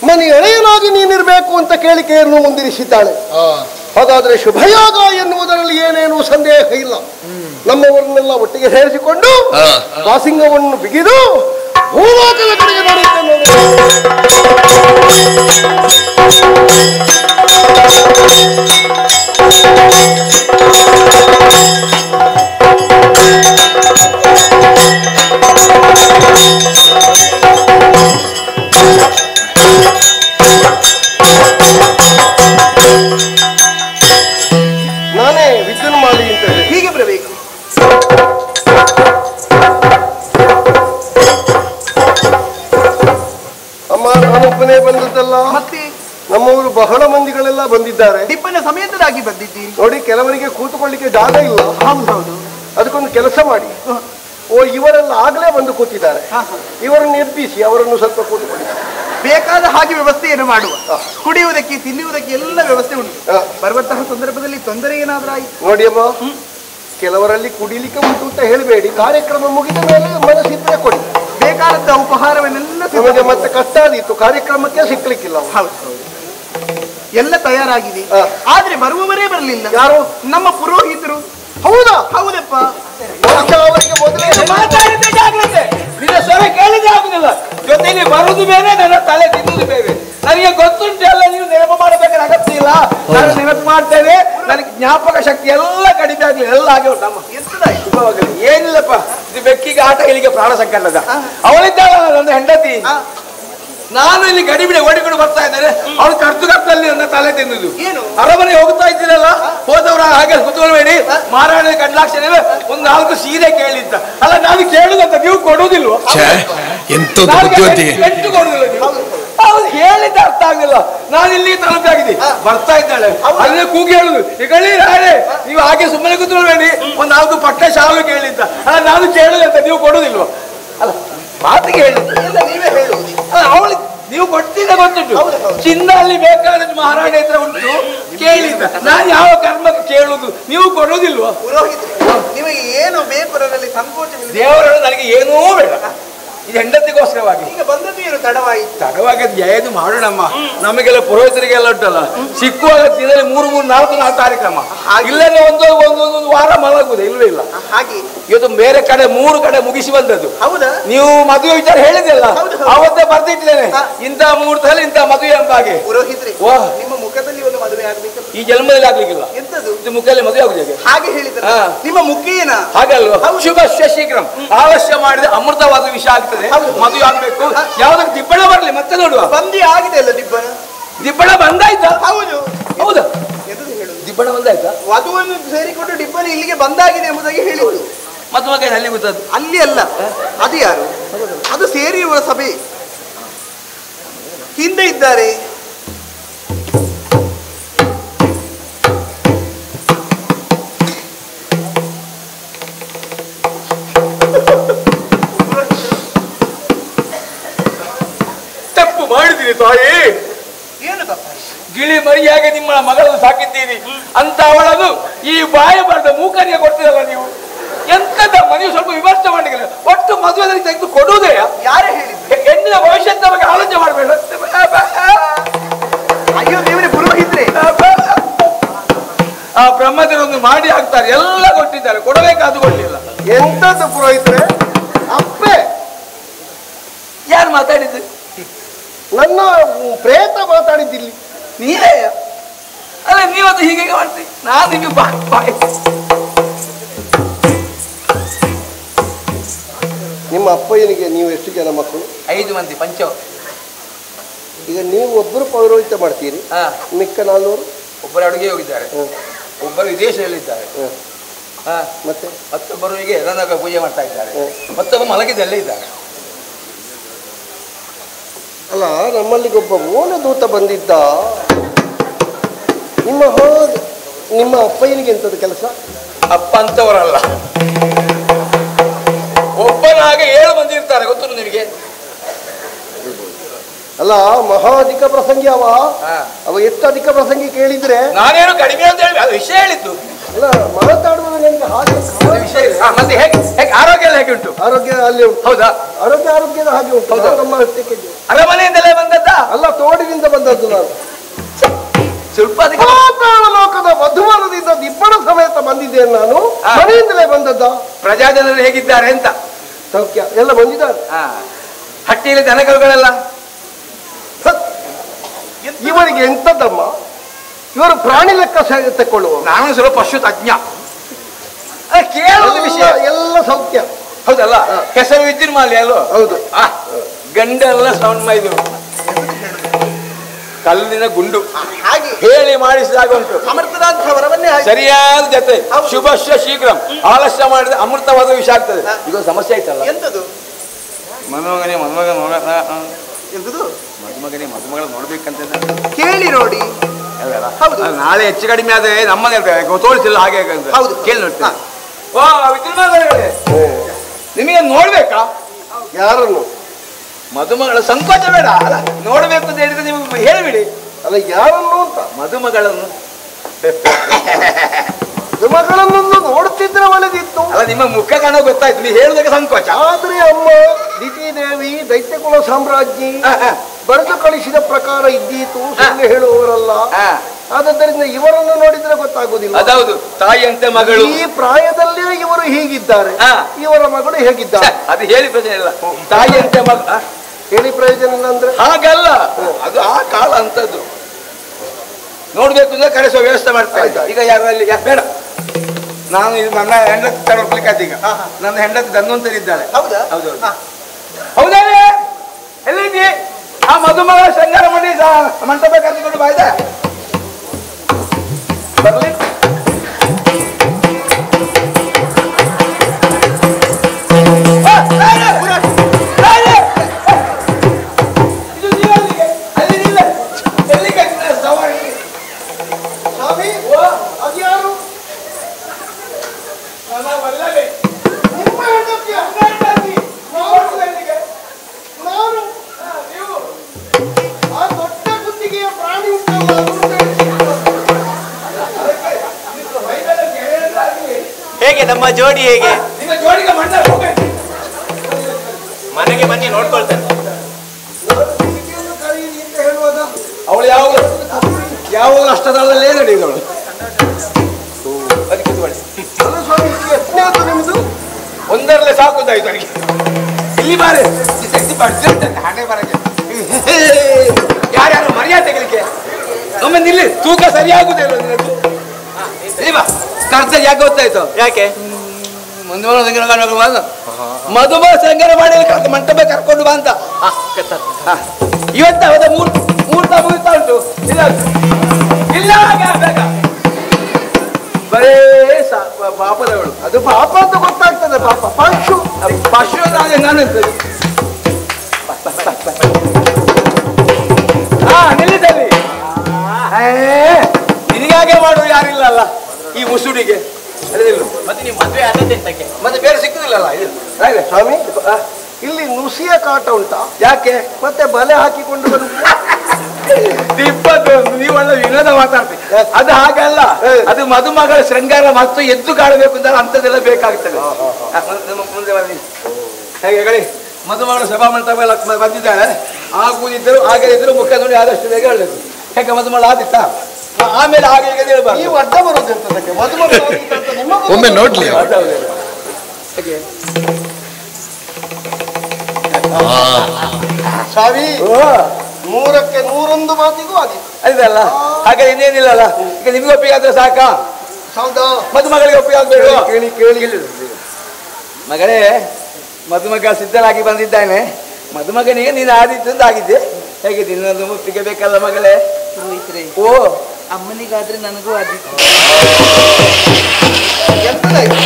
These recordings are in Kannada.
ಮನೆ ಎಳೆಯನಾಗಿ ನೀನಿರಬೇಕು ಅಂತ ಕೇಳಿಕೆಯನ್ನು ಮುಂದಿರಿಸಿದ್ದಾಳೆ ಹಾಗಾದ್ರೆ ಶುಭಯೋಗ ಎನ್ನುವುದರಲ್ಲಿ ಏನೇನು ಸಂದೇಹ ಇಲ್ಲ ನಮ್ಮವರನ್ನೆಲ್ಲ ಒಟ್ಟಿಗೆ ಸೇರಿಸಿಕೊಂಡು ಬಾಸಿಂಗವನ್ನು ಬಿಗಿದು ಭೂಲೋಕದ ಕಡೆಗೆ ನಡೆಯುತ್ತೇನೆ ನಾನೇ ವಿದ್ಯುನ್ಮಾಲಿ ಅಂತ ಹೇಳಿ ಹೀಗೆ ಬರಬೇಕು ಅಮ್ಮ ನಾನೊಬ್ಬನೇ ಬಂದದ್ದಲ್ಲ ಮತ್ತೆ ನಮ್ಮವರು ಬಹಳ ಮಂದಿಗಳೆಲ್ಲ ಬಂದಿದ್ದಾರೆ ಟಿಪ್ಪನ ಸಮೇತರಾಗಿ ಬಂದಿದ್ದೀರಿ ನೋಡಿ ಕೆಲವರಿಗೆ ಕೂತುಕೊಳ್ಳಿಕ್ಕೆ ಜಾಗ ಇಲ್ಲ ಹೌದೌದು ಅದಕ್ಕೊಂದು ಕೆಲಸ ಮಾಡಿ ಓ ಇವರೆಲ್ಲ ಆಗಲೇ ಬಂದು ಕೂತಿದ್ದಾರೆ ಇವರನ್ನು ಎಬ್ಬಿಸಿ ಅವರನ್ನು ಸ್ವಲ್ಪ ಕೂತುಕೊಳ್ಳಿ ಬೇಕಾದ ಹಾಗೆ ವ್ಯವಸ್ಥೆಯನ್ನು ಮಾಡುವ ಕುಡಿಯುವುದಕ್ಕೆ ತಿನ್ನುವುದಕ್ಕೆ ಎಲ್ಲ ವ್ಯವಸ್ಥೆ ಉಂಟು ಹ. ಬರುವಂತಹ ಸಂದರ್ಭದಲ್ಲಿ ತೊಂದರೆ ಏನಾದ್ರೂ ಆಯ್ತು ನೋಡಿ ಅಮ್ಮ ಕೆಲವರಲ್ಲಿ ಕುಡಿಲಿಕ್ಕೆ ಉಂಟು ಅಂತ ಹೇಳಬೇಡಿ ಕಾರ್ಯಕ್ರಮ ಮುಗಿದ ಮೇಲೆ ಮನಸ್ಸಿದ್ರೆ ಕೊಡಿ ಬೇಕಾದಂತ ಉಪಹಾರವನ್ನೆಲ್ಲ ಸಿದ್ಧ ನಮಗೆ ಮತ್ತೆ ಕಷ್ಟಾದೀತು ಕಾರ್ಯಕ್ರಮಕ್ಕೆ ಸಿಕ್ಲಿಕ್ಕಿಲ್ಲ ಹೌದು ಹೌದು ಎಲ್ಲ ತಯಾರಾಗಿದೆ ಹ. ಆದ್ರೆ ಬರುವವರೇ ಬರಲಿಲ್ಲ ಯಾರು ನಮ್ಮ ಪುರೋಹಿತರು ಹೌದಾ ಹೌದಪ್ಪ ಬಹುಶಃ ಅವರಿಗೆ ಮೊದಲೇ ಮಾತಾಡಿದ್ರೆ ಜಾಗ್ರತೆ ನಿನ್ನ ಸ್ವರ ಕೇಳಿದ್ರೆ ಆಗುದಿಲ್ಲ ಜೊತೆಲಿ ಬರುದು ಬೇರೆ ನನ್ನ ತಲೆ ತಿನ್ನುದು ಬೇರೆ ನನಗೆ ಗೊತ್ತುಂಟು ಎಲ್ಲ ನೀವು ನೆನಪು ಮಾಡಬೇಕಾದ ಅಗತ್ಯ ಇಲ್ಲ ನಾನು ನೆನಪು ಮಾಡ್ತೇನೆ ನನಗೆ ಜ್ಞಾಪಕ ಶಕ್ತಿ ಎಲ್ಲ ಕಡಿಮೆ ಆಗ್ಲಿ ಎಲ್ಲ ಆಗಿ ಉಂಟು ನಮ್ಮ ಎಂತದಾಯ್ತು ಶುಭವಾಗಲಿ. ಏನಿಲ್ಲಪ್ಪ ಇದು ಬೆಕ್ಕಿಗೆ ಆಟ ಇಲ್ಲಿಗೆ ಪ್ರಾಣ ಸಂಕಟದ ಅವಳಿದ್ದಾಳ ನನ್ನ ಹೆಂಡತಿ ಹ. ನಾನು ಇಲ್ಲಿ ಗಡಿಬಿಡಿ ಓಡಿಕೊಂಡು ಬರ್ತಾ ಇದ್ದೇನೆ ಅವಳು ಕರ್ತು ಕರ್ತಲ್ಲಿ ನನ್ನ ತಲೆ ತಿನ್ನುದು ಏನು? ಅರಮನೆ ಹೋಗ್ತಾ ಇದ್ದೀರಲ್ಲ ಹೋದವ್ರ ಹಾಗೆ ಕುತ್ಕೊಳ್ಬೇಡಿ ಮಾರಾಯಣ ಕಡ್ಲಾಕ್ಷಣ ಒಂದು ನಾಲ್ಕು ಸೀರೆ ಕೇಳಿದ್ದ ಅಲ್ಲ ನಾನು ಕೇಳುದಂತ ನೀವು ಕೊಡುವುದಿಲ್ವ ಛೇ ಎಂತದ್ದು ಬುದ್ಧಿವಂತಿಗೆ ಎಷ್ಟು ಕೊಡುದಿಲ್ಲ ನೀವು ಅವ್ರು ಹೇಳಿದ ಅರ್ಥ ಆಗ್ಲಿಲ್ಲ ನಾನು ಇಲ್ಲಿ ತಲುಪಾಗಿದೆ ಬರ್ತಾ ಇದ್ದಾಳೆ ಅಲ್ಲೇ ಕೂಗಿ ಹೇಳುದು ಈಗಳಿ ರಾಯರೇ ನೀವು ಹಾಗೆ ಸುಮ್ಮನೆ ಕೂತ್ಕೊಳ್ಬೇಡಿ ಒಂದ್ ನಾಲ್ಕು ಪಟ್ಟ ಶಾಲು ಕೇಳಿದ್ದ ಅಲ್ಲ ನಾನು ಕೇಳುದಂತ ನೀವು ಕೊಡುದಿಲ್ವ ಅಲ್ಲ ಮಾತಿಗೆ ಹೇಳಿದ್ದು ಎಲ್ಲ ನೀವೇ ಹೇಳುವುದು ಅಲ್ಲ ಅವಳು ನೀವು ಕೊಟ್ಟಿದ್ದ ಗೊತ್ತುಂಟು ಹೌದು, ಹೌದು. ಚಿನ್ನ ಅಲ್ಲಿ ಬೇಕಾದದ್ದು ಮಹಾರಾಣಿ ಹತ್ರ ಉಂಟು ಕೇಳಿದ್ದ ನಾನು ಯಾವ ಕರ್ಮಕ್ಕೆ ಕೇಳುದು ನೀವು ಕೊಡುವುದಿಲ್ವಾ ಪುರೋಹಿತರು ನಿಮಗೆ ಏನು ಬೇಕು ಅದರಲ್ಲಿ ಸಂಕೋಚವಿಲ್ಲ ದೇವರನ್ನು ನನಗೆ ಏನೂ ಬೇಡ ಇದು ಹೆಂಡತಿಗೋಸ್ಕರವಾಗಿ ಈಗ ಬಂದದ್ದು ಏನು ತಡವಾಯಿತು ತಡವಾಗ ಏನು ಮಾಡೋಣಮ್ಮ ನಮಗೆಲ್ಲ ಪುರೋಹಿತರಿಗೆಲ್ಲ ಉಂಟಲ್ಲ ಸಿಕ್ಕುವಾಗ ದಿನದಲ್ಲಿ ಮೂರು ಮೂರು ನಾಲ್ಕು ನಾಲ್ಕು ಕಾರ್ಯಕ್ರಮ ಇಲ್ಲೆಲ್ಲ ಒಂದು ಒಂದು ಒಂದು ವಾರ ಮಲಗುದು ಇಲ್ವೇ ಇಲ್ಲ ಹಾಗೆ ಇವತ್ತು ಬೇರೆ ಕಡೆ ಮೂರು ಕಡೆ ಮುಗಿಸಿ ಬಂದದ್ದು ಹೌದಾ ನೀವು ಮದುವೆ ವಿಚಾರ ಹೇಳಿದ್ರಲ್ಲ ಹೌದು, ಹೌದು. ಅವತ್ತೇ ಬರ್ದಿಟ್ಟಿದ್ದೇನೆ ಹಾ. ಇಂಥ ಮುಹೂರ್ತದಲ್ಲಿ ಇಂಥ ಮದುವೆ ಎಂಬ ಹಾಗೆ ಪುರೋಹಿತ್ರೆ ವಾ. ನಿಮ್ಮ ಮುಖದಲ್ಲಿ ಒಂದು ಮದುವೆ ಆಗ್ಬೇಕಲ್ಲ ಈ ಜನ್ಮದಲ್ಲಿ ಆಗ್ಲಿಕ್ಕಿಲ್ಲ ಎಂತದು ಇದು ಮುಖದಲ್ಲಿ ಮದುವೆ ಆಗುದು ಹೇಗೆ ಹಾಗೆ ಹೇಳಿದ್ರೆ ಹಾ. ನಿಮ್ಮ ಮುಖೇನ ಹಾಗಲ್ವಾ ಹೌದು. ಶುಭ ಶೀಘ್ರಂ ಆಲಸ್ಯ ಮಾಡಿದ್ರೆ ಅಮೃತವಾದ ವಿಷಯ ಆಗ್ತದೆ ಹೌದು. ಮದುವೆ ಆಗ್ಬೇಕು ಯಾವ್ದಕ್ಕೆ ದಿಬ್ಬಣ ಬರ್ಲಿ ಮತ್ತೆ ನೋಡುವ ಬಂದಿ ಆಗಿದೆ ಅಲ್ಲ ದಿಬ್ಬನ ದಿಬ್ಬಣ ಬಂದಾಯ್ತಾ ಹೌದು ಹೌದಾ ಎಂತದು ಹೇಳುದು ದಿಬ್ಬಣ ಬಂದಾಯ್ತಾ ವಧುವನ್ನು ಸೇರಿಕೊಂಡು ಡಿಬ್ಬನ ಇಲ್ಲಿಗೆ ಬಂದಾಗಿದೆ ಎಂಬುದಾಗಿ ಹೇಳಿದ್ರು ಮತ್ತೆ ಮಗ ಅಲ್ಲಿ ಗೊತ್ತದ್ದು ಅಲ್ಲಿ ಅಲ್ಲ ಅದು ಯಾರು ಅದು ಸೇರಿರುವ ಸಭೆ ಹಿಂದೆ ಇದ್ದಾರೆ ತಪ್ಪು ಮಾಡಿದಿರಿ ತಾಯಿ ಏನು ತಪ್ಪಾಯ್ತು ಗಿಳಿ ಮರಿಯಾಗಿ ನಿಮ್ಮ ಮಗಳನ್ನು ಸಾಕಿದ್ದೀರಿ ಅಂತ ಅವಳನ್ನು ಈ ಬಾಯ ಬರೆದ ಮೂಕರಿಗೆ ಕೊಡ್ತೀರಲ್ಲ ನೀವು ಎಂತದ ನೀವು ಸ್ವಲ್ಪ ವಿಮರ್ಶೆ ಮಾಡಿಲ್ಲ ಒಟ್ಟು ಮದುವೆದಲ್ಲಿ ತೆಗೆದು ಕೊಡುವುದೇ ಯಾರೇ ಹೇಳಿದ್ರು ಹೆಣ್ಣಿನ ಭವಿಷ್ಯದ ಬಗ್ಗೆ ಆಲೋಚನೆ ಮಾಡಬೇಡ ಅಯ್ಯೋ ದೇವರೇ ಪುರೋಹಿತ್ರೆ ಆ ಬ್ರಹ್ಮದೇವರೊಂದು ಮಾಡಿ ಹಾಕ್ತಾರೆ ಎಲ್ಲ ಕೊಟ್ಟಿದ್ದಾರೆ ಕೊಡಬೇಕಾದ್ದು ಕೊಡ್ಲಿಲ್ಲ ಎಂತದ್ದು ಪುರೋಹಿತರೆ ಅಪ್ಪೆ ಯಾರು ಮಾತಾಡಿದ್ದು ನನ್ನ ಪ್ರೇತ ಮಾತಾಡಿದ್ದಿಲ್ಲಿ ನೀನೇ ಅಲ್ಲ ನೀವತ್ತು ಹೀಗೆ ಮಾಡ್ತೀವಿ ನಾನು ನಿಮಗೆ ಬಾ ಬಾಯ್ ನಿಮ್ಮ ಅಪ್ಪಯ್ಯನಿಗೆ ನೀವು ಎಷ್ಟು ಜನ ಮಕ್ಕಳು ಐದು ಮಂದಿ ಪಂಚ ಈಗ ನೀವು ಒಬ್ಬರು ಪೌರೋಹಿತ್ಯ ಮಾಡ್ತೀರಿ ಹಾ ಮಿಕ್ಕ ನಾಲ್ನೂರು ಒಬ್ಬರು ಅಡುಗೆ ಹೋಗಿದ್ದಾರೆ ಹ್ಮ್. ಒಬ್ಬರು ವಿದೇಶದಲ್ಲಿದ್ದಾರೆ ಹ್ಮ್. ಹಾ ಮತ್ತೆ ಮತ್ತೊಬ್ಬರು ಹೀಗೆ ಎಲ್ಲದಾಗ ಪೂಜೆ ಮಾಡ್ತಾ ಇದ್ದಾರೆ ಹ್ಮ್. ಮತ್ತೊಬ್ಬ ಮಲಗಿದಲ್ಲೇ ಇದ್ದಾರೆ ಅಲ್ಲ ನಮ್ಮಲ್ಲಿಗೊಬ್ಬ ಮೂಲದೂತ ಬಂದಿದ್ದ ನಿಮ್ಮ ಹಾಗೆ ನಿಮ್ಮ ಅಪ್ಪಯ್ಯನಿಗೆ ಎಂಥದ್ದು ಕೆಲಸ ಅಪ್ಪ ಅಂತವರಲ್ಲ ಒಬ್ಬನ ಹಾಗೆ ಏಳು ಮಂದಿ ಇರ್ತಾರೆ ಗೊತ್ತು ನಿಮಗೆ ಅಲ್ಲ ಮಹಾ ಅಧಿಕ ಪ್ರಸಂಗಿ ಅವ ಹಾ. ಅವ ಎಷ್ಟು ಅಧಿಕ ಪ್ರಸಂಗಿ ಕೇಳಿದ್ರೆ ನಾನೇನು ಕಡಿಮೆ ಅಂತ ಹೇಳಿ ಅದು ವಿಷಯ ಹೇಳಿದ್ದು ಅಲ್ಲ ಮಾತಾಡುವುದು ನನಗೆ ಹಾಗೆ ಅದು ವಿಷಯ ಇಲ್ಲ. ಹಾ, ಮತ್ತೆ ಹೇಗೆ ಹೇಗೆ ಆರೋಗ್ಯ ಎಲ್ಲ ಹೇಗೆ ಉಂಟು ಆರೋಗ್ಯ ಅಲ್ಲಿ ಉಂಟು ಹೌದಾ ಆರೋಗ್ಯ ಆರೋಗ್ಯದ ಹಾಗೆ ಉಂಟು ಹೌದಾ? ನಮ್ಮ ಅಷ್ಟಕ್ಕೆ ಇದೆ. ಅರಮನೆಯಿಂದಲೇ ಬಂದದ್ದಾ ಅಲ್ಲ ತೋಡಿ ಪ್ರಜಾಜನರು ಹೇಗಿದ್ದಾರೆ ಅಂತ ಸೌಖ್ಯ ಎಲ್ಲ ಬಂದಿದ್ದಾರೆ ಆ, ಹಟ್ಟಿಯಲ್ಲಿ ದನಕರುಗಳೆಲ್ಲ ಸತ್. ಇವರಿಗೆ ಎಂತದ್ದಮ್ಮ ಇವರು ಪ್ರಾಣಿ ಲೆಕ್ಕ ಸ- ತಕೊಳ್ಳುವ ನಾನು ಸ್ವಲ್ಪ ಪಶು ತಜ್ಞ ಆ, ಕೇಳುವುದು ವಿಷಯ ಎಲ್ಲ- ಎಲ್ಲ ಸೌಖ್ಯ ಹೌದಲ್ಲ ಹೆಸರು ವಿದ್ಯುನ್ ಮಾಲಿ ಅಲ್ಲೋ ಹೌದು ಆ, ಗಂಡೆಲ್ಲ ಸೌಂಡ್ ಮೈದು ಕಲ್ಲಿನ ಗುಂಡು ಹಾಗೆ ಹೇಳಿ ಮಾಡಿಸಿದಾಗ ಉಂಟು ಸಮರ್ಥನಾಥ ವರವನ್ನೇ ಹಾಗೆ ಸರಿಯಾದ ಜೊತೆ ಹೌದು. ಶುಭಶ್ಯ ಶೀಘ್ರ ಆಲಸ್ಯ ಮಾಡಿದ್ರೆ ಅಮೃತವಾದ ವಿಷ ಆಗ್ತದೆ ಇದು ಸಮಸ್ಯೆ ಆಯ್ತಲ್ಲ ಎಂತದು ಮದುಮಗನೇ ಮದುಮಗ ನೋಡ ಎಂತದು ಮದುಮಗನೇ ಮದುಮಗಳ ನೋಡ್ಬೇಕಂತ ಕೇಳಿ ನೋಡಿ ಹೌದು. ಅಲ್ಲ, ನಾಳೆ ಹೆಚ್ಚು ಕಡಿಮೆ ಆದ್ರೆ ನಮ್ಮನೆ ತೋರಿಸಿಲ್ಲ ಹಾಗೆ ಹಾಗೆ ಅಂತ. ಹೌದು. ಕೇಳಿ ನೋಡ್ತೀನಿ ಓ ವಿದ್ಯುನ್ಮಾನಗಳೇ, ನಿಮಗೆ ನೋಡ್ಬೇಕಾ ಯಾರನ್ನು ಮದುಮಗಳ ಸಂಕೋಚ ಬೇಡ ಅಲ್ಲ ನೋಡ್ಬೇಕು ಅಂತ ಹೇಳಿದ್ರೆ ನೀವು ಹೇಳಿಬಿಡಿ ಅಲ್ಲ ಯಾರನ್ನು ಅಂತ ಮದುಮಗಳನ್ನು ಮಗಳನ್ನೊಂದು ನೋಡ್ತಿದ್ರೆ ಒಳ್ಳೆದಿತ್ತು ಅಲ್ಲ ನಿಮ್ಮ ಮುಖ ಕಾಣೋ ಗೊತ್ತಾಯ್ತು ನೀವು ಹೇಳುದಕ್ಕೆ ಸಂಕೋಚ ಆದ್ರೆ ಅಮ್ಮ ದಿತಿದೇವಿ ದೈತ್ಯಕುಲ ಸಾಮ್ರಾಜ್ಞಿ ಆ, ಆ, ಬರೆದು ಕಳಿಸಿದ ಪ್ರಕಾರ ಇದ್ದೀತು ಸುಳ್ಳು ಹೇಳುವವರಲ್ಲ ಆ, ಆದ್ದರಿಂದ ಇವರನ್ನು ನೋಡಿದ್ರೆ ಗೊತ್ತಾಗುದಿಲ್ಲ ಅದೌದು ತಾಯಿಯಂತೆ ಮಗಳು ಈ ಪ್ರಾಯದಲ್ಲೇ ಇವರು ಹೀಗಿದ್ದಾರೆ ಆ. ಇವರ ಮಗಳು ಹೇಗಿದ್ದಾರೆ ಛೆ, ಅದು ಹೇಳಿ ಪ್ರಶ್ನೆ ಇಲ್ಲ ತಾಯಿಯಂತೆ ಮಗ ಆ, ಹೇಳಿ ಪ್ರಯೋಜನ ಇಲ್ಲ ಅಂದ್ರೆ ಹಾಗಲ್ಲ ಅದು ಆ ಕಾಲ ಅಂತದ್ದು ನೋಡ್ಬೇಕು ಅಂದ್ರೆ ಕರೆಸುವ ವ್ಯವಸ್ಥೆ ಮಾಡ್ತಾ ಇದ್ದ ಈಗ ಯಾರಲ್ಲಿ ಯಾ- ಬೇಡ ನಾನು ಇದು ನನ್ನ ಹೆಂಡತಿ ತಗೊಳ್ಲಿಕ್ಕೆ ಆಯ್ತು ಈಗ ನನ್ನ ಹೆಂಡತಿ ಧನ್ವಂತರಿದ್ದಾಳೆ ಹೌದಾ ಹೌದು ಹಾ. ಹೌದೇನೆ ಎಲ್ಲಿದ್ದಿ ಆ ಮಧುಮಗಳ ಶೃಂಗಾರ ಮಾಡಿ ಸ- ಮಂಟಪ ಕರೆದುಕೊಂಡು ಬಾ ಇದೆ ಬರ್ಲಿ ಆ, ರಾಜ! ರಾಜ! ಇದು ನೀವು ಅಲ್ಲಿಗೆ, ಅಲ್ಲಿ ನಿಲ್ಲ. ಎಲ್ಲಿಗೆ ಸವಾರಿ? ಸ್ವಾಮಿ ಓ, ಅದ್ಯಾರು ನನ್ನ ವಲ್ಲಭೆ. ನಿಮ್ಮ ಹೆಂಡತಿಯ? ನನ್ನ ಹೆಂಡತಿ. ನೋಡು ಎಲ್ಲಿಗೆ? ನಾನು ಆ, ನೀವು ಆ ದೊಡ್ಡ ಕುತ್ತಿಗೆಯ ಪ್ರಾಣಿ ಉಂಟಲ್ಲ ಅದನ್ನು ಹೇಗೆ ನಮ್ಮ ಜೋಡಿ ಹೇಗೆ ನಿಮ್ಮ ಜೋಡಿಗೆ ಮಣ್ಣ ಹೋಗ್ಬೇಕು ಮನೆಗೆ ಬನ್ನಿ ನೋಡ್ಕೊಳ್ತೇನೆ ಕುತ್ತಿಗೆಯನ್ನು ಕರೀರಿ ಅಂತ ಹೇಳುವಾಗ ಅವಳು ಯಾವಾಗಲೂ ಯಾವಾಗಲೂ ಅಷ್ಟದಲ್ಲೇ ನಡೆಯುವಳು ಅದಕ್ಕೆ ಕೂತ್ಕೊಳ್ಳಿ. ಅಲ್ಲ ಸ್ವಾಮಿ ಇದು ಎಷ್ಟನೇ ಆಯ್ತು ನಿಮ್ದು ಒಂದರಲ್ಲೇ ಸಾಕುದಾಯ್ತು ನನಗೆ ಇಲ್ಲಿ ಬಾರೆ ಈ ಶಕ್ತಿ ಬರ್ತಿರ್ತಾನೆ ಹಣೆ ಬರಗೆ ಯಾರ್ಯಾರು ಮರ್ಯಾದೆ ತೆಗಲಿಕ್ಕೆ ಒಮ್ಮೆ ನಿಲ್ಲಿ ತೂಕ ಸರಿಯಾಗುದಿಲ್ಲ ನಿನ್ನದು ಇಲ್ಲಿ ಬಾ ಕರ್ತ ಯಾಕೆ ಗೊತ್ತಾಯ್ತು ಯಾಕೆ ಮುಂದೆ ಬರೋ ಸಂಗ್ರಹ ಮಾಡ್ಬೇಕು ಬಾ ಅಂದ. ಮಧುಮ ಸಂಗ್ರಹ ಮಾಡಿ ಕರ್ಕ ಮಂಟಪ ಕರ್ಕೊಂಡು ಬಾ ಅಂತ ಹಾ. ಇವತ್ತ ಅವದ ಮೂರ್ ಮೂರ್ತ ಮುಗಿತಾ ಉಂಟು ಇಲ್ಲ ಇಲ್ಲ ಹಾಗೆ ಬೇಗ ಬರೇ ಸಾ- ಪ- ಪಾಪದವಳು ಅದು ಪಾಪ ಅಂತ ಗೊತ್ತಾಗ್ತದೆ ಪಾಪ ಪಶು ಪಶು ನಾನು ನಾನೆಂತ ಹಾ ನಿಲ್ಲಿದಲ್ಲಿ ನಿನಗಾಗೆ ಮಾಡುವ ಯಾರಿಲ್ಲ ಅಲ್ಲ ಈ ಮುಸುಡಿಗೆ ಅದೇ ನಿಲ್ಲು. ಮತ್ತೆ ನೀವು ಮದುವೆ ಆದದ್ದೇ ಎಂತಕ್ಕೆ ಮತ್ತೆ ಬೇರೆ ಸಿಕ್ಕುದಿಲ್ಲಲ್ಲ ಇದು ಹಾಗೆ. ಸ್ವಾಮಿ ಇಲ್ಲಿ ನುಸಿಯ ಕಾಟ ಉಂಟಾ ಯಾಕೆ ಮತ್ತೆ ಬಲೆ ಹಾಕಿಕೊಂಡು ಬರುದು ಇಪ್ಪತ್ತು ನೀವು ಒಳ್ಳೆ ವಿನೋದ ಮಾತಾಡ್ತೀವಿ ಅದು ಹಾಗಲ್ಲ ಅದು ಮದುಮಗಳ ಶೃಂಗಾರ ಮತ್ತು ಎದ್ದು ಕಾಣಬೇಕು ಅಂತ ಅಂಥದ್ದೆಲ್ಲ ಬೇಕಾಗ್ತದೆ ಆ, ಮುಂದೆ- ನಮ್ಮ ಮುಂದೆ ಬನ್ನಿ ಹೇಗೆ ಹೇಳಿ ಮದುಮಗಳ ಸಭಾ ಮಂಟಪ ಎಲ್ಲ ಮ- ಬಂದಿದ್ದಾಳೆ ಆಗುವುದಿದ್ದರು ಆಗದಿದ್ದರು ಮುಖ ನೋಡಿ ಆದಷ್ಟು ಬೇಗ ಹೇಳಬೇಕು ಹೇಗೆ ಮದುಮಗಳ ಆದಿತ್ತ ಆ- ಆಮೇಲೆ ಹಾಗೆ ಈಗ ಹೇಳ್ಬಾರ್ದು ನೀವು ಅಡ್ಡ ಬರುದು ಎಂತದಕ್ಕೆ ಮದುಮಗ ನಿಮ್ಮ ಒಮ್ಮೆ ನೋಡ್ಲಿ ಅವ್ರು. ಅದು ಹೌದು. ಹೇಗೆ ಸ್ವಾಮಿ ಓ ನೂರಕ್ಕೆ ನೂರೊಂದು ಮಾತಿಗೂ ಆದಿ ಅದಲ್ಲ ಹಾಗೆ ಇನ್ನೇನಿಲ್ಲಲ್ಲ ಈಗ ನಿಮ್ಗೆ ಒಪ್ಪಿಗೆ ಆದ್ರೆ ಸಾಕಾ ಹೌದಾ ಮದುಮಗಳಿಗೆ ಒಪ್ಪಿಗೆ ಆಗ್ಬೇಕು ಕೇಳಿ ಕೇಳಿ ಮಗಳೇ ಮದುಮಗ ಸಿದ್ಧನಾಗಿ ಬಂದಿದ್ದಾನೆ ಮದುಮಗನಿಗೆ ನೀನು ಆದಿತ್ತು ಅಂತ ಆಗಿದ್ದೆ ಹೇಗೆ ನಿನ್ನೊಂದು ಒಪ್ಪಿಗೆ ಬೇಕಲ್ಲ ಮಗಳೇ ಓ ಅಮ್ಮನಿಗಾದ್ರೆ ನನಗೂ ಆದಿತ್ತು ಎಂತದ ಇದು?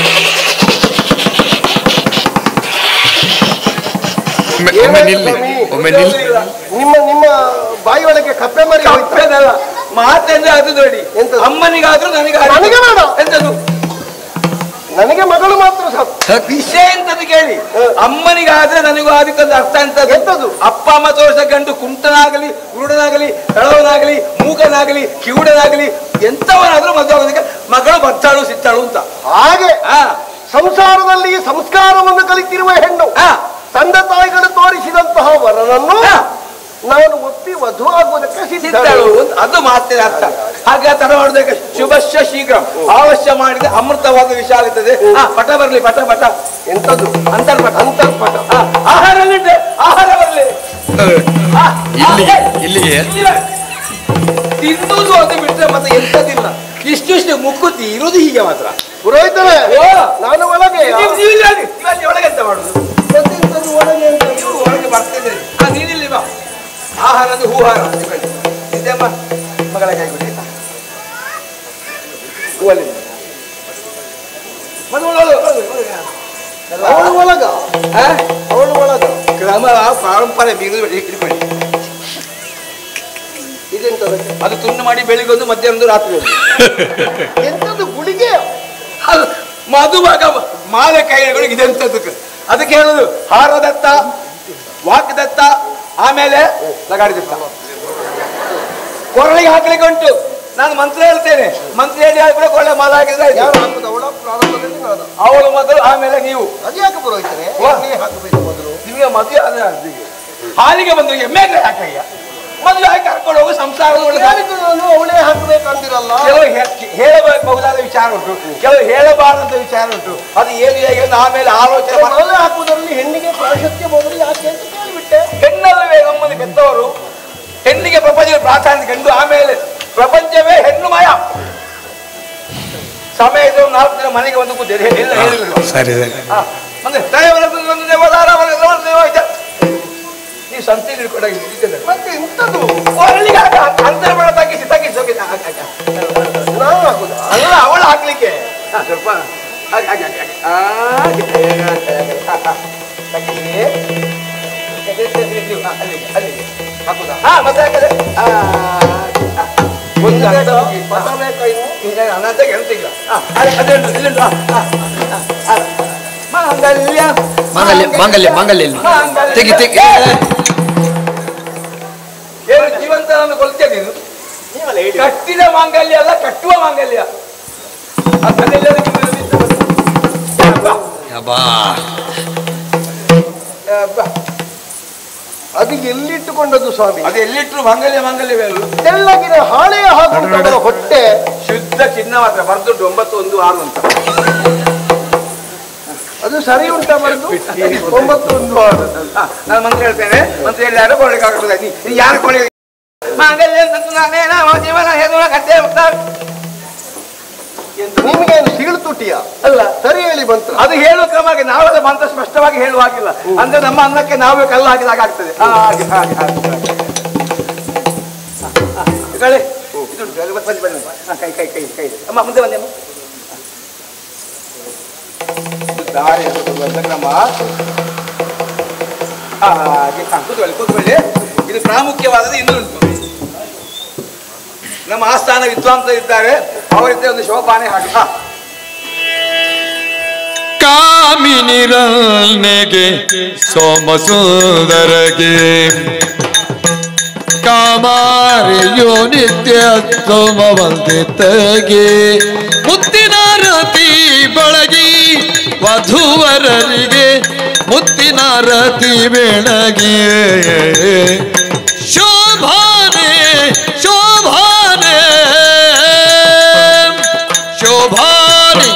ಒಮ್ಮೆ ಒಮ್ಮೆ ನಿಲ್ಲಿ ಒಮ್ಮೆ ನಿಲ್ಲಿ ನಿಮ್ಮ ನಿಮ್ಮ ಬಾಯಿ ಒಳಗೆ ಕಪ್ಪೆ ಮರಿ ಹೋಯ್ತಾ? ಕಪ್ಪೆದಲ್ಲ ಮಾತೆಂದ್ರೆ ಅದು ನೋಡಿ ಎಂತದು? ಅಮ್ಮನಿಗಾದ್ರೂ ನನಗೆ ಆದಿತ್ತು. ನನಗೆ ಬೇಡ. ಎಂತದು ನನಗೆ ಮಗಳು ಮಾತ್ರ ಸಾಕು ವಿಷಯ ಎಂತದ್ದು ಕೇಳಿ ಅಮ್ಮನಿಗಾದ್ರೆ ನನಗೂ ಅದಕ್ಕೆ ಒಂದು ಅರ್ಥ ಎಂತದ್ದು ಎಂತದು? ಅಪ್ಪ ಅಮ್ಮ ತೋರಿಸ ಗಂಡು ಕುಂಟನಾಗಲಿ ಕುರುಡನಾಗಲಿ ಕಳವನಾಗಲಿ ಮೂಕನಾಗಲಿ ಕಿವುಡನಾಗಲಿ ಎಂತವನಾದ್ರೂ ಮದುವೆ ಆಗೋದಕ್ಕೆ ಮಗಳು ಬರ್ತಾಳು ಸಿತ್ತಾಳು ಅಂತ ಹಾಗೆ ಆ, ಸಂಸಾರದಲ್ಲಿ ಸಂಸ್ಕಾರವನ್ನು ಕಲಿತಿರುವ ಹೆಣ್ಣು ಆ, ತಂದೆ ತಾಯಿಗಳು ತೋರಿಸಿದಂತಹ ವರನನ್ನು ಆ. ನಾನು ಒಪ್ಪಿ ವಧು ಆಗುವುದಕ್ಕೆ ಸಿದ್ಧಳು ಸಿತ್ತಾಳು ಅಂತ ಅದು ಮಾತಿನ ಅರ್ಥ ಹಾಗೆ ತಡ ಮಾಡುದಕ್ಕೆ ಶುಭಶ್ಯ ಶೀಘ್ರ ಅವಶ್ಯ ಮಾಡಿದ ಅಮೃತವಾದ ವಿಷ ಆಗುತ್ತದೆ ಹಾ ಪಟ ಬರ್ಲಿ ಪಟ ಪಟ ಎಂತದ್ದು ಅಂತರ್ಪಟ ಅಂತರ್ಪಟ ಹಾ, ಆಹಾರ ಎಲ್ಲಿದೆ? ಆಹಾರ ಬರ್ಲಿ ಆ, ಆ, ಇಲ್ಲಿಗೆ ಏ, ಇಲ್ಲಿಗೆ ಇಲ್ಲ. ತಿನ್ನುವುದು ಅದು ಬಿಟ್ರೆ ಮತ್ತೆ ಎಂತದಿಲ್ಲ ಇಷ್ಟಿಷ್ಟು ಮುಕ್ಕುತ್ತಿ ಇರುವುದು ಹೀಗೆ ಮಾತ್ರ ಪುರೋಹಿತರೇ ಓ, ನಾನು ಒಳಗೆ ನೀವು ನೀವು ಇಲ್ಲಿ ಬನ್ನಿ. ನೀವು ಅಲ್ಲಿ ಒಳಗೆ ಎಂತ ಮಾಡುದು ಎಂತದ್ದು ಒಳಗೆ ಅಂತ ನೀವು ಒಳಗೆ ಬರ್ತಿದ್ದೀರಿ ಆ, ನೀನಿಲ್ಲಿ ಬಾ ಆಹಾರ ಅಂದ್ರೆ ಹೂಹಾರ ಇದ್ದಮ್ಮ ಮಗಳ ಕೈ ಬಿಡಿ ಹೂವಲ್ಲಿ ಮತ್ತೆ ಒಳಗೆ, ಒಳಗೆ, ಒಳಗೆ. ಅವಳು ಒಳಗ ಆ? ಅವಳು ಒಳಗ ಕ್ರಮ ಪಾರಂಪರೆ ಬೀಗದು ಇಟ್ಕೊಳ್ಳಿ ಇದೆಂತದಕ್ಕೆ ಅದು ತುಂಡು ಮಾಡಿ ಬೆಳಿಗ್ಗೆ ಒಂದು ಮಧ್ಯಾಹ್ನ ಒಂದು ರಾತ್ರಿ ಒಂದು ಎಂತದ್ದು ಗುಳಿಗೆ ಅದು ಮಧುಭಾಗ ಮಾಲೆ ಕೈಗಳಿಗೆ ಇದೆಂತದಕ್ಕೆ ಅದಕ್ಕೆ ಹೇಳುದು ಹಾರದತ್ತ ವಾಕ್ದತ್ತ ಆಮೇಲೆ ಲಗಾಡಿದತ್ತ ಕೊರಳಿಗೆ ಹಾಕ್ಲಿಕ್ಕೆ ಉಂಟು ನಾನು ಮಂತ್ರ ಹೇಳ್ತೇನೆ ಮಂತ್ರ ಹೇಳಿ ಹಾಕಿದ್ರೆ ಕೊಳ್ಳೆ ಮಾಲೆ ಹಾಕಿದ್ರೆ ಆಯ್ತು. ಯಾರು ಹಾಕುದು ಅವಳ ಪ್ರಾರಂಭದಲ್ಲಿ ನಾನು ಅವಳು ಮೊದಲು ಆಮೇಲೆ ನೀವು ಅದು ಯಾಕೆ ಪುರೋಹಿತರೆ ವಾ. ನೀ ಹಾಕಬೇಕು ಮೊದಲು ನಿಮಗೆ ಮದುವೆ ಆದ್ರೆ ಅರ್ಧಿಗೆ ಹಾಲಿಗೆ ಬಂದು ಎಮ್ಮೆ ಹಾಕಯ್ಯ ಮದುವೆ ಹಾಕಿ ಕರ್ಕೊಂಡು ಹೋಗು ಸಂಸಾರದ ಒಳಗೆ ಯಾರಿಗೂ ನಾನು ಅವಳೇ ಹಾಕಬೇಕಂದಿರಲ್ಲ ಕೆಲವು ಹೇ- ಹೇಳಬಹುದಾದ ವಿಚಾರ ಉಂಟು ಕೆಲವು ಹೇಳಬಾರದಂತ ವಿಚಾರ ಉಂಟು ಅದು ಏನು ಹೇಗೆ ಅಂತ ಆಮೇಲೆ ಆಲೋಚನೆ ಮಾಡಿ ಮಾಲೆ ಹಾಕುವುದರಲ್ಲಿ ಹೆಣ್ಣಿಗೆ ಪ್ರಾಶಸ್ತ್ಯ ಮೊದಲು ಯಾಕೆ ಅಂತ ಕೇಳಿಬಿಟ್ಟೆ ಹೆಣ್ಣಲ್ಲವೇ ನಮ್ಮನ್ನು ಬೆತ್ತವರು ಹೆಣ್ಣಿಗೆ ಪ್ರಪಂಚದ ಪ್ರಾಧಾನ್ಯ ಕಂಡು ಆಮೇಲೆ ಪ್ರಪಂಚವೇ ಹೆಣ್ಣು ಮಯ ಸಮಯ ಇದ್ರೆ ಒಂದು ನಾಲ್ಕು ದಿನ ಮನೆಗೆ ಬಂದು ಕೂತಿದೆ ಎಲ್ಲ ಹೇಳಿಬಿಡುವ ಸರಿ ಸರಿ ಹಾ, ಅಂದ್ರೆ ದೈವರ ಒಂದು ದೇವದಾರ ಅವರ ದೇವರ ದೇವ ಇದೆ. ನೀವು ಸಂತೆಯಲ್ಲಿ ಹಿಡ್ಕೊಂಡಾಗ ಇಟ್ಟಿದ್ದಾರೆ. ಮತ್ತೆ ಎಂತದ್ದು ಅವರಲ್ಲಿಗೆ ಆಗ ಅಂತರ್ಮಣ ತಗ್ಗಿಸಿ ತಗ್ಗಿಸಿ ಹೋಗಿ ಆ, ಆ, ಆ. ನಾನು ಹಾಕುದ ಅಲ್ಲ ಅವಳು ಹಾಕ್ಲಿಕ್ಕೆ ಹಾ, ಸ್ವಲ್ಪ ಹಾಗೆ, ಹಾಗೆ, ಹಾಗೆ, ಹಾಗೆ. ಆ, ಹಾಗೆ, ಹಾಗೆ, ಹಾಗೆ, ಹಾ, ಹಾ. ತಗ್ಗಿಸಿ. ನೀವು, ಹಾ, ಅಲ್ಲಿಗೆ, ಅಲ್ಲಿಗೆ. ಹಾಕುದಾ? ಹಾ, ಮತ್ತೆ ಹಾಕಿದ್ರೆ? ಆ, ಆ. ಒಂದು ಅರ್ಧ ಹೋಗಿ. ಪಟ ಬೇಕಾ ಇನ್ನು ಈಗ ಅನಂತ ಗೆಲ್ತಿಲ್ಲ. ಹಾ, ಅದೇ, ಅದೇ ಉಂಟು, ಇಲ್ಲುಂಟು. ಹಾ, ಹಾ, ಹಾ, ಹಾ. ಮಾಂಗಲ್ಯ ಮಾಂಗಲ್ಯ ಮಾಂಗಲ್ಯ ಮಾಂಗಲ್ಯ ಇಲ್ಲಿ ತೆಗಿ ತೆಗಿ ಏನು ಜೀವಂತನನ್ನು ಕೊಲ್ತೇನೆ ನೀನು ನೀವಲ್ಲ ಹೇಳಿ ಕಟ್ಟಿದ ಮಾಂಗಲ್ಯ ಅಲ್ಲ ಕಟ್ಟುವ ಮಾಂಗಲ್ಯ ಅದನ್ನೆಲ್ಲದಕ್ಕೆ ವಿರೋಧಿಸಿ ಅಬ್ಬಾ, ಅಬ್ಬಾ ಅಬ್ಬಾ. ಅದು ಎಲ್ಲಿಟ್ಟುಕೊಂಡದ್ದು ಸ್ವಾಮಿ ಅದು ಎಲ್ಲಿಟ್ರು ಮಾಂಗಲ್ಯ ಮಾಂಗಲ್ಯವೇ ಅಲ್ಲ ತೆಳ್ಳಗಿನ ಹಾಳೆಯ ಹಾಕುವಂತವರ ಹೊಟ್ಟೆ ಶುದ್ಧ ಚಿನ್ನ ಮಾತ್ರ ಬರ್ದುಂಟು ಒಂಬತ್ತು ಒಂದು ಆರು ಅಂತ ಅದು ಸರಿ ಉಂಟಾ ಬರೆದು ಒಂಬತ್ತು ಒಂದು ಆರು ಹಾ, ನಾನು ಮಂತ್ರ ಹೇಳ್ತೇನೆ ಮಂತ್ರ ಹೇಳಿ ಯಾರು ಕೊಳ್ಳಿಗೆ ಆಗ್ತದೆ ನೀ ನೀ ಯಾರು ಕೊಳ್ಳಿಗೆ ಮಾಂಗಲ್ಯ ತಂತು ನಾನೇ ನಮ್ಮ ಜೀವನ ಹೇಳುವ ಕಥೆ ಮುಕ್ತ. ನಿಮಗೇನು ಸಿಗಿಳು ತುಟಿಯ ಅಲ್ಲ ಸರಿ ಹೇಳಿ ಮಂತ್ರ ಅದು ಹೇಳುವ ಕ್ರಮಕ್ಕೆ ನಾವೆಲ್ಲ ಮಂತ್ರ ಸ್ಪಷ್ಟವಾಗಿ ಹೇಳುವಾಗಿಲ್ಲ ಅಂದ್ರೆ ನಮ್ಮ ಅನ್ನಕ್ಕೆ ನಾವೇ ಕಲ್ಲು ಹಾಕಿದಾಗ ಆಗ್ತದೆ ಆ, ಹಾಗೆ ಹಾಗೆ ಹಾಗೆ ಹಾಗೆ. ಹ, ಹ, ಇಕೊಳ್ಳಿ. ಇದುಂಟು, ಅಲ್ಲಿ ಬನ್ನಿ ಬನ್ನಿ ಬನ್ನಿ. ಹ, ಕೈ ಕೈ ಕೈ ಕೈ ಅಮ್ಮ ಮುಂದೆ ಬನ್ನಿ ಅಮ್ಮ ಇದು ದಾರಿ ಎಸೆದುಕೊಂಡ ಕ್ರಮ ಹಾಗೆ ಹ, ಕೂತ್ಕೊಳ್ಳಿ ಕೂತ್ಕೊಳ್ಳಿ ಇದು ಪ್ರಾಮುಖ್ಯವಾದದ್ದು ಇನ್ನೂ ಉಂಟು ನಮ್ಮ ಆಸ್ಥಾನ ವಿದ್ವಾಂಸರು ಇದ್ದಾರೆ ಅವರಿದ್ದ ಒಂದು ಶೋಭಾನೆ ಹಾಗೆ ಹಾ ಕಾಮಿನಿರಲ್ನೆಗೆ ಸೋಮಸುಂದರಗೆ ಕಾಮಾರಿಯೋ ನಿತ್ಯ ಸೋಮವಂದಿತಗೆ ಮುತ್ತಿನ ರತಿ ಬಳಗಿ ವಧುವರರಿಗೆ ಮುತ್ತಿನ ರತಿ ಬೆಳಗಿ ಶೋಭಾನೆ ಶೋಭಾನೆ ಶೋಭಾನೆ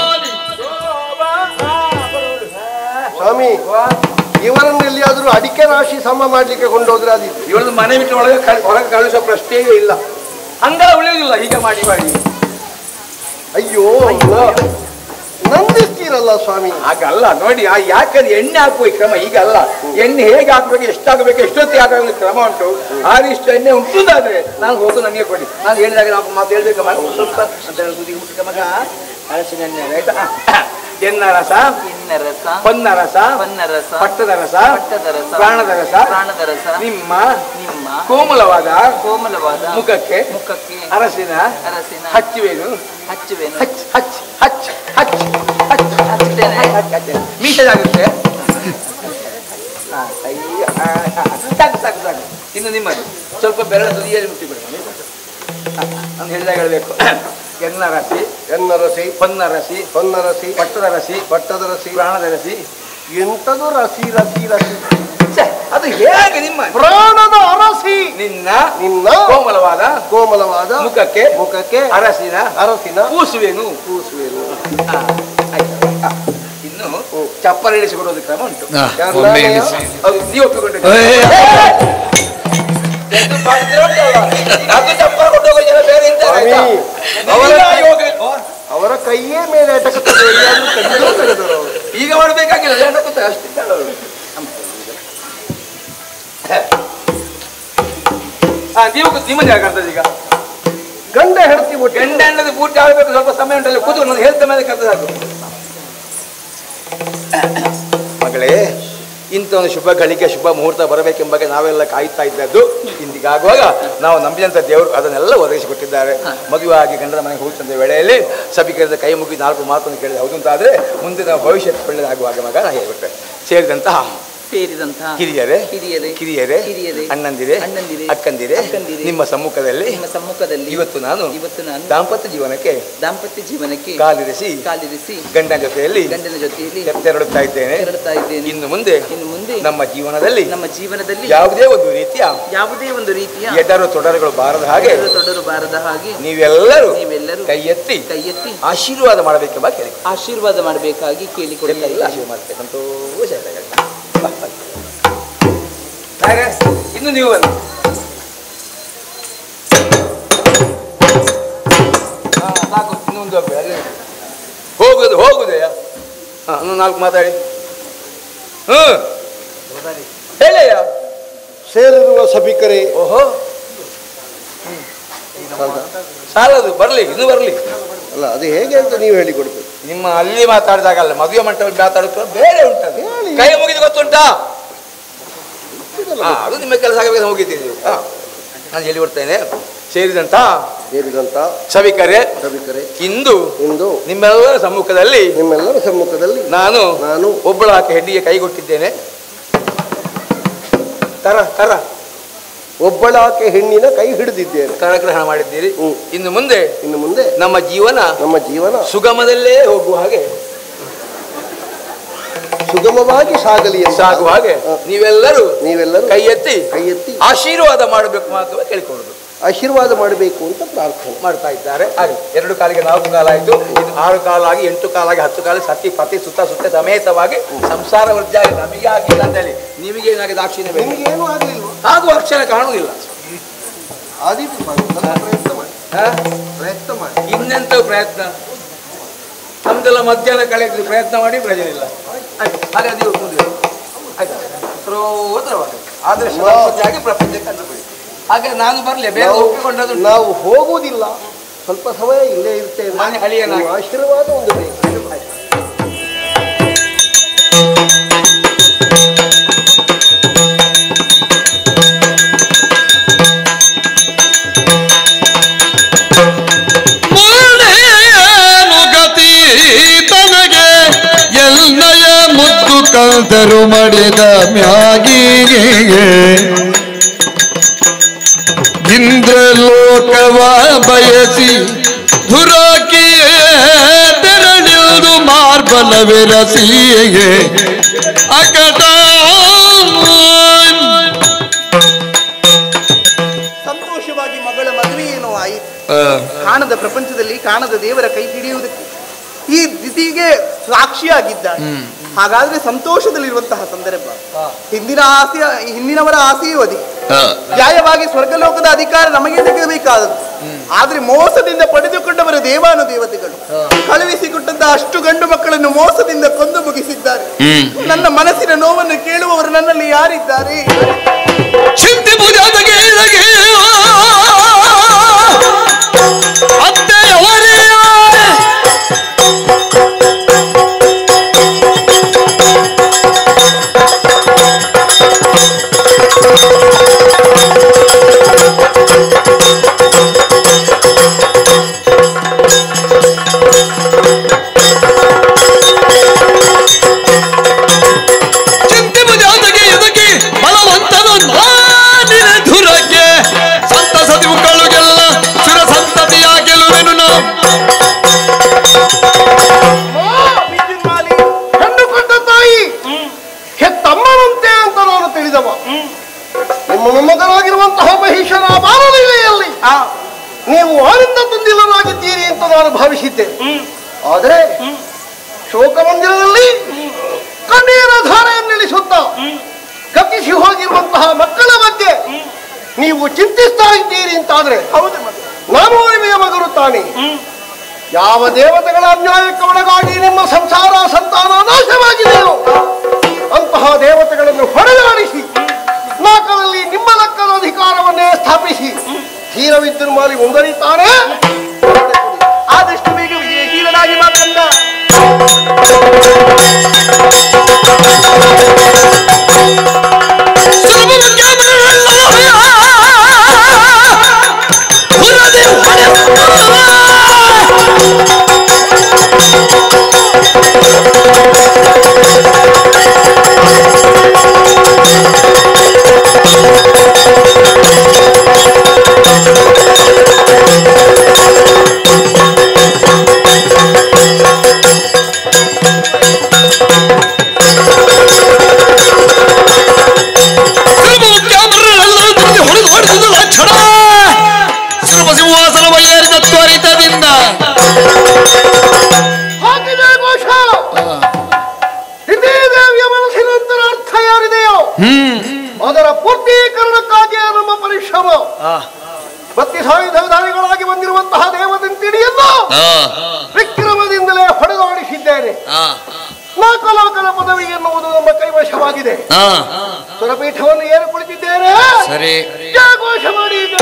ಸ್ವಾಮಿ ಇವರನ್ನು ಎಲ್ಲಿಯಾದ್ರೂ ಅಡಿಕೆ ರಾಶಿ ಸಮ ಮಾಡ್ಲಿಕ್ಕೆ ಕೊಂಡೋದ್ರೆ ಅದು ಇವಳದು ಮನೆ ಬಿಟ್ಟು ಒಳಗೆ ಕಳ್- ಹೊರಗೆ ಕಳಿಸೋ ಪ್ರಶ್ನೆಯೇ ಇಲ್ಲ ಅಂಗಳ ಉಳಿಯುವುದಿಲ್ಲ ಹೀಗೆ ಮಾಡಿ ಮಾಡಿ ಅಯ್ಯೋ ನಂದಿಸ್ತೀರಲ್ಲ ಸ್ವಾಮಿ ಹಾಗಲ್ಲ ನೋಡಿ ಆ ಯಾಕಂದ್ರೆ ಎಣ್ಣೆ ಹಾಕುವ ಈ ಕ್ರಮ ಹೀಗಲ್ಲ ಎಣ್ಣೆ ಹೇಗೆ ಹಾಕ್ಬೇಕು ಎಷ್ಟಾಗಬೇಕು ಎಷ್ಟೊತ್ತಿಗೆ ಹಾಕಬೇಕು ಕ್ರಮ ಉಂಟು ಆ ಇಷ್ಟು ಎಣ್ಣೆ ಉಂಟುದಾದ್ರೆ ನಾನು ಹೋಗು ನನಗೆ ಕೊಡಿ ನಾನು ಹೇಳಿದಾಗ ನಾವು ಮಾತು ಹೇಳ್ಬೇಕು ಮಗ, ಸ್ವಲ್ಪ ಅಂತ ಹೇಳಿ ತುದಿಗೆ ಮುಟ್ಟಿದ ಮಗ ಹಲಸಿನ ಎಣ್ಣೆ ಆಯ್ತಾ ಎನ್ನ ರಸ ಇನ್ನರಸ ಹೊನ್ನ ರಸ ವನ್ನರಸ ಪಟ್ಟದ ರಸ ಪಟ್ಟದ ರಸ ಪ್ರಾಣದ ರಸ ಪ್ರಾಣದ ರಸ ನಿಮ್ಮ ನಿಮ್ಮ ಕೋಮಲವಾದ ಕೋಮಲವಾದ ಮುಖಕ್ಕೆ ಮುಖಕ್ಕೆ ಅರಸಿನ ಅರಸಿನ ಹಚ್ಚುವೇನು ಹಚ್ಚುವೆನು ಹಚ್ ಹಚ್ ಹಚ್ ಹಚ್ ಹಚ್ ಹಚ್ಚುತ್ತೇನೆ. ಹಚ್ ಹಚ್ ಮೀಸೆಯಾಗುತ್ತೆ ಹಾ, ಕೈ, ಆ, ಆ, ಸಾಕು ಸಾಕು ಸಾಕು ಇನ್ನು ನಿಮ್ಮದು ಸ್ವಲ್ಪ ಬೆರಳ ತುದಿಯಲ್ಲಿ ಮುಟ್ಟಿಬಿಡಿ ನಾನು ಹೇಳಿದಾಗ ಹೇಳಬೇಕು ಎನ್ನ ರಸಿ ಎನ್ನ ರಸಿ ಹೊನ್ನ ರಸಿ ಹೊನ್ನ ರಸಿ ಪಟ್ಟದ ರಸಿ ಪಟ್ಟದ ರಸಿ ಪ್ರಾಣದ ರಸಿ ಎಂತದು ರಸಿ ರಸಿ ರಸಿ ಛೆ, ಅದು ಅದು ಹೇಗೆ ನಿಮ್ಮ ಪ್ರಾಣದ ಅರಸಿ ನಿನ್ನ ನಿನ್ನ ಕೋಮಲವಾದ ಕೋಮಲವಾದ ಮುಖಕ್ಕೆ ಮುಖಕ್ಕೆ ಅರಸಿನ ಅರಸಿನ ಕೂಸುವೆನು ಕೂಸುವೆನು ಆ, ಆಯ್ತು. ಆ, ಇನ್ನು ಚಪ್ಪರ ಇಳಿಸಿಕೊಡೋದು ಕ್ರಮ ಉಂಟು ಹಾ, ಯಾರು ಒಮ್ಮೆ ನಾನೆಯಾ? ಎಣಿಸಿ. ಅದು ನೀವು ಒಪ್ಪಿಕೊಂಡಿದ್ದೀರಿ. ಏ, ಎಂದು ಮಾಡಿದ್ರೆ ಉಂಟಲ್ಲ, ಅದು ಚಪ್ಪರ ಕೊಟ್ಟೋಗೋ ಜನ ಬೇರೆ ಇದ್ದಾರೆ ಆಯ್ತಾ? ಸ್ವಾಮಿ, ಅವರ ಅವರ- ಯೋಗ- ಓ, ಅವರ ಕೈಯೇ ಮೇಲೆ ಅಟಕುತ್ತದೆ ಎಲ್ಲಿಯಾದ್ರೂ ತೆಗೆದರೂ ತೆಗೆದರು ಅವರು. ಈಗ ಮಾಡಬೇಕಾಗಿಲ್ಲ ಲೇಟ್ ಆಗುತ್ತೆ ಅಷ್ಟೇ ಹೇಳೋರು. ಹಾ ನೀವು ನಿಮ್ಮದು ಯಾಕೆ ಕರ್ತದೆ ಈಗ ಗಂಡ ಹೆಂಡತಿ ಒಟ್ಟಿಗೆ ಗಂಡ ಹೆಂಡತಿ ಪೂರ್ತಿ ಆಗಬೇಕು ಸ್ವಲ್ಪ ಸಮಯ ಉಂಟಲ್ಲ ಕೂತು ನಾನು ಹೇಳ್ತ ಮೇಲೆ ಕರ್ತದೆ ಸಾಕು ಮಗಳೇ ಇಂಥ ಒಂದು ಶುಭ ಗಳಿಕೆ ಶುಭ ಮುಹೂರ್ತ ಬರಬೇಕೆಂಬ ನಾವೆಲ್ಲ ಕಾಯ್ತಾ ಇದ್ದದ್ದು ಇಂದಿಗಾಗುವಾಗ ನಾವು ನಂಬಿದಂಥ ದೇವರು ಅದನ್ನೆಲ್ಲ ಒದಗಿಸಿಕೊಟ್ಟಿದ್ದಾರೆ ಮದುವೆ ಆಗಿ ಗಂಡನ ಮನೆಗೆ ಹೋಗುತ್ತಂತ ವೇಳೆಯಲ್ಲಿ ಸಭಿಕರಿಂದ ಕೈ ಮುಗಿ ನಾಲ್ಕು ಮಾತನ್ನು ಕೇಳಿದ ಹೌದು ಅಂತಾದ್ರೆ ಮುಂದೆ ನಾವು ಭವಿಷ್ಯತ್ತು ಒಳ್ಳೆಯದಾಗುವಾಗ ಮಗ ನಾ ಹೇಳ್ಬಿಟ್ಟೆ ಸೇರಿದಂತಹ ಸೇರಿದಂತಹ ಹಿರಿಯರೇ ಹಿರಿಯರೇ ಕಿರಿಯರೇ ಕಿರಿಯರೇ ಅಣ್ಣಂದಿರೇ ಅಣ್ಣಂದಿರೇ ಅಕ್ಕಂದಿರೇ ಅಕ್ಕಂದಿರೇ ನಿಮ್ಮ ಸಮ್ಮುಖದಲ್ಲಿ ನಿಮ್ಮ ಸಮ್ಮುಖದಲ್ಲಿ ಇವತ್ತು ನಾನು ಇವತ್ತು ನಾನು ದಾಂಪತ್ಯ ಜೀವನಕ್ಕೆ ದಾಂಪತ್ಯ ಜೀವನಕ್ಕೆ ಕಾಲಿರಿಸಿ ಕಾಲಿರಿಸಿ ಗಂಡನ ಜೊತೆಯಲ್ಲಿ ಗಂಡನ ಜೊತೆಯಲ್ಲಿ ತೆರಳುತ್ತಾ ಇದ್ದೇನೆ ತೆರಳುತ್ತಾ ಇದ್ದೇನೆ ಇನ್ನು ಮುಂದೆ ಇನ್ನು ಮುಂದೆ ನಮ್ಮ ಜೀವನದಲ್ಲಿ ನಮ್ಮ ಜೀವನದಲ್ಲಿ ಯಾವುದೇ ಒಂದು ರೀತಿಯ ಯಾವುದೇ ಒಂದು ರೀತಿಯ ಎಡರು ತೊಡರುಗಳು ಬಾರದ ಹಾಗೆ ಎಡರು ತೊಡರು ಬಾರದ ಹಾಗೆ ನೀವೆಲ್ಲರೂ ನೀವೆಲ್ಲರೂ ಕೈ ಎತ್ತಿ ಕೈ ಎತ್ತಿ ಆಶೀರ್ವಾದ ಮಾಡಬೇಕೆಂಬ ಕೇಳಿ ಆಶೀರ್ವಾದ ಮಾಡಬೇಕಾಗಿ ಕೇಳಿಕೊಡ್ತಾ ಎಲ್ಲ ಇದ್ದೇನೆ. ಆಶೀರ್ವಾದ ಮಾಡ್ತೇವೆ ಸಂತೋಷ ಇರಲಿ. ಬಾ, ಬಾ. ಹಾಗೆ ಇನ್ನು ನೀವು ಬನ್ನಿ ಹಾ, ಸಾಕು ಇನ್ನೊಂದು ಒಬ್ಬ ಅಲ್ಲಿ ಹೋಗುದು ಹೋಗುದೆಯಾ ಹಾ ಇನ್ನೊಂದು ನಾಲ್ಕು ಮಾತಾಡಿ ಹ್ಮ್ ಹೇಳಯ್ಯ ಸೇರಿರುವ ಸಭಿಕರೇ ಓಹೋ ಸಾಲದು ಬರ್ಲಿ ಇನ್ನು ಬರ್ಲಿ ಅಲ್ಲ ಅದು ಹೇಗೆ ಅಂತ ನೀವು ಹೇಳಿಕೊಡ್ಬೇಕು ನಿಮ್ಮ ಅಲ್ಲಿ ಮಾತಾಡಿದಾಗಲ್ಲ ಮದುವೆ ಮಂಟಪದಲ್ಲಿ ಮಾತಾಡುತ್ತ ಬೇರೆ ಉಂಟದು ಹೇಳಿ. ಕೈ ಮುಗಿದು ಗೊತ್ತುಂಟಾ ಹಾ, ಅದು ನಿಮ್ಮ ಕೆಲಸ ಆಗಬೇಕು ಹೋಗಿದ್ದೀರಿ ಹಾ ನಾನು ಹೇಳಿ ಕೊಡ್ತೇನೆ ಸೇರಿದಂತ ಸೇರಿದಂತ ಸಭಿಕರೇ ಸಭಿಕರೇ ಇಂದು ಇಂದು ನಿಮ್ಮೆಲ್ಲರ ಸಮ್ಮುಖದಲ್ಲಿ ನಿಮ್ಮೆಲ್ಲರ ಸಮ್ಮುಖದಲ್ಲಿ ನಾನು ನಾನು ಒಬ್ಬಳ ಆಕೆ ಹೆಣ್ಣಿಗೆ ಕೈಗೊಟ್ಟಿದ್ದೇನೆ ತರ ತರ ಒಬ್ಬಳಾಕೆ ಹೆಣ್ಣಿನ ಕೈ ಹಿಡಿದಿದ್ದೇನೆ ಕರಗ್ರಹಣ ಮಾಡಿದ್ದೀರಿ ಹ್ಮ್. ಇನ್ನು ಮುಂದೆ ಇನ್ನು ಮುಂದೆ ನಮ್ಮ ಜೀವನ ನಮ್ಮ ಜೀವನ ಸುಗಮದಲ್ಲೇ ಹೋಗುವ ಹಾಗೆ ಸುಗಮವಾಗಿ ಸಾಗಲಿ ಅಂತ ಸಾಗುವ ಹಾಗೆ ಹ. ನೀವೆಲ್ಲರೂ ನೀವೆಲ್ಲರೂ ಕೈ ಎತ್ತಿ ಕೈ ಎತ್ತಿ ಆಶೀರ್ವಾದ ಮಾಡಬೇಕು ಮಾತ್ರ ಕೇಳಿಕೊಳ್ಳುದು ಆಶೀರ್ವಾದ ಮಾಡಬೇಕು ಅಂತ ಪ್ರಾರ್ಥನೆ ಮಾಡ್ತಾ ಇದ್ದಾರೆ ಹಾಗೆ ಎರಡು ಕಾಲಿಗೆ ನಾಲ್ಕು ಕಾಲ ಆಯಿತು ಇದು ಆರು ಕಾಲಾಗಿ ಎಂಟು ಕಾಲಾಗಿ ಹತ್ತು ಕಾಲ ಸತಿ ಪತಿ ಸುತ್ತ ಸುತ್ತ ಸಮೇತವಾಗಿ ಸಂಸಾರ ವೃದ್ಧಿ ಆಗಿ ನಮಗೆ ಆಗಿಲ್ಲ ಅಂತ ಹೇಳಿ ನಿಮಗೆ ಏನಾಗಿದೆ ದಾಕ್ಷಿಣ್ಯ ಬೇಕು ನಿಮಗೆ ಏನು ಆಗಲಿಲ್ವಾ ಹಾಗೂ ಅಕ್ಷರ ಕಾಣುವುದಿಲ್ಲ ಆದೀತು ಸ್ವಾಮಿ, ಸ್ವಲ್ಪ ಪ್ರಯತ್ನ ಮಾಡಿ ಹ? ಪ್ರಯತ್ನ ಮಾಡಿ ಇನ್ನೆಂತ ಪ್ರಯತ್ನ ನಮ್ದೆಲ್ಲ ಮಧ್ಯಾಹ್ನ ಕಳೆದು ಪ್ರಯತ್ನ ಮಾಡಿ ಪ್ರಯೋಜನ ಇಲ್ಲ ಆಯ್ತು ಹಾಗೆ ನೀವು ಮುಂದೆ ಆಯ್ತಾ ಶ್ರೋತ್ರವಾಗಿ ಆದರೆ ಶ್ರೋತ್ರವಾಗಿ ಪ್ರಪಂಚಕ್ಕೆ ಕಂಡುಬಿಡಿ ಹಾಗೆ ನಾನು ಬರಲಿ ಬೇಗ ನಾವು- ಒಪ್ಪಿಕೊಂಡದ್ದು ನಾವು ಹೋಗುವುದಿಲ್ಲ ಸ್ವಲ್ಪ ಸಮಯ ಇಲ್ಲೇ ಇರ್ತೇವೆ ಮನೆ ಅಳಿಯನಾಗಿ. ನಿಮ್ಮ ಆಶೀರ್ವಾದ ಒಂದು ಬೇಕು ಮುಳ್ಳೇನು ಗತಿ ತನಗೆ ಎಲ್ಲಯ ಮುದ್ದು ಕಲ್ದರು ಮಡಿದ ಮ್ಯಾಗಿಗೆ ಇಂದ್ರಲೋಕವ ಬಯಸಿ ಧುರಾಕಿಯೇ ತೆರಳಿದು ಮಾರ್ಬಲವಿರಸಿಯೇ ಅಕಟ ಸಂತೋಷವಾಗಿ ಮಗಳ ಮದುವೆ ಏನೋ ಆಯಿತು ಆ, ಕಾಣದ ಪ್ರಪಂಚದಲ್ಲಿ ಕಾಣದ ದೇವರ ಕೈ ಹಿಡಿಯುವುದಕ್ಕೆ ಈ ದಿಸಿಗೆ ಸಾಕ್ಷಿಯಾಗಿದ್ದಾಳೆ ಹಾಗಾದ್ರೆ ಸಂತೋಷದಲ್ಲಿರುವಂತಹ ಸಂದರ್ಭ ಹಿಂದಿನ ಆಸೆ ಹಿಂದಿನವರ ಆಸೆಯೂ ಅದೇ ಆ, ನ್ಯಾಯವಾಗಿ ಸ್ವರ್ಗಲೋಕದ ಅಧಿಕಾರ ನಮಗೆ ತೆಗೆಯಬೇಕಾದದ್ದು ಆದ್ರೆ ಮೋಸದಿಂದ ಪಡೆದುಕೊಂಡವರು ದೇವಾನು ದೇವತೆಗಳು ಕಳುಹಿಸಿಕೊಟ್ಟಂತಹ ಅಷ್ಟು ಗಂಡು ಮಕ್ಕಳನ್ನು ಮೋಸದಿಂದ ಕೊಂದು ಮುಗಿಸಿದ್ದಾರೆ ಹ್ಮ್. ನನ್ನ ಮನಸ್ಸಿನ ನೋವನ್ನು ಕೇಳುವವರು ನನ್ನಲ್ಲಿ ಯಾರಿದ್ದಾರೆ ಚಿಂತೆ ಮುಜಾದಗೆ ಇದಗೆ ಅತ್ತೆಯವರೇ ಚಿಂತೆ ಮುಜಾದಗೆ ಇದಕ್ಕೆ ಬಲವಂತನು ನಾನಿನ ಧುರಕ್ಕೆ ಹಾ ನೀವು ಆನಂದ ತುಂದಿಲ್ಲರಾಗಿದ್ದೀರಿ ಅಂತ ನಾನು ಭಾವಿಸಿದ್ದೆ ಆದರೆ ಶೋಕ ಮಂದಿರದಲ್ಲಿ ಕಣ್ಣೀರ ಧಾರೆಯನ್ನಿಳಿಸುತ್ತ ಗತಿಸಿ ಹೋಗಿರುವಂತಹ ಮಕ್ಕಳ ಬಗ್ಗೆ ನೀವು ಚಿಂತಿಸ್ತಾ ಇದ್ದೀರಿ ಅಂತಾದ್ರೆ ಹೌದು ಮತ್ತೆ ನಾನು ನಿಮಗೆ ಮಗನು ತಾನೆ ಯಾವ ದೇವತೆಗಳ ಅನ್ಯಾಯಕ್ಕೆ ಒಳಗಾಗಿ ನಿಮ್ಮ ಸಂಸಾರ ಸಂತಾನ ನಾಶವಾಗಿದೆಯೋ ಅಂತಹ ದೇವತೆಗಳನ್ನು ಹೊಡೆದಾಡಿಸಿ ನಾಲ್ಕರಲ್ಲಿ ನಿಮ್ಮ ಲೆಕ್ಕದ ಅಧಿಕಾರವನ್ನೇ ಸ್ಥಾಪಿಸಿ ಧೀರ ವಿದ್ಯುನ್ಮಾಲಿ ಮುಂದರಿತಾನೆ ಆದಷ್ಟು ಬೇಗ ವಿಜಯಶೀಲನಾಗಿ ಮಾತಂದ ಸಿಂಹಾಸನವ ಏರಿದ ತ್ವರಿತದಿಂದ ಹಾಕಿದೆ ಘೋಷ ಇದೇ ದೇವಿಯ ಮನಸ್ಸಿನಂತರ ಅರ್ಥ ಯಾರಿದೆಯೋ ಅದರ ಪೂರ್ತೀಕರಣಕ್ಕಾಗಿ ನಮ್ಮ ಪರಿಶ್ರಮ ಬತ್ತಿ ಸಾಯುಧಧಾರಿಗಳಾಗಿ ಬಂದಿರುವಂತಹ ದೇವದಂತಿಡಿಯನ್ನು ವಿಕ್ರಮದಿಂದಲೇ ಹೊಡೆದಾಡಿಸಿದ್ದೇನೆ ನಾಲ್ಕಲಾಕಲ ಪದವಿ ಎನ್ನುವುದು ನಮ್ಮ ಕೈವಶವಾಗಿದೆ ಸುರಪೀಠವನ್ನು ಏರು ಕುಳಿತಿದ್ದೇನೆ ಸರಿ ಜಯಘೋಷ ಮಾಡಿ ಈಗ.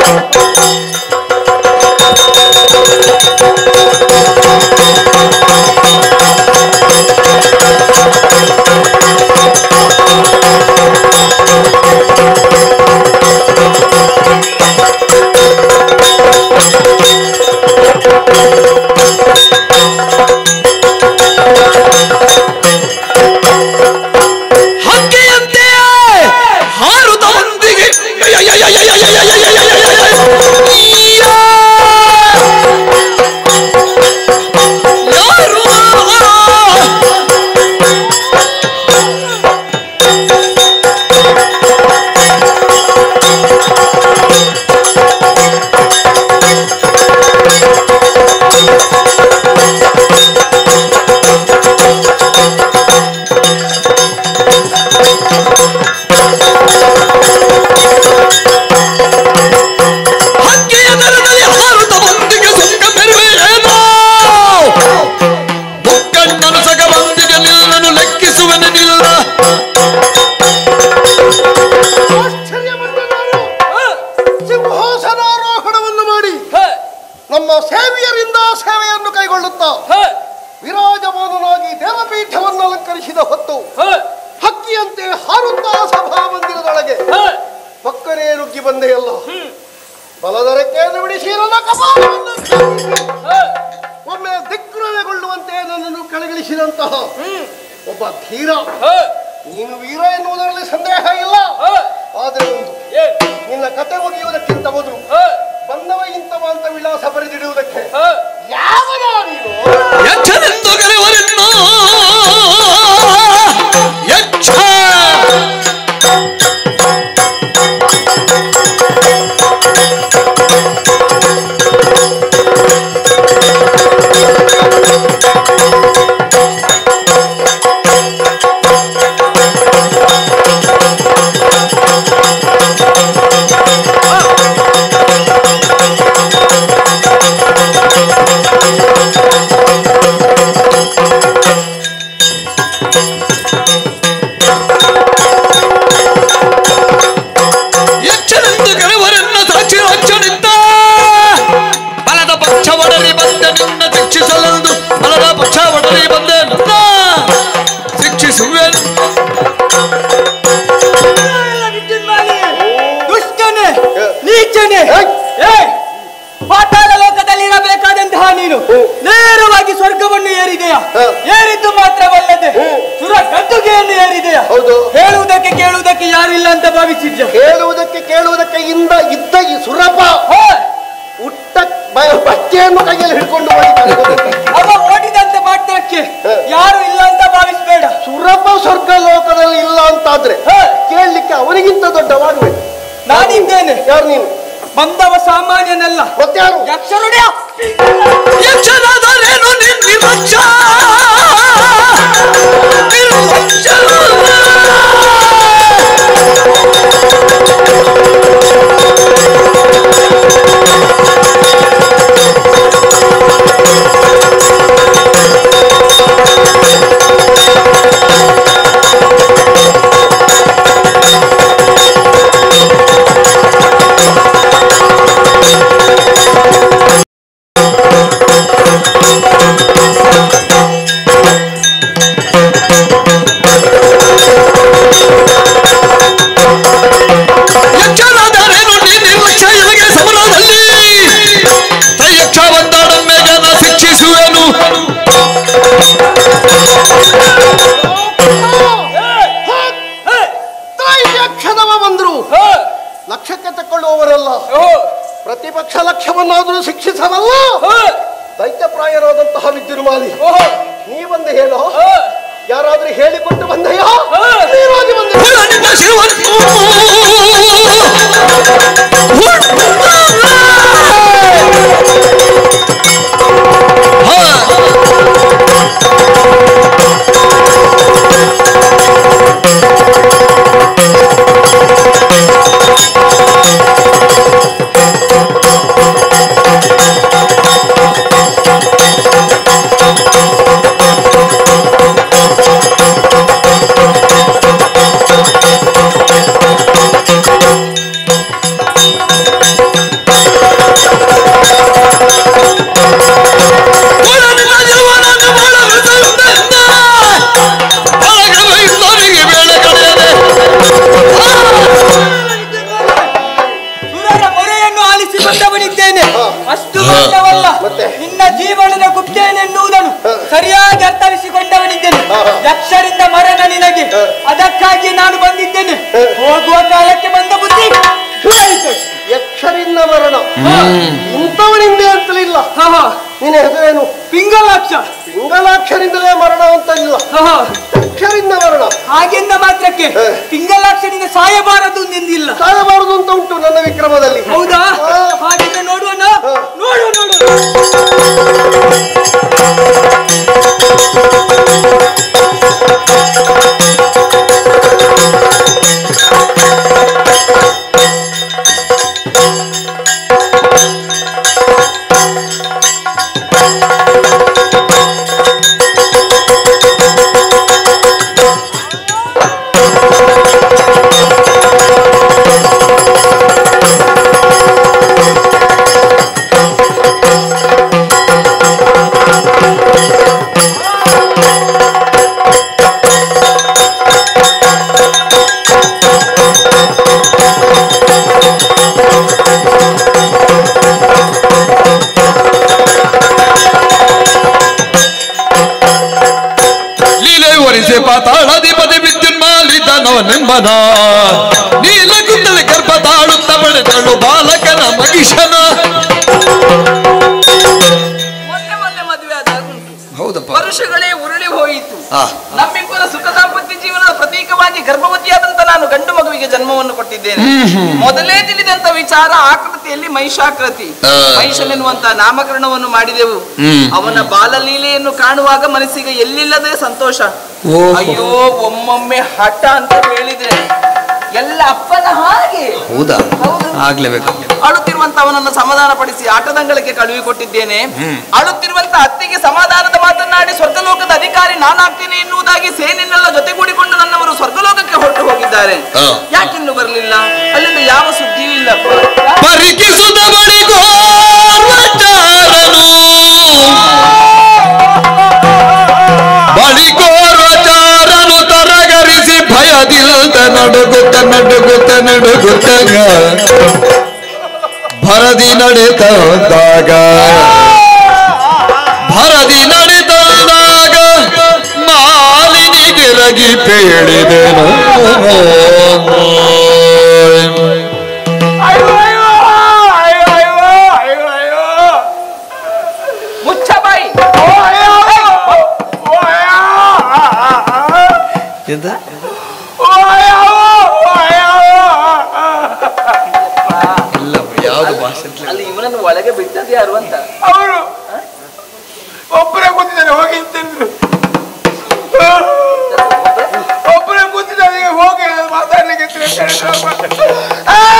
ಹಕ್ಕಿಯಂತೆ ಹಾರುತ್ತ ಒಂದಿಗೆ ಯಾರು ಹಕ್ಕಿಯ ದರದಲ್ಲಿ ಹಾರುತ್ತ ಒಂದಿಗೆ ಸುಕ್ಕ ಮೆರುವೆಯೇನೋ ಬುಕ್ಕಣ್ಣನು ಸಗ ಬಂದಿಗೆ ನಿಲ್ಲನು ಲೆಕ್ಕಿಸುವನು ನಿಲ್ಲ ಆಶ್ಚರ್ಯಪಟ್ಟು ನಾನು ಸಿಂಹಾಸನಾರೋಹಣವನ್ನು ಮಾಡಿ ನಮ್ಮ ಸೇವೆಯರಿಂದ ಸೇವೆಯನ್ನು ಕೈಗೊಳ್ಳುತ್ತಾ ವಿರಾಜಮಾನನಾಗಿ ದೇವಪೀಠವನ್ನು ಅಲಂಕರಿಸಿದ ಹೊತ್ತು ಹಕ್ಕಿಯಂತೆ ಹಾರುತ್ತಾ ಸಭಾ ಮಂದಿರದೊಳಗೆ ಪಕ್ಕನೇ ನುಗ್ಗಿ ಬಂದೆಯಲ್ಲ ಬಲದರಕ್ಕೆಯನ್ನು ಬಿಡಿಸಿ ನನ್ನ ಕಪಾಲವನ್ನು ಛೇದಿಸಿ, ಒಮ್ಮೆ ದಿಗ್ಭ್ರಮೆಗೊಳ್ಳುವಂತೆ ನನ್ನನ್ನು ಕೆಳಗಿಳಿಸಿದಂತಹ ಒಬ್ಬ ಧೀರ ನೀನು ವೀರ ಎನ್ನುವುದರಲ್ಲಿ ಸಂದೇಹ ಇಲ್ಲ ಆದರೆ ಒಂದು ನಿನ್ನ ಕತೆ ಮುಗಿಯುವುದಕ್ಕಿಂತ ಮೊದಲು ಬಂದವ ಇಂಥವ ಅಂತ ವಿಳಾಸ ಬರೆದಿಡುವುದಕ್ಕೆ ಯಾವ ನೀನು ಯಕ್ಷನೆಂದು ಕರೆವರೆನ್ನು ಯಕ್ಷ ಯಕ್ಷನೆಂದು ಕರೆವರೆನ್ನ ಸಾಕ್ಷಿ ರಕ್ಷಣಿದ್ದ ಬಲದ ಪಕ್ಷ ಒಡರಿ ಬಂದೆ ನಿನ್ನ ಶಿಕ್ಷಿಸಲೆಂದು ಬಲದ ಪಕ್ಷ ಒಡರಿ ಬಂದೆ ನಿನ್ನ ಶಿಕ್ಷಿಸುವೆನು ದುಷ್ಟನೆ ನೀಚನೆ ಏ ಪಾತಾಳ ಲೋಕದಲ್ಲಿ ಇರಬೇಕಾದಂತಹ ನೀನು ನೇರವಾಗಿ ಸ್ವರ್ಗವನ್ನು ಏರಿದೆಯಾ ಏರಿದ್ದು ಮಾತ್ರವಲ್ಲದೆ ಸುರ ಗದ್ದುಗೆಯನ್ನು ಏರಿದೆಯಾ ಹೌದು. ಹೇಳುವುದಕ್ಕೆ ಕೇಳುವುದಕ್ಕೆ ಯಾರಿಲ್ಲ ಅಂತ ಭಾವಿಸಿದ್ಯ ಕೇಳುವುದಕ್ಕೆ ಕೇಳುವುದಕ್ಕೆ ಇಂದ ಇದ್ದ ಈ ಸುರಪ ಉಟ್ಟ ಬ- ಬಟ್ಟೆಯನ್ನು ಕೈಯಲ್ಲಿ ಹಿಡ್ಕೊಂಡು ಹೋಗಿದ್ದಾನೆ ಗೊತ್ತುಂಟಾ? ಅವ ಓಡಿದಂತೆ ಮಾತ್ರಕ್ಕೆ ಯಾರು ಇಲ್ಲ ಅಂತ ಭಾವಿಸಬೇಡ ಸುರಪ ಸ್ವರ್ಗ ಲೋಕದಲ್ಲಿ ಇಲ್ಲ ಅಂತಾದ್ರೆ ಕೇಳಲಿಕ್ಕೆ ಅವನಿಗಿಂತ ದೊಡ್ಡವಾಗಬೇಕು ನಾನಿದ್ದೇನೆ ಯಾರು ನೀನು ಬಂದವ ಸಾಮಾನ್ಯನಲ್ಲ ಮತ್ಯಾರು ಯಕ್ಷರುಡಿಯ ಯಕ್ಷನಾದರೇನು ನಿರ್ಲಕ್ಷ್ಯ ಯಕ್ಷನಾದರೇನು ನಿರ್ಲಕ್ಷ್ಯ ಎಲಗೆ ಸಮರದಲ್ಲಿ ಯಕ್ಷ ಬಂದಾಡಮ್ಮೆಗ ನಾ ಶಿಕ್ಷಿಸುವೆನು ಕ್ಷಣವ ಬಂದ್ರು ಲಕ್ಷ್ಯಕ್ಕೆ ತಕ್ಕೊಳ್ಳುವವರಲ್ಲ ಪ್ರತಿಪಕ್ಷ ಲಕ್ಷ್ಯವನ್ನಾದರೂ ಶಿಕ್ಷಿಸಬಲ್ಲ ದೈತ್ಯಪ್ರಾಯರಾದಂತಹ ವಿದ್ಯುನ್ಮಾಲಿ ನೀವೊಂದು ಹೇಳೋ ಯಾರಾದ್ರೂ ಹೇಳಿಕೊಟ್ಟು ಬಂದೆಯೋ ನೀವಾಗಿ ಬಂದೆ ನಿನ್ನ ಶಿರವನ್ನು ನಿನ್ನ ಶಿರವನ್ನು ಮಾಡಲು ಒಳಗೆ ಬೇಳೆ ಕಳೆಯದೆ ಸುರರ ಮೊರೆಯನ್ನು ಆಲಿಸಿ ಬಂದವನಿದ್ದೇನೆ ಅಷ್ಟು ಮಾತ್ರವಲ್ಲ ಮತ್ತೆ? ನಿನ್ನ ಜೀವನದ ಗುಪ್ತೇನೆನ್ನುವುದನ್ನು ಸರಿಯಾಗಿ ಅರ್ಥೈಸಿಕೊಂಡವನಿದ್ದೇನೆ ಯಕ್ಷರಿಂದ ಮರಣ ನಿನಗೆ ಅದಕ್ಕಾಗಿ ನಾನು ಬಂದಿದ್ದೇನೆ ಹೋಗುವ ಕಾಲಕ್ಕೆ ಬಂದ ಬುದ್ಧಿ ಆಯಿತು. ಯಕ್ಷರಿಂದ ಮರಣ ಇಂಥವನಿಂದೆ ಅಂತಲಿಲ್ಲ ಹಾ, ಹಾ. ನಿನ್ನ ಹೆಸರೇನು ಪಿಂಗಲಾಕ್ಷ ಪಿಂಗಲಾಕ್ಷರಿಂದಲೇ ಮರಣ ಅಂತ ಇಲ್ಲ ಹಾ, ಹಾ. ಯಕ್ಷರಿಂದ ಮರಣ ಹಾಗೆಂದ ಮಾತ್ರಕ್ಕೆ ಹೇ. ಪಿಂಗಲಾಕ್ಷನಿಂದ ಸಾಯಬಾರದು ಎಂದಿಲ್ಲ ಸಾಯಬಾರದು ಅಂತ ಉಂಟು ನನ್ನ ವಿಕ್ರಮದಲ್ಲಿ ಹೌದಾ ಹಾ. ಹಾಗಿದ್ರೆ ನೋಡುವನ ಹಾ. ನೋಡು ನೋಡು ಲೀಲೆ ಒರಿಸೆ ಪಾತಾಳಾಧಿಪತಿ ವಿದ್ಯುನ್ಮಾಲಿತನವನೆಂಬನ ನೀಲ ಕುಂಡಲಿ ಗರ್ಭ ತಾಳುತ್ತ ಪಡೆದಳು ಬಾಲಕನ ಮಗಿಷನ ಮೊನ್ನೆ ಮೊನ್ನೆ ಮದುವೆ ಆದಾಗುಂಟು ಹೌದಪ್ಪ ವರ್ಷಗಳೇ ಉರುಳಿ ಹೋಯಿತು ಆ. ನಮ್ಮಿಬ್ಬರ ಸುಖ ದಾಂಪತ್ಯ ಜೀವನದ ಪ್ರತೀಕವಾಗಿ ಗರ್ಭವತಿಯಾದಂತ ನಾನು ಗಂಡು ಮಗುವಿಗೆ ಜನ್ಮವನ್ನು ಕೊಟ್ಟಿದ್ದೇನೆ ಮೊದಲೇ ತಿಳಿದಂತ ವಿಚಾರ ಆಕೃತಿಯಲ್ಲಿ ಮಹಿಷಾಕೃತಿ ಆ. ಮಹಿಷನೆನ್ನುವಂತ ನಾಮಕರಣವನ್ನು ಮಾಡಿದೆವು ಹ್ಮ್. ಅವನ ಬಾಲಲೀಲೆಯನ್ನು ಕಾಣುವಾಗ ಮನಸ್ಸಿಗೆ ಎಲ್ಲಿಲ್ಲದೆ ಸಂತೋಷ ಓಹೋ. ಅಯ್ಯೋ ಒಮ್ಮೊಮ್ಮೆ ಹಠ ಅಂತ ಹೇಳಿದ್ರೆ ಎಲ್ಲ ಅಪ್ಪನ ಹಾಗೆ ಹೌದಾ ಹೌದು. ಆಗ್ಲೇಬೇಕು ಅಳುತ್ತಿರುವಂತ ಅವನನ್ನು ಸಮಾಧಾನ ಪಡಿಸಿ ಆಟದಂಗಳಕ್ಕೆ ಕಳುವಿ ಕೊಟ್ಟಿದ್ದೇನೆ ಅಳುತ್ತಿರುವಂತ ಅತ್ತಿಗೆ ಸಮಾಧಾನದ ಮಾತನ್ನಾಡಿ ಸ್ವರ್ಗಲೋಕದ ಅಧಿಕಾರಿ ನಾನಾಗ್ತೇನೆ ಎನ್ನುವುದಾಗಿ ಸೇನೆನೆಲ್ಲ ಜೊತೆಗೂಡಿಕೊಂಡು ನನ್ನವರು ಸ್ವರ್ಗಲೋಕಕ್ಕೆ ಹೊರಟು ಹೋಗಿದ್ದಾರೆ ಹಾ. ಯಾಕಿನ್ನು ಬರಲಿಲ್ಲ ಅಲ್ಲಿಂದ ಯಾವ ಸುದ್ದಿಯೂ ಇಲ್ಲಪ್ಪ ಪರಿಕಿಸುತ್ತ ಬಳಿಕೋರ್ವಚಾರನು ಬಳಿಕೋರ್ವಚಾರನು ತರಗರಿಸಿ ಭಯದಿಲ್ಲದ ನಡುಗುತ್ತ ನಡುಗುತ್ತ ನಡುಗುತ್ತಗ ಭರದಿ ನಡೆತಂದಾಗ ಭರದಿ ನಡೆತಂದಾಗ ಮಾಲಿನಿ ಗೆಲಗಿ ಪೇಳಿದೆನು ಮುಚ್ಚ ಬಾಯಿ ಎಂತ ಇಲ್ಲ ಯಾವ್ದು ಇವನನ್ನು ಒಳಗೆ ಬಿಟ್ಟದ್ದು ಯಾರು ಅಂತ ಅವರು ಒಬ್ಬರೇ ಕೂತಿದ್ದಾರೆ ಹೋಗಿ ಅಂತಂದ್ರು ಒಬ್ಬರೇ ಕೂತಿದ್ದಾರೆ ಈಗ ಹೋಗಿ ಮಾತಾಡ್ಲಿಕ್ಕೆ ಇತ್ತು ಅಂತ ಹೇಳಿದ್ರು ಅಮ್ಮ. ಆ!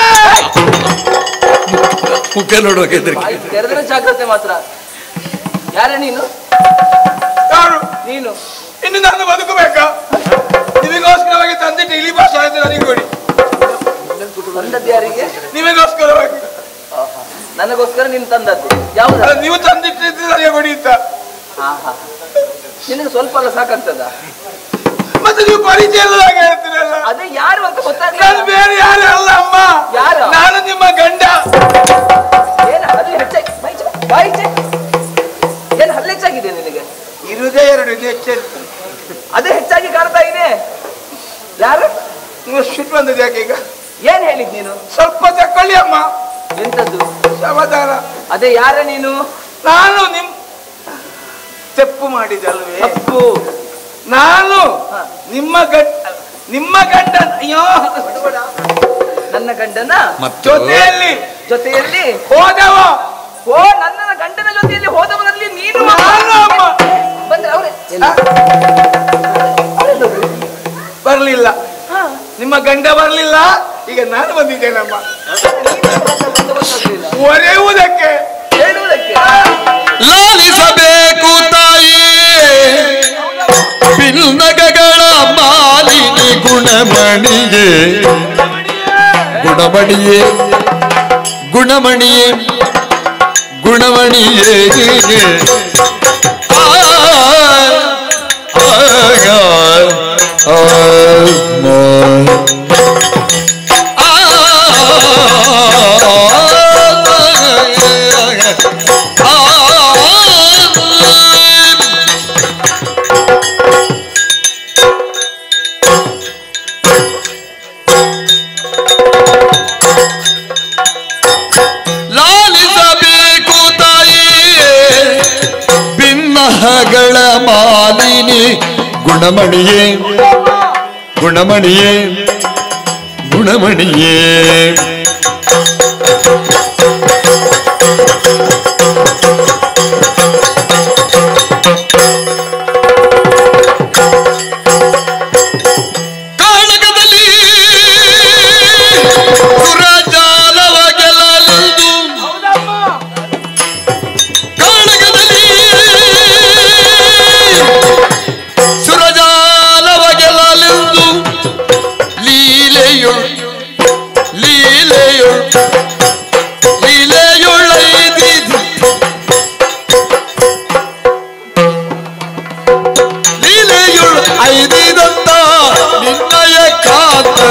ಮುಖ ನೋಡುವಾಗ ಹೆದರಿಕೆ ಬಾಯಿ ತೆರೆದ್ರೆ ಜಾಗ್ರತೆ ಮಾತ್ರ ಯಾರೇ ನೀನು ಯಾರು ನೀನು ಇನ್ನು ನಾನು ಬದುಕಬೇಕಾ ನಿಮಗೋಸ್ಕರವಾಗಿ ತಂದಿಟ್ಟು ಇಲಿ ಭಾಷೆ ಆಯ್ತು ನನಗೆ ಕೊಡಿ ತಂದದ್ದು ಯಾರಿಗೆ ನಿಮಗೋಸ್ಕರವಾಗಿ ನನಗೋಸ್ಕರ ನೀನು ತಂದದ್ದು ಯಾವ್ದು ಅಲ್ಲ, ನೀವು ತಂದಿಟ್ಟಿದ್ದು ನನಗೆ ಕೊಡಿ ಅಂತ ಹಾ ಹಾ ನಿನಗೆ ಸ್ವಲ್ಪ ಎಲ್ಲ ಸಾಕಾಗ್ತದ ಮತ್ತೆ ನೀವು ಪರಿಚಯ ಇಲ್ಲದಾಗ ಹೇಳ್ತೀರಲ್ಲ ಅದೇ ಯಾರು ಅಂತ ನಾನು ಗೊತ್ತಾಗ್ಲಿಲ್ಲ ಬೇರೆ ಯಾರು ಅಲ್ಲ ಅಮ್ಮ ಯಾರು? ನಾನು ನಿಮ್ಮ ಗಂಡ ಏನ್ ಹಲ್ಲು ಹೆಚ್ಚಾಗಿ ಬಾಯಿ ಚೆ- ಬಾಯಿ ಚೆ. ಏನ್ ಹಲ್ಲು ಹೆಚ್ಚಾಗಿದೆ ನಿನಗೆ ಇರುದೇ ಎರಡು ಇದು ಎಚ್ಚರಿಕೆ ಅದೇ ಹೆಚ್ಚಾಗಿ ಕಾಣ್ತಾ ಇದೆ ಯಾರು ನೀವು ಸಿಟ್ಟು ಬಂದದ್ದು ಯಾಕೆ ಈಗ ಏನ್ ಹೇಳಿದ್ ನೀನು ಸ್ವಲ್ಪ ತಕೊಳ್ಳಿ ಅಮ್ಮ ಎಂತದ್ದು ಸಮಾಧಾನ ಅದೇ ಯಾರ ನೀನು ನಾನು ನಿಮ್ ತಪ್ಪು ಮಾಡಿದಲ್ವೇ ತಪ್ಪು ನಾನು ಹ. ನಿಮ್ಮ ಗಂಡ ನಿಮ್ಮ ಗಂಡ ಅಯ್ಯೋ ನನ್ನ ಗಂಡನ ಮತ್ತು ಜೊತೆಯಲ್ಲಿ ಜೊತೆಯಲ್ಲಿ ಹೋದವ ಓ ನನ್ನ ಗಂಡನ ಜೊತೆಯಲ್ಲಿ ಹೋದವರಲ್ಲಿ ನೀನು ನಾನು ಅಮ್ಮ ಬಂದ್ರೆ ಅವ್ರೆ ಬರ್ಲಿಲ್ಲ ನಿಮ್ಮ ಗಂಡ ಬರ್ಲಿಲ್ಲ ಈಗ ನಾನು ಬಂದಿದ್ದೇನಮ್ಮ ಒರೆಯುವುದಕ್ಕೆ ಹೇಳುವುದಕ್ಕೆ ಲಾಲಿಸಬೇಕು ತಾಯಿ ಪಿನ್ನಗಗಳ ಮಾಲಿನಿ ಗುಣಮಣಿಯೇ ಗುಣಮಣಿಯೇ ಗುಣಮಣಿಯೇ ಗುಣಮಣಿಯೇ ಆ, ಆ, ಆ, ಆ, ಲಾಲಿಸಬೇಕು ತಾಯಿಯೇ ಭಿನ್ನಹಗಳ ಮಾಲಿನಿ ಗುಣಮಣಿಯೇ ಗುಣಮಣಿಯೇ ಗುಣಮಣಿಯೇ ಕಾಳಗದಲ್ಲಿ ಸುರಜಾಲವ ಗೆಲ್ಲಲೆಂದು ಕಾಳಗದಲ್ಲಿ ಸುರಜಾಲವ ಗೆಲ್ಲಲೆಂದು ಲೀಲೆಯು ಲೀಲೆಯು ಲೀಲೆಯುಳ್ಳೈದಿದು ಲೀಲೆಯುಳ್ ಐದಿದಂತ ನಿನ್ನಯ ಕಾತ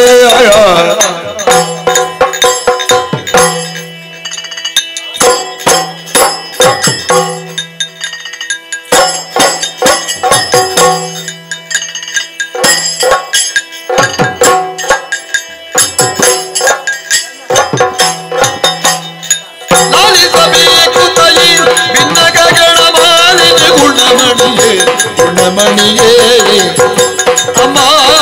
ಲಾಲಿಸಬೇಕು ತಯಿ ಭಿನ್ನಗಗಳ ಮಾಲಿನ ಗುಣಮಣಿಯೇ ಗುಣಮಣಿಯೇ ಅಮ್ಮ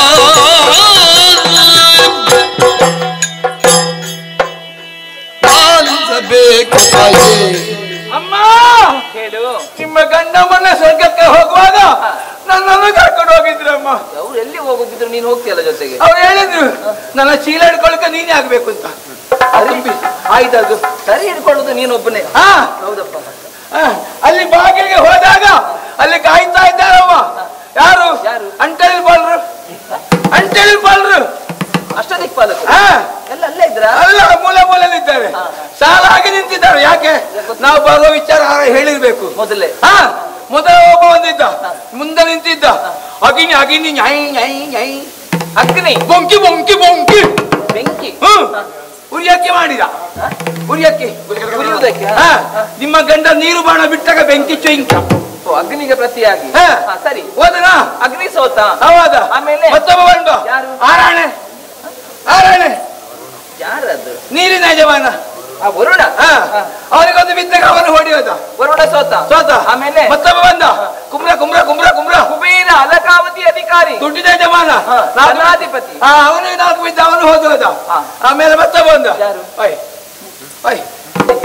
ಲಾಲಿಸಬೇಕು ತಾಯಿ ಅಮ್ಮ ಹೇಳು ನಿಮ್ಮ ಗಂಡ ಮೊನ್ನೆ ಸ್ವರ್ಗಕ್ಕೆ ಹೋಗುವಾಗ ನನ್ನನ್ನು ಕರ್ಕೊಂಡು ಹೋಗಿದ್ರಮ್ಮ ಅವ್ರು ಎಲ್ಲಿ ಹೋಗುದಿದ್ರು ನೀನು ಹೋಗ್ತೀಯಲ್ಲ ಜೊತೆಗೆ ಅವ್ರು ಹೇಳಿದ್ರು ನನ್ನ ಚೀಲ ಹಿಡ್ಕೊಳಕ್ಕೆ ನೀನೇ ಆಗ್ಬೇಕು ಅಂತ ಅರಿಬಿ ಆಯ್ತದು ಸರಿ ಹಿಡ್ಕೊಳ್ಳೋದು ನೀನೊಬ್ಬನೇ ಹಾ ಹೌದಪ್ಪ ಆ, ಅಲ್ಲಿ ಬಾಗಿಲಿಗೆ ಹೋದಾಗ ಅಲ್ಲಿ ಕಾಯ್ತಾ ಇದ್ದಾರಮ್ಮ ಯಾರು ಯಾರು? ಅಂಟಳಿ ಬಾಲ್ರು ಅಂಟಳಿ ಬಾಲ್ರು ಅಷ್ಟ ದಿಕ್ಪಾಲಕರು ಹಾ ಎಲ್ಲ ಅಲ್ಲೇ ಇದ್ರ ಅಲ್ಲ ಮೂಲೆ ಮೂಲೆಯಲ್ಲಿದ್ದಾರೆ ಹಾ. ಸಾಲಾಗಿ ನಿಂತಿದ್ದಾರೆ ಯಾಕೆ ನಾವು ಬರೋ ವಿಚಾರ ಹೇಳಿರ್ಬೇಕು ಮೊದಲೇ ಹಾ ಮೊದಲ ಒಬ್ಬ ಬಂದಿದ್ದ ಮುಂದೆ ನಿಂತಿದ್ದ ಅಗಿನಿ ಅಗಿನಿ ನ್ಯಾಯ್ ನ್ಯಾಯ್ ನ್ಯಾಯ್ ಅಗ್ನಿ ಬೊಂಕಿ ಬೊಂಕಿ ಬೊಂಕಿ ಬೆಂಕಿ ಹ್ಮ್ ಉರಿಯಕ್ಕೆ ಮಾಡಿದ ಉರಿಯಕ್ಕೆ ಉರಿಯುವುದಕ್ಕೆ? ಹಾ ನಿಮ್ಮ ಗಂಡ ನೀರು ಬಾಣ ಬಿಟ್ಟಾಗ ಬೆಂಕಿ ಚೊಂಕ ಓ, ಅಗ್ನಿಗೆ ಪ್ರತಿಯಾಗಿ ಹಾ. ಹಾ, ಸರಿ ಹೋದನಾ ಅಗ್ನಿ ಸೋತ ಹೌದ ಆಮೇಲೆ? ಮತ್ತೊಬ್ಬ ಬಂದ ಯಾರು? ಆರಾಣೆ ಆರಾಣೆ ಯಾರದು ನೀರಿನ ಯಜಮಾನ ಆ ವರುಣ ಹಾ ಹಾ. ಅವನಿಗೊಂದು ಬಿದ್ದಾಗ ಅವನು ಹೊಡಿ ಹೋದ ವರುಣ ಸೋತ ಸೋತ ಆಮೇಲೆ ಮತ್ತೊಬ್ಬ ಬಂದ ಕುಮ್ರ ಕುಮ್ರ ಕುಮ್ರ ಕುಮ್ರ ಕುಬೇರ ಅಲಕಾವತಿ ಅಧಿಕಾರಿ ದುಡ್ಡಿನ ಯಜಮಾನ ಹಾ, ನಾಲ್ಕು- ಧನಾಧಿಪತಿ. ಹಾ ಅವನು ನಾಲ್ಕು ಬಿದ್ದ ಅವನು ಹೋದ ಹೋದ ಹಾ. ಆಮೇಲೆ ಮತ್ತೊಬ್ಬ ಬಂದ ಯಾರು? ಓಯ್ ಓಯ್ ಹೇಳ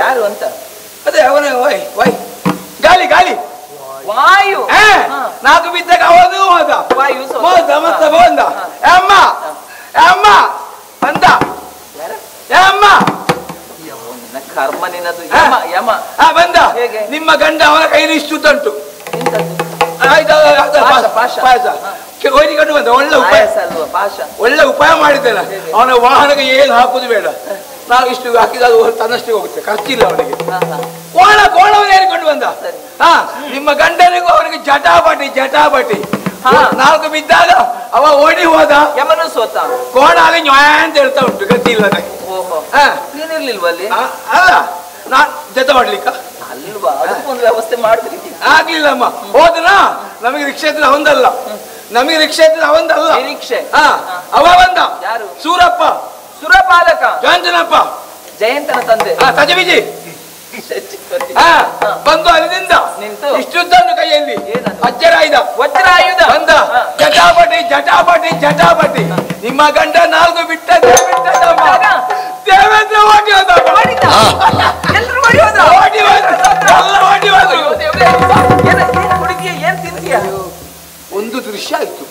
ಯಾರು ಅಂತ ಅದೇ ಅವನೇ ವೈ ವೈ ಗಾಳಿ ಗಾಳಿ ವಾಯು ಏ, ಹಾ. ನಾಲ್ಕು ಬಿದ್ದಾಗ ಅವನು ಹೋದ ವಾಯು ಸೋತ. ಹೋದ ಮತ್ತೆ ಹಾ. ಬಂದ ಏ ಅಮ್ಮ ಏ ಅಮ್ಮ ಬಂದ ಯಾರ? ಏ ಅಮ್ಮ ನಿನ್ನ ಕರ್ಮ ನಿನ್ನದು ಹಾ. ಯಮ ಯಮ ಆ ಬಂದ ಹೇಗೆ? ನಿಮ್ಮ ಗಂಡ ಅವನ ಕೈಲಿ ಇಷ್ಟು ಉಂಟು ಎಂತದ್ದು? ಆಯ್ತು ಅದು- ಅದು ಪಾಶ, ಪಾಶ, ಪಾಶ. ಪಾಶ ಹಾ. ಕೆ- ಓದಿಕೊಂಡು ಬಂದ ಒಳ್ಳೆ ಉಪಾಯ ಆಯಾಸ ಅಲ್ವಾ ಪಾಶ ಒಳ್ಳೆ ಉಪಾಯ ಮಾಡಿದ್ದೇನೆ ಹೇಗೆ? ಅವನ ವಾಹನಕ್ಕೆ ಏನು ಹಾಕುದು ಬೇಡ ನಾವು ಇಷ್ಟು ಹಾಕಿದ ಅದು ತನ್ನಷ್ಟೇ ಹೋಗುತ್ತೆ ಖರ್ಚಿಲ್ಲ ಅವನಿಗೆ ಹಾ, ಹಾ. ಕೋಣ ಕೋಣವನ್ನು ಏರಿಕೊಂಡು ಬಂದ ಸರಿ. ಹಾ ನಿಮ್ಮ ಗಂಡನಿಗೂ ಅವನಿಗೆ ಜಟಾಪಟಿ ಜಟಾಪಟಿ ಹಾ. ನಾಲ್ಕು ಬಿದ್ದಾಗ ಅವ ಓಡಿ ಹೋದ ಯಮನು ಸೋತ ಕೋಣ ಅಲ್ಲಿ ನ್ಯಾಯ ಅಂತ ಹೇಳ್ತಾ ಉಂಟು ಗತಿ ಇಲ್ಲದೆ ಓಹೋ ಹಾ. ನೀನಿರ್ಲಿಲ್ವಾ ಅಲ್ಲಿ ಆ, ಅಲ್ಲ ನಾನ್ ಜೊತೆ ಮಾಡ್ಲಿಕ್ಕ ಅಲ್ವಾ ಅದಕ್ಕೊಂದು ವ್ಯವಸ್ಥೆ ಮಾಡಿದ್ರಿ ಆಗ್ಲಿಲ್ಲಮ್ಮ ಹೋದನಾ ನಮಗೆ ರಿಕ್ಷೆ ಹತ್ರ ಅವಂದಲ್ಲ ನಮಗೆ ರಿಕ್ಷೆ ಹತ್ರ ಅವಂದಲ್ಲ ನಿರೀಕ್ಷೆ ಹಾ ಅವ ಬಂದ ಯಾರು? ಸೂರಪ್ಪ ಸುರಪಾಲಕ ಜಾಂಜನಪ್ಪ ಜಯಂತನ ತಂದೆ ಹಾ ತಜಬಿಜಿ ಶಚಿಪತಿ. ಹಾ ಹಾ. ಬಂದು ಅಲ್ಲಿಂದ ನಿಂತು? ಇಷ್ಟುದ್ದನ್ನು ಕೈಯಲ್ಲಿ ಏನದು? ಅಜ್ಜರಾಯ್ದ ವಜ್ರಾಯುಧ ಬಂದ ಹಾ. ಜಟಾಪಟಿ ಜಟಾಪಟಿ ಜಟಾಪಟಿ ನಿಮ್ಮ ಗಂಡ ನಾಲ್ಕು ಬಿಟ್ಟ ಬಿಟ್ಟದಮ್ಮ ಬಿಟ್ಟಾಗ? ದೇವೇಂದ್ರ ಓಡಿ ಹೋದಮ್ಮ. ಮಾಡಿದ? ಎಲ್ರು ಮಾಡಿ ಹೋದ? ಓಡಿ ಹೋದ್ರು. ಎಲ್ಲ ಓಡಿ ಹೋದ್ರು. ಅಯ್ಯೋ ದೇವ್ರೇ. ಏನ- ಏನ್ ಹುಡುಗಿಯ ಏನ್ ತಿಂತೀಯ ಒಂದು ದೃಶ್ಯ ಆಯ್ತು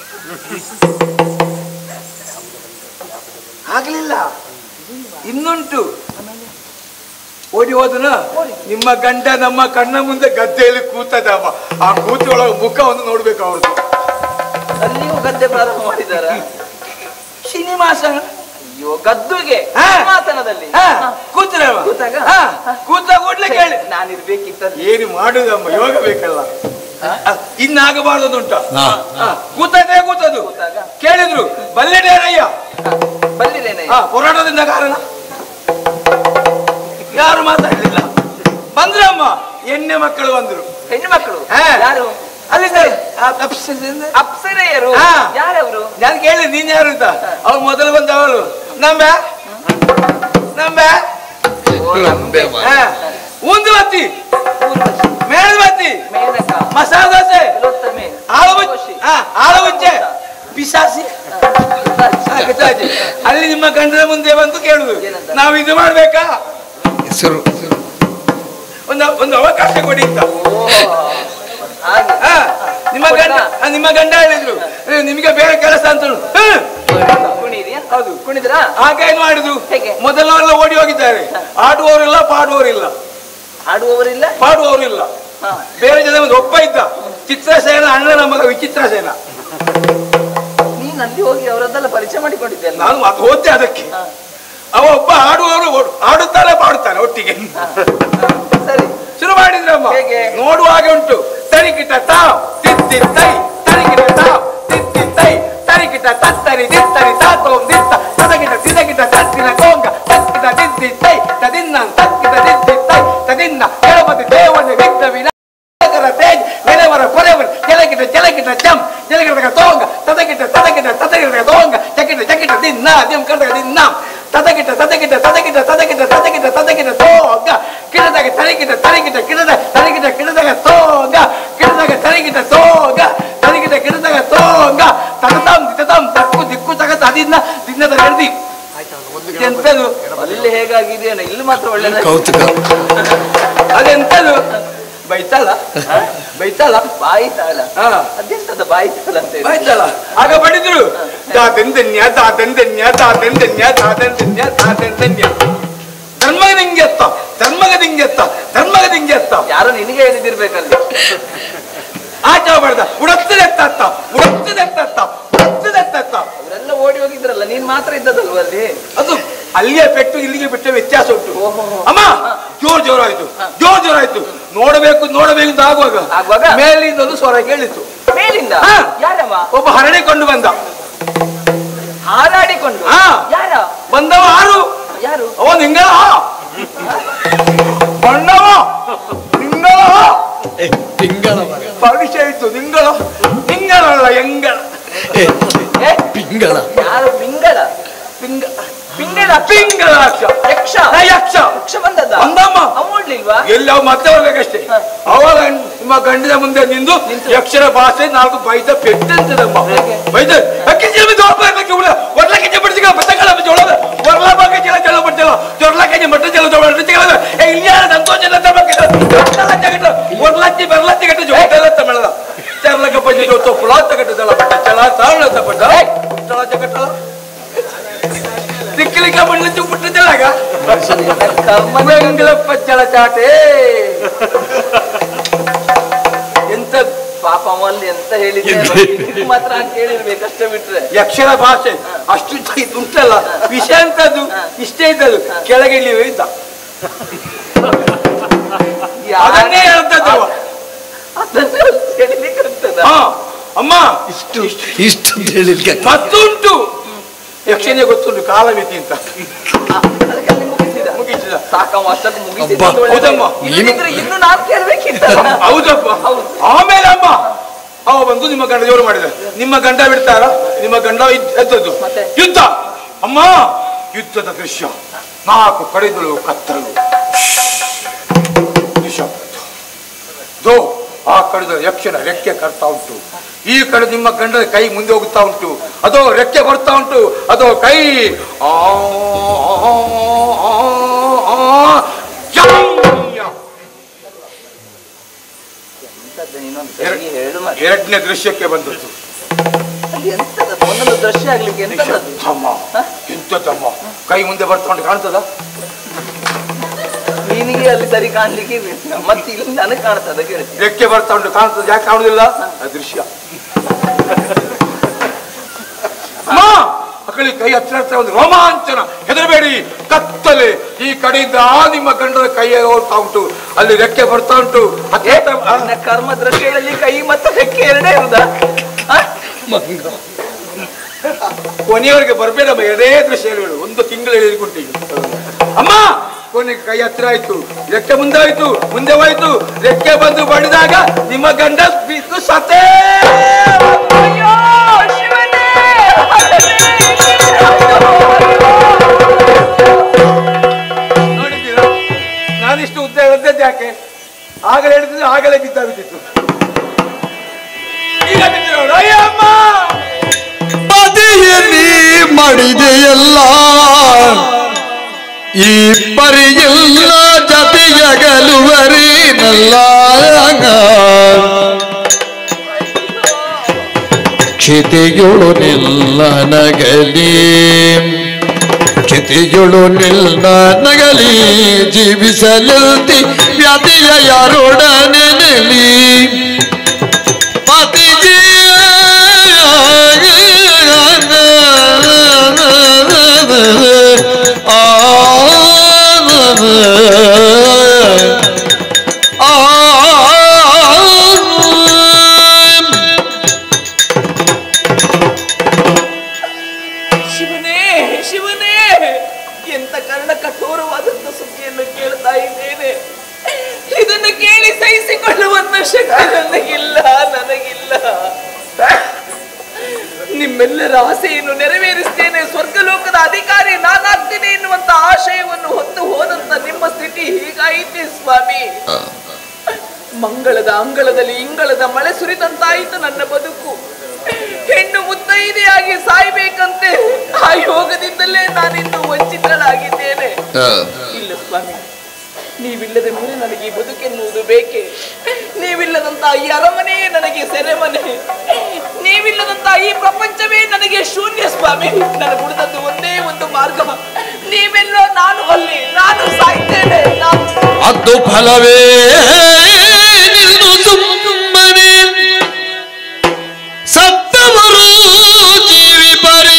ಆಗ್ಲಿಲ್ಲ ಇನ್ನುಂಟು ಓಡಿ ಹೋದನ ನಿಮ್ಮ ಗಂಡ ನಮ್ಮ ಕಣ್ಣ ಮುಂದೆ ಗದ್ದೆಯಲ್ಲಿ ಕೂತದಮ್ಮ ಆ ಕೂತೊಳಗೆ ಮುಖವನ್ನು ನೋಡ್ಬೇಕು ಅವ್ರದ್ದು ಅಲ್ಲಿಯೂ ಗದ್ದೆ ಪ್ರಾರಂಭ ಮಾಡಿದಾರ ಶ್ರೀನಿವಾಸ ಅಯ್ಯೋ ಗದ್ದುಗೆ ಹಾ. ಸಿಂಹಾಸನದಲ್ಲಿ ಹಾ, ಹಾ. ಕೂತ್ರವ ಕೂತಾಗ? ಹಾ, ಕೂತ ಕೂಡ್ಲೆ ಕೇಳಿ ನಾನಿರ್ಬೇಕಿತ್ತಲ್ಲಿ ಏನು ಮಾಡುದಮ್ಮ ಯೋಗ ಬೇಕಲ್ಲ ಇನ್ನಾಗಬಾರ್ದುಂಟ ಹಾ. ಕೂತದೇ ಕೂತದು ಕೂತಾಗ? ಕೇಳಿದ್ರು ಬಲ್ಲೆಡೇರಯ್ಯ ಬಂದಿದ್ದೇನೆ ಹಾ ಹೋರಾಟದಿಂದ ಕಾರಣ ಯಾರು ಮಾತಾಡಲಿಲ್ಲ ಬಂದ್ರಮ್ಮ ಎಣ್ಣೆ ಮಕ್ಕಳು ಬಂದ್ರು ಹೆಣ್ಣು ಮಕ್ಕಳು ಹಾ. ಯಾರು ಅಲ್ಲಿದ್ದಾರೆ ಆ ತಪ್ಪಿಸಿದಿಂದ ಅಪ್ಸರೆಯರು ಹಾ. ಯಾರವರು ನಾನು ಕೇಳಿ ನೀನ್ ಯಾರು ಅಂತ ಅವ್ರು ಮೊದಲು ಬಂದ ಅವಳು ನಂಬೆ ನಂಬೆ ಹಾ. ಉಂದು ಬತ್ತಿ ಮೇಳದ ಬತ್ತಿ ಮೇನಕ ಮಸಾಲ ದೋಸೆ ತಿಲೋತ್ತಮೆ ಆಳು ಕೋಶಿ. ಹಾ ಆಳು ಮುಂಚೆ ಪಿಸಾಸಿ ಹಾ, ಗೊತ್ತಾಯ್ತು. ಅಲ್ಲಿ ನಿಮ್ಮ ಗಂಡನ ಮುಂದೆ ಬಂದು ಕೇಳುದು ಏನಂತ? ನಾವು ಇದು ಮಾಡ್ಬೇಕಾ ಹೆಸರು ಒಂದು ಒಂದು ಅವಕಾಶ ಕೊಡಿ ಅಂತ ಹಾಗೆ ಹಾ, ನಿಮ್ಮ ಗಂಡ ಹಾ, ನಿಮ್ಮ ಗಂಡ ಹೇಳಿದ್ರು ಏ, ನಿಮಗೆ ಬೇರೆ ಕೆಲಸ ಅಂತ ಹೇಳು. ಹ್ಮ್. ಕುಣಿರಿ ಅಂತ. ಹೌದು ಕುಣಿದ್ರಾ ಆಗ ಏನ್ ಮಾಡಿದ್ರು ಹೇಗೆ? ಮೊದಲವರೆಲ್ಲ ಓಡಿ ಹೋಗಿದ್ದಾರೆ ಆಡುವವರಿಲ್ಲ ಪಾಡುವವರಿಲ್ಲ ಆಡುವವರಿಲ್ಲ ಪಾಡುವವರಿಲ್ಲ ಹಾ. ಬೇರೆ ಜನ ಒಂದು ಒಬ್ಬ ಇದ್ದ ಚಿತ್ರಸೇನ ಅಣ್ಣನ ಮಗ ವಿಚಿತ್ರಸೇನ ನೀನ್ ಅಲ್ಲಿ ಹೋಗಿ ಅವರದ್ದೆಲ್ಲ ಪರಿಚಯ ಮಾಡಿಕೊಂಡಿದ್ದೆಲ್ಲ ನಾನು ಅದು ಓದ್ತೆ ಅದಕ್ಕೆ ಹಾ. ಅವ ಒಬ್ಬ ಆಡುವವರು ಓಡ್- ಆಡುತ್ತಾನೆ ಪಾಡುತ್ತಾನೆ ಒಟ್ಟಿಗೆ ಸರಿ ಶುರು ಮಾಡಿದ್ರಮ್ಮ ಹೇಗೆ? ನೋಡುವಾಗೆ ಉಂಟು ತರಿಕಿಟ ತಾವ್ ತಿತ್ತಿ ತೈ ತರಿಕಿಟ ತಾವ್ ತಿತ್ತಿ ತೈ ತರಿಕಿಟ ತತ್ತರಿ ದಿತ್ತರಿ ತಾತೋಂ ದಿತ್ತ ತದಗಿಟ ತಿದಗಿಟ ತತ್ತಿನ ಕೋಂಗ ತತ್ತಿನ ದಿದ್ದಿ ತೈ ತದಿನ್ನ ತಕ್ಕಿಟ ದಿದ್ದಿ ತೈ ತದಿನ್ನ ಗಣಪತಿ ದೇವನ ವಿಘ್ನ ವಿನಾಯಕರ ತೇಜ್ ನೆರೆವರ ಪೊರೆವರ ಜಲಗಿಟ ಜಲಗಿಟ ಜಂ ಜಲಗಿಟ ತೋಂಗ ತದಗಿಟ ತದಗಿಟ ತದಗಿಟ ತೋಂಗ ಚಕಿಟ ಚಕಿಟ ದಿನ್ನ ದಿಂ ಕರ್ದಗ ದಿನ್ನ ತದಗಿಟ ತದಗಿಟ ತದಗಿಟ ತದಗಿಟ ತದಗಿಟ ತದಗಿಟ ತೋಂಗ ಕಿಡದಾಗ ತರಿಗಿಟ ತರಿಗಿಟ ಕಿಡದ ತರಿಗಿಟ ಕಿಡದಾಗ ತೋಂಗ ಕಿಡದಾಗ ತರಿಗಿಟ ತೋಂಗ ತರಿಗಿಟ ಕಿಡದಾಗ ತೋಂಗ ತಗತಾಂ ದಿತತಾಂ ತಕ್ಕು ದಿಕ್ಕು ತಗತ ಅದಿನ್ನ ದಿನ್ನದ ಹಿಡ್ದಿ ಎಂತದು ಅಲ್ಲಿ ಹೇಗಾಗಿದೆಯೇನೋ ಇಲ್ಲಿ ಮಾತ್ರ ಒಳ್ಳೆ ಕೌತುಕ ಅದೆಂತದು ಬೈತಾಳ ಬೈತಾಳ ಬಾಯಿ ತಾಳ ಹಾ ಅದೆಂತದ ಬಾಯಿ ತಾಳ ಅಂತ ಹೇಳಿ ಆಯ್ತಲ್ಲ ಆಗ ಬಡಿದ್ರು ದಾದಂದನ್ಯ ದಾದಂದನ್ಯ ದಾದಂದನ್ಯ ದಾದಂದನ್ಯ ದಾದಂದನ್ಯ ಧರ್ಮಗ ದಿಂಗೆತ್ತ ಧರ್ಮಗ ದಿಂಗೆತ್ತ ಧರ್ಮಗ ದಿಂಗೆತ್ತ ಯಾರೋ ನಿನಗೆ ಹೇಳಿದಿರ್ಬೇಕಲ್ಲಿ ಆಟ ಬಡ್ದ ಉಡತ್ತದೆತ್ತ ಉಡತ್ತದೆತ್ತ ಉಡತ್ತದೆತ್ತ ಅವರೆಲ್ಲ ಓಡಿ ಹೋಗಿದ್ರಲ್ಲ ನೀನ್ ಮಾತ್ರ ಇದ್ದದಲ್ವ ಅಲ್ಲಿ ಅದು ಅಲ್ಲಿಯ ಪೆಟ್ಟು ಇಲ್ಲಿಗೆ ಬಿಟ್ಟ ವ್ಯತ್ಯಾಸ ಉಂಟು ಓಹೋ. ಅಮ್ಮ ಜೋರ್ ಜೋರಾಯ್ತು ಜೋರ್ ಜೋರಾಯ್ತು ನೋಡಬೇಕು ನೋಡಬೇಕು ಅಂತ ಆಗುವಾಗ ಆಗುವಾಗ? ಮೇಲಿಂದ ಒಂದು ಸ್ವರ ಕೇಳಿತು ಮೇಲಿಂದ ಹಾ. ಯಾರಮ್ಮ ಒಬ್ಬ ಹರಡಿಕೊಂಡು ಬಂದ ಹಾರಾಡಿಕೊಂಡು ಹಾ. ಯಾರ ಬಂದವ ಆರು ಯಾರು ಅವ ನಿಂಗಳ ಬಣ್ಣವ ನಿಂಗಳ ಪಿಂಗಳ ಪರಿಚಯ ಇತ್ತು ನಿಂಗಳ ನಿಂಗಳಲ್ಲ ಎಂಗಳ ಏ ಪಿಂಗಳ ಯಾರು ಪಿಂಗಳ ಪಿಂಗ ಪಿಂಗಳ ಪಿಂಗಳ ಯಕ್ಷ ಯಕ್ಷ ನಾ ಯಕ್ಷ ಯಕ್ಷ ಬಂದದ್ದ ಬಂದಮ್ಮ ಅವ ಓಡ್ಲಿಲ್ವಾ ಎಲ್ಲ ಅವ ಮತ್ತೆ ಹೋಗ್ಬೇಕಷ್ಟೇ ಅವಾಗ ನಿಮ್ಮ ಗಂಡಿನ ಮುಂದೆ ನಿಂದು ಯಕ್ಷರ ಭಾಷೆ ನಾಲ್ಕು ಬೈದ ಪೆಟ್ಟಂತದಮ್ಮ ಬೈದ ಅಕ್ಕಿ ಜೀವ ದೋಪಕ್ಕೆ ಉಳ ಒರ್ಲ ಕೆಜಿ ಬಡ್ಸಿಗ ಬತ್ತಗಳ ಜೋಳ ಒರ್ಲ ಬಾಗ ಜಲ ಜಲ ಬಡ್ತೇವ ಜೊರ್ಲ ಕೆಜಿ ಮಟ್ಟ ಜಲ ಜೋಳ ಏ ಇಲ್ಲಿ ಕುಲಾತ ಕಟ್ಟದಲ್ಲ ಪಟ್ಟ ಚಲ ತಾಳದ ಪಟ್ಟ ಚಲ ಜಗಟ್ಟಲ್ಲ ತಿಕ್ಕಲಿಕ್ಕ ಮಣ್ಣು ಚುಪ್ಪುಟ್ಟದಲ್ಲಾಗ ಮಂಗಳಪ್ಪ ಚಲ ಚಾಟೆ ಎಂತ ಪಾಪ ಅಲ್ಲಿ ಎಂತ ಹೇಳಿದ್ರೆ ಮಾತ್ರ ಕೇಳಿರ್ಬೇಕು ಅಷ್ಟೇ ಬಿಟ್ರೆ ಯಕ್ಷರ ಭಾಷೆ ಅಷ್ಟು ಇದು ಉಂಟಲ್ಲ ವಿಷಯ ಅಂತದ್ದು ಇಷ್ಟೇ ಇದ್ದದ್ದು ಕೆಳಗೆ ಇಳಿಯುವ ಇದ್ದ ಅದನ್ನೇ ಹೇಳ್ತದ್ದವ ಅದನ್ನ ಹೇಳಿಲಿಕ್ಕೆ ಆಗ್ತದ ಹಾ ಅಮ್ಮ ಇಷ್ಟು ಇಷ್ಟು ಹೇಳಿದ್ಕೆ ಮತ್ತುಂಟು ಯಕ್ಷಿಣೆ ಗೊತ್ತುಂಟು ಕಾಲಮಿತಿ ಅಂತ ಅದಕ್ಕೆ ಅಲ್ಲಿ ಮುಗಿಸಿದ ಮುಗಿಸಿದ ಸಾಕಮ್ಮ ಅಷ್ಟಕ್ಕೆ ಮುಗಿಸಿದ ಅಬ್ಬಾ, ಅಂತ ಒಳ್ಳೆ- ಹೌದಮ್ಮ. ಇಲ್ಲದಿದ್ರೆ ಇನ್ನು ನಾನು ಕೇಳ್ಬೇಕಿತ್ತ ಹೌದಪ್ಪ ಆಮೇಲೆ ಅಮ್ಮ ಅವ ಬಂದು ನಿಮ್ಮ ಗಂಡ ಜೋರು ಮಾಡಿದ ನಿಮ್ಮ ಗಂಡ ಬಿಡ್ತಾರ ನಿಮ್ಮ ಗಂಡ ಇದ್- ಎದ್ದದ್ದು ಮತ್ತೆ? ಯುದ್ಧ ಅಮ್ಮ ಯುದ್ಧದ ದೃಶ್ಯ ನಾಲ್ಕು ಕಡೆಗಳು ಕತ್ತಲು ದೃಶ್ಯ ದೋ ಆ ಕಡೆದ ಯಕ್ಷನ ರೆಕ್ಕೆ ಕರ್ತಾ ಉಂಟು ಈ ಕಡೆ ನಿಮ್ಮ ಗಂಡದ ಕೈ ಮುಂದೆ ಹೋಗುತ್ತಾ ಉಂಟು ಅದೋ ರೆಕ್ಕೆ ಬರ್ತಾ ಉಂಟು ಅದೋ ಕೈ ಆ, ಆ, ಆ, ಆ, ಜಂಯ. ಎಂತದ್ದು ಇನ್ನೊಂದು ಸರಿ ಹೇಳು ಮತ್ತೆ. ಎರಡನೇ ದೃಶ್ಯಕ್ಕೆ ಬಂದದ್ದು ಅಲ್ಲಿ ಎಂತದ್ದು ಒಂದೊಂದು ದೃಶ್ಯ ಆಗ್ಲಿಕ್ಕೆ ಎಂತದ್ದು ತಮ್ಮ ಎಂತದಮ್ಮ ಕೈ ಮುಂದೆ ಬರ್ತಾ ಕಾಣ್ತದ ನಿನಗೆ ಅಲ್ಲಿ ಸರಿ ಕಾಣ್ಲಿಕ್ಕೆ ಇಲ್ಲ. ಮತ್ತೆ ಇಲ್ಲಿ ನನಗೆ ಕಾಣ್ತದ ಕೇಳಿ ರೆಕ್ಕೆ ಬರ್ತಾ ಉಂಟು ಕಾಣ್ತದ ಯಾಕೆ ಕಾಣುದಿಲ್ಲ ಆ ದೃಶ್ಯ ಅಮ್ಮ ಮಕ್ಕಳಿ ಕೈ ಹತ್ತಿರ ಹತ್ರ ಒಂದು ರೋಮಾಂಚನ ಹೆದರಬೇಡಿ ಕತ್ತಲೆ ಈ ಕಡೆಯಿಂದ ಆ ನಿಮ್ಮ ಗಂಡದ ಕೈ ಹೋಗ್ತಾ ಉಂಟು ಅಲ್ಲಿ ರೆಕ್ಕೆ ಬರ್ತಾ ಉಂಟು ಹತ್ತಿರ ಹತ್ರ- ಆ, ನನ್ನ ಕರ್ಮ ದೃಶ್ಯಗಳಲ್ಲಿ ಕೈ ಮತ್ತೆ ರೆಕ್ಕೆ ಎರಡೇ ಇರುದಾ ಆ? ಕೊನೆಯವರೆಗೆ ಬರ್ಬೇಡಮ್ಮ ಎರಡೇ ದೃಶ್ಯ ಹೇಳು ಒಂದು ತಿಂಗಳು ಹೇಳಿಕೊಟ್ಟಿಗೆ ಅಮ್ಮ ಕೊನೆಗೆ ಕೈ ಹತ್ತಿರ ಆಯ್ತು ರೆಕ್ಕೆ ಮುಂದೆ ಆಯ್ತು ಮುಂದೆ ಹೋಯ್ತು ರೆಕ್ಕೆ ಬಂದು ಬಡಿದಾಗ ನಿಮ್ಮ ಗಂಡ ಬಿದ್ದು ಸತೇ ಅಯ್ಯೋ ಶಿವನೇ ನೋಡಿದ್ದೀರಾ ನಾನಿಷ್ಟು ಉದ್ದ ಹೇಳಿದ್ದದ್ದು ಯಾಕೆ ಆಗಲೇ ಹೇಳಿದ್ರೆ ಆಗಲೇ ಬಿದ್ದಾಗುತ್ತಿತ್ತು ಈಗ ಬಿದ್ದಿರೋ ಅಯ್ಯಮ್ಮ ಪದೆಯ ನೀ ಮಾಡಿದೆಯಲ್ಲ ಈ ಪರಿಯಿಲ್ಲ ಜತೆಯಗಲುವರೇನಲ್ಲ ಕ್ಷಿತಿಯುಳು ನಿಲ್ಲ ನಗಲಿ ಕ್ಷಿತಿಯುಳು ನಿಲ್ಲ ನಗಲಿ ಜೀವಿಸಲಂತಿ ವ್ಯಾಧಿಯ ಯಾರೊಡನೆ ನೆಲಿ ಪತಿಗೆ ಶಿವನೇ ಶಿವನೇ ಎಂತ ಕರ್ಣ ಕಠೋರವಾದಂತ ಸುದ್ದಿಯನ್ನು ಕೇಳ್ತಾ ಇದ್ದೇನೆ ಇದನ್ನು ಕೇಳಿ ಸಹಿಸಿಕೊಳ್ಳುವಂತ ಶಕ್ತಿ ನನಗಿಲ್ಲ ನನಗಿಲ್ಲ ನಿಮ್ಮೆಲ್ಲರ ಆಸೆಯನ್ನು ನೆರವೇರಿಸ್ತೇನೆ ಸ್ವರ್ಗಲೋಕದ ಅಧಿಕಾರಿ ನಾನಾಗ್ತೇನೆ ಎನ್ನುವಂತ ಆಶಯವನ್ನು ಹೊತ್ತು ಹೋದಂತ ನಿಮ್ಮ ಸ್ಥಿತಿ ಹೀಗಾಯಿತೆ ಸ್ವಾಮಿ ಮಂಗಳದ ಅಂಗಳದಲ್ಲಿ ಇಂಗಳದ ಮಳೆ ಸುರಿದಂತಾಯಿತು ನನ್ನ ಬದುಕು ಹೆಣ್ಣು ಮುತ್ತೈದೆಯಾಗಿ ಸಾಯ್ಬೇಕಂತೆ ಆ ಯೋಗದಿಂದಲೇ ನಾನಿನ್ನು ವಂಚಿತಳಾಗಿದ್ದೇನೆ ಇಲ್ಲ ಸ್ವಾಮಿ ನೀವಿಲ್ಲದ ಮೇಲೆ ನನಗೆ ಈ ಬದುಕೆನ್ನುವುದು ಬೇಕೆ ನೀವಿಲ್ಲದಂತ ಈ ಅರಮನೆಯೇ ನನಗೆ ಸೆರೆಮನೆ ನೀವಿಲ್ಲದಂತ ಈ ಪ್ರಪಂಚವೇ ನನಗೆ ಶೂನ್ಯ ಸ್ವಾಮಿ ನನಗೆ ಉಳಿದದ್ದು ಒಂದೇ ಒಂದು ಮಾರ್ಗ ನೀವೆಲ್ಲೋ ನಾನು ಅಲ್ಲಿ ನಾನು ಸಾಯ್ತೇನೆ ನಾನು ಅದು ಫಲವೇ ನಿಲ್ಲು ಸುಮ್ಮನೆ ಸತ್ತವರು ಜೀವಿ ಪರಿ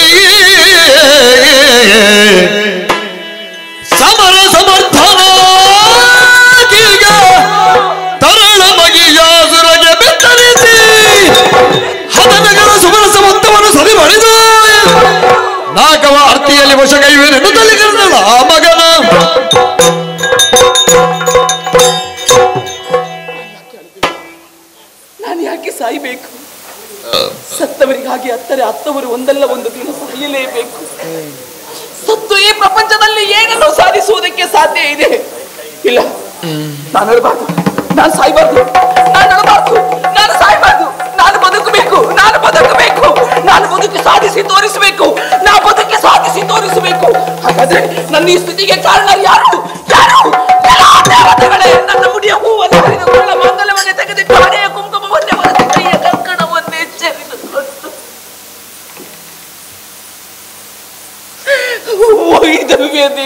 ಸಮರ ಸಮರ್ಥನ ತರಳ ಮಗಿಯಾಸುರಗೆ ಬೆತ್ತರಿಸಿ ಹದನಗರ ಸುಮನ ಸಮರ್ಥವನ್ನು ಸರಿ ಬಳಿದು ನಾಗವ ಅರ್ತಿಯಲ್ಲಿ ವಶಗೈವೇನೆಂದು ತಲೆಗರದಳ ಆ ಮಗನ ನಾನು ಯಾಕೆ ಸಾಯ್ಬೇಕು ಸತ್ತವರಿಗಾಗಿ ಅತ್ತರೆ ಅತ್ತವರು ಒಂದಲ್ಲ ಒಂದು ದಿನ ಸಾಯಲೇಬೇಕು ಸತ್ತು ಈ ಪ್ರಪಂಚದಲ್ಲಿ ಏನನ್ನು ಸಾಧಿಸುವುದಕ್ಕೆ ಸಾಧ್ಯ ಇದೆ ಇಲ್ಲ ನಾನು ಅಳಬಾರ್ದು ನಾನು ಸಾಯ್ಬಾರ್ದು ನಾನು ಅಳಬಾರ್ದು ನಾನು ಸಾಯ್ಬಾರ್ದು ನಾನು ಬದುಕಬೇಕು ನಾನು ಬದುಕಬೇಕು ನಾನು ಬದುಕಿ ಸಾಧಿಸಿ ತೋರಿಸಬೇಕು ನಾ ಬದುಕಿ ಸಾಧಿಸಿ ತೋರಿಸಬೇಕು ಹಾಗಾದ್ರೆ ನನ್ನ ಈ ಸ್ಥಿತಿಗೆ ಕಾರಣ ಯಾರು ಯಾರು ಎಲ್ಲಾ ದೇವತೆಗಳೇ ನನ್ನ ಮುಡಿಯ ಹೂವನ್ನು ಹರಿದು ಕೊಳ್ಳ ಮಾಂಗಲ್ಯವನ್ನೇ ತೆಗೆದಿಟ್ಟು ಹಣೆಯ ಕುಂಕುಮವನ್ನೇ ಮರೆತು ಕೈಯ ಕಂಕಣವನ್ನೇ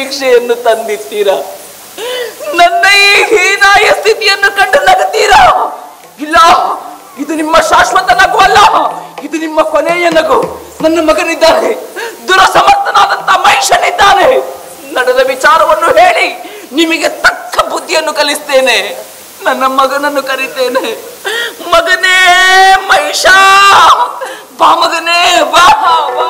ಶಿಕ್ಷೆಯನ್ನು ತಂದಿತ್ತೀರಾ ನನ್ನ ಈ ಹೀನಾಯ ಸ್ಥಿತಿಯನ್ನು ಕಂಡು ನಗುತ್ತೀರಾ ಇಲ್ಲ ಇದು ನಿಮ್ಮ ಶಾಶ್ವತ ನಗು ಅಲ್ಲ ಇದು ನಿಮ್ಮ ಕೊನೆಯ ನಗು ನನ್ನ ಮಗನಿದ್ದಾನೆ ದುರಸಮರ್ಥನಾದಂತ ಮನುಷ್ಯನಿದ್ದಾನೆ ನಡೆದ ವಿಚಾರವನ್ನು ಹೇಳಿ ನಿಮಗೆ ತಕ್ಕ ಬುದ್ಧಿಯನ್ನು ಕಲಿಸ್ತೇನೆ ನನ್ನ ಮಗನನ್ನು ಕರಿತೇನೆ ಮಗನೇ ಮಹಿಷ ಬಾ ಮಗನೇ ಬಾ ಬಾ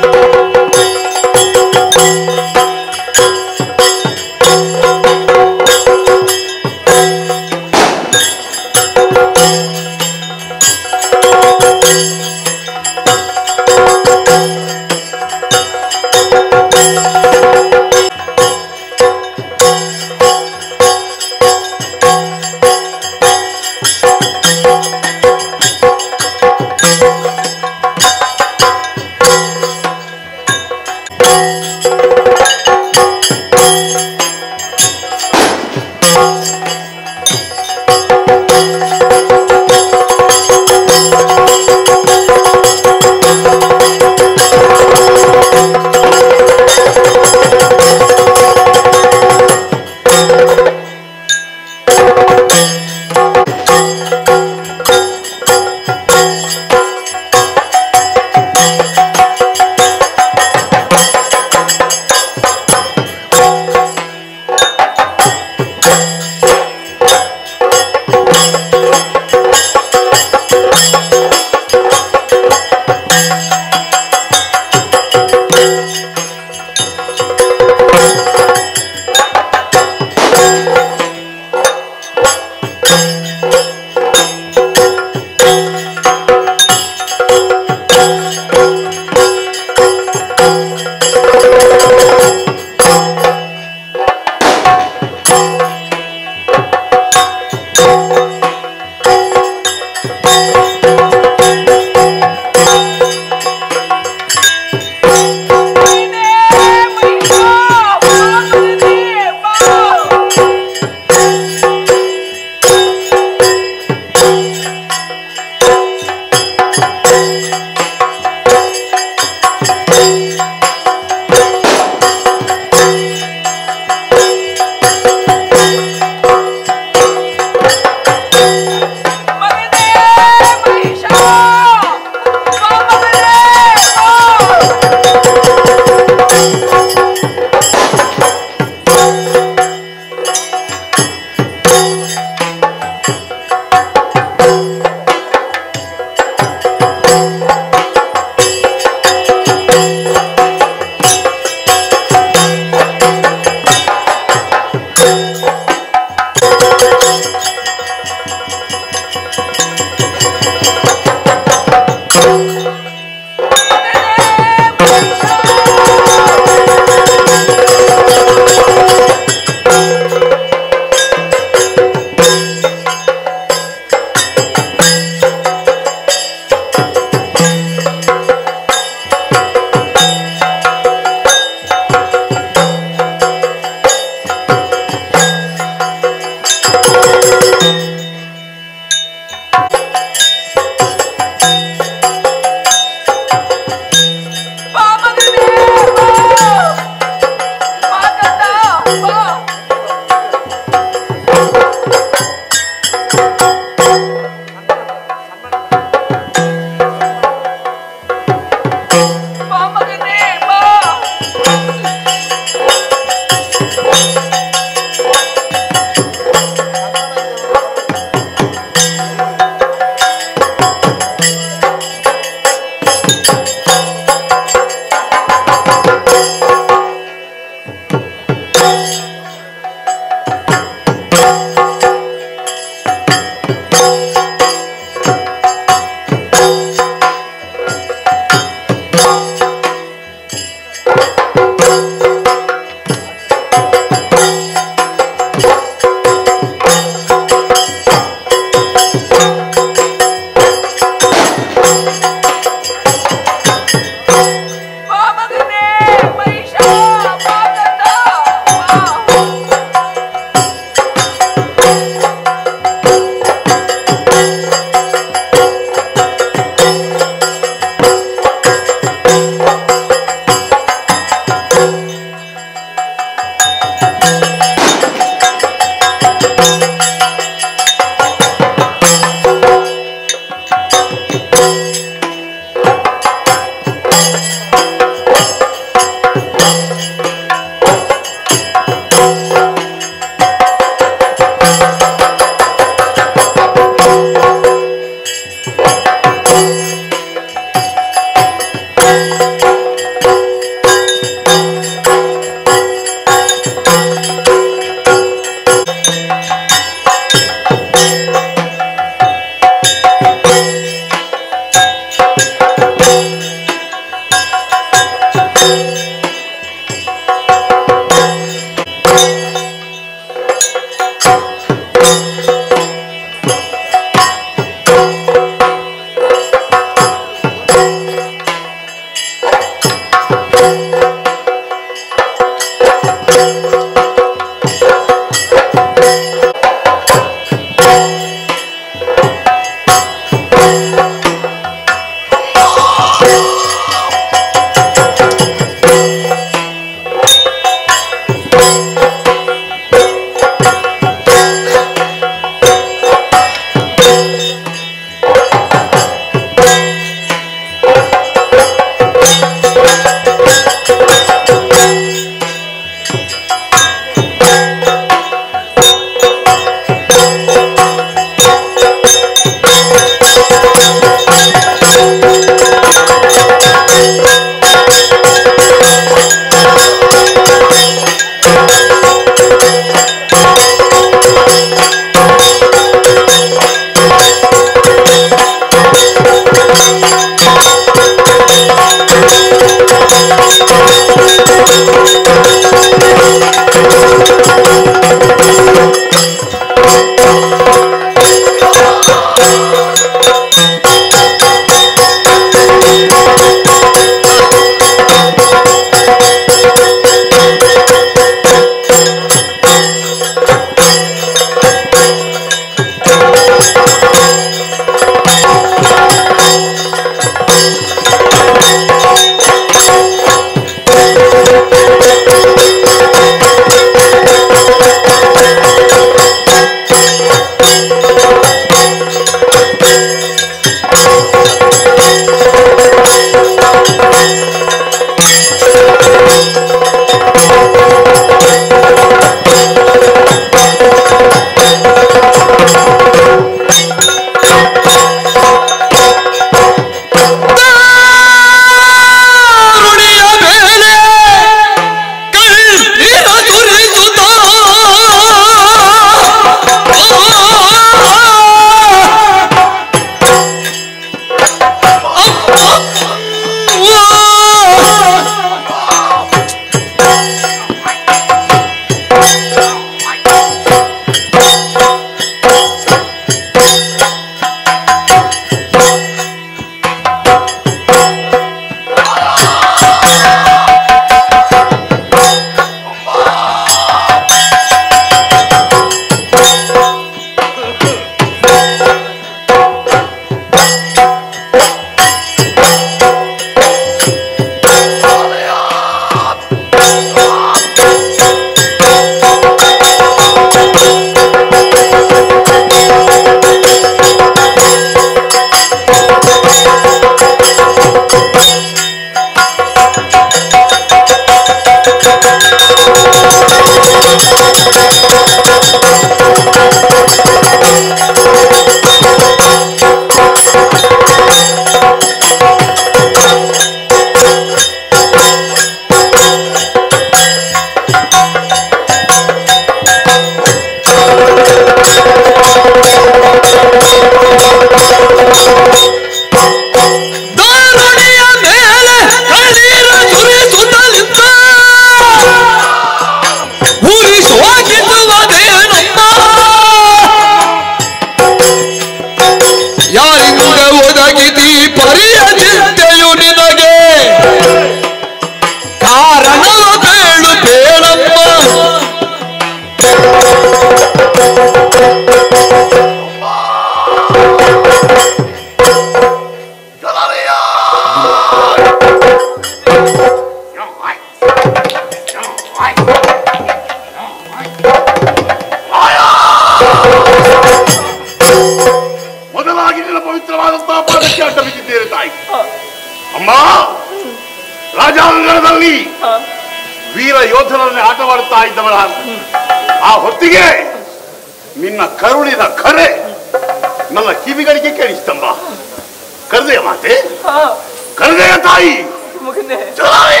ಮೊದಲಾಗಿ ನಿನ್ನ ಪವಿತ್ರವಾದಂತಹ ಪಾದಕ್ಕೆ ಅಡ್ಡ ಬಿದ್ದಿದ್ದೇನೆ ತಾಯಿ ಅಮ್ಮ ರಾಜಾಂಗಣದಲ್ಲಿ ವೀರ ಯೋಧರನ್ನೇ ಆಟವಾಡುತ್ತಾ ಇದ್ದವಳ ಆ ಹೊತ್ತಿಗೆ ನಿನ್ನ ಕರುಳಿನ ಕರೆ ನನ್ನ ಕಿವಿಗಳಿಗೆ ಕೇಳಿಸ್ತಮ್ಮ ಕರೆದೆಯ ಮಾತೆ ಕರೆದೆಯ ತಾಯಿ ಜಯ!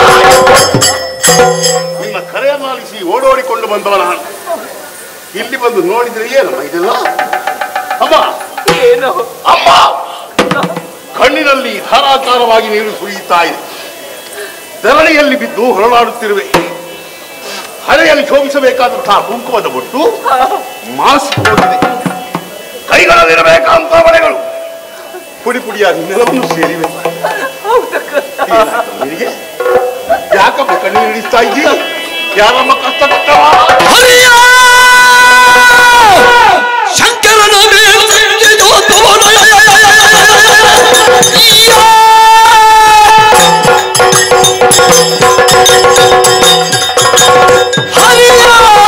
ನಿನ್ನ ಕರೆಯನ್ನಾಲಿಸಿ ಓಡೋಡಿಕೊಂಡು ಬಂದವ ನಾನು ಇಲ್ಲಿ ಬಂದು ನೋಡಿದ್ರೆ ಏನಮ್ಮ ಇದೆಲ್ಲ ಅಮ್ಮ ಏನು ಅಮ್ಮ ಕಣ್ಣಿನಲ್ಲಿ ಧಾರಾಕಾರವಾಗಿ ನೀರು ಸುರಿಯುತ್ತಾ ಇದೆ ಧರಣಿಯಲ್ಲಿ ಬಿದ್ದು ಹೊರಳಾಡುತ್ತಿರುವೆ ಹಳೆಯಲ್ಲಿ ಶೋಭಿಸಬೇಕಾದಂತಹ ಕುಂಕುಮದ ಬೊಟ್ಟು ಮಾಸ್ಕ್ ಹೋಗಿದೆ ಕೈಗಳಲ್ಲಿರಬೇಕಂತ ಬಳೆಗಳು ಪುಡಿ ಪುಡಿಯಾಗಿ ನೆಲವನ್ನು ಸೇರಿವೆ ಏನಾಯ್ತು ನಿನಗೆ ಯಾಕಮ್ಮ ಕಣ್ಣೀರು ಇಳಿಸ್ತಾ ಇದ್ದೀ ಯಾರಮ್ಮ ಕಷ್ಟಪಟ್ಟವ ಹರಿಯ ಶಂಕರನ ಮೇಲ್ಸಂಜೆಯೋ ತವನಯ. ಇಯ್ಯ! ಹರಿಯ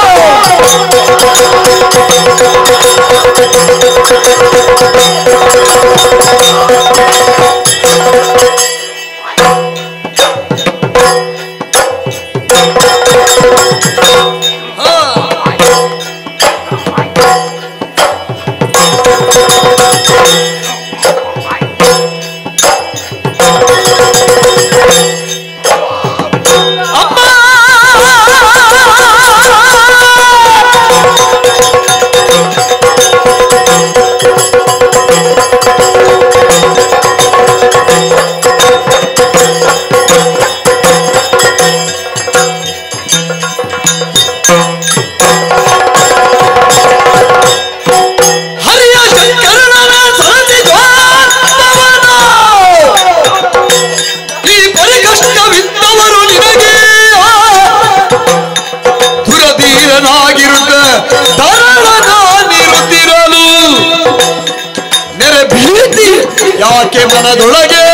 ಹರಿಯ ಶಂಕರನ ಸರದಿ ದ್ವಾರವನ. ಈ ಪರಿಕಷ್ಟವಿದ್ದವರು ನಿನಗೆ ದುರಧೀರನಾಗಿರುತ್ತ ತರಳನಾಗಿರುತ್ತಿರಲು ನೆರೆ ಭೀತಿ ಯಾಕೆ ಮನದೊಳಗೆ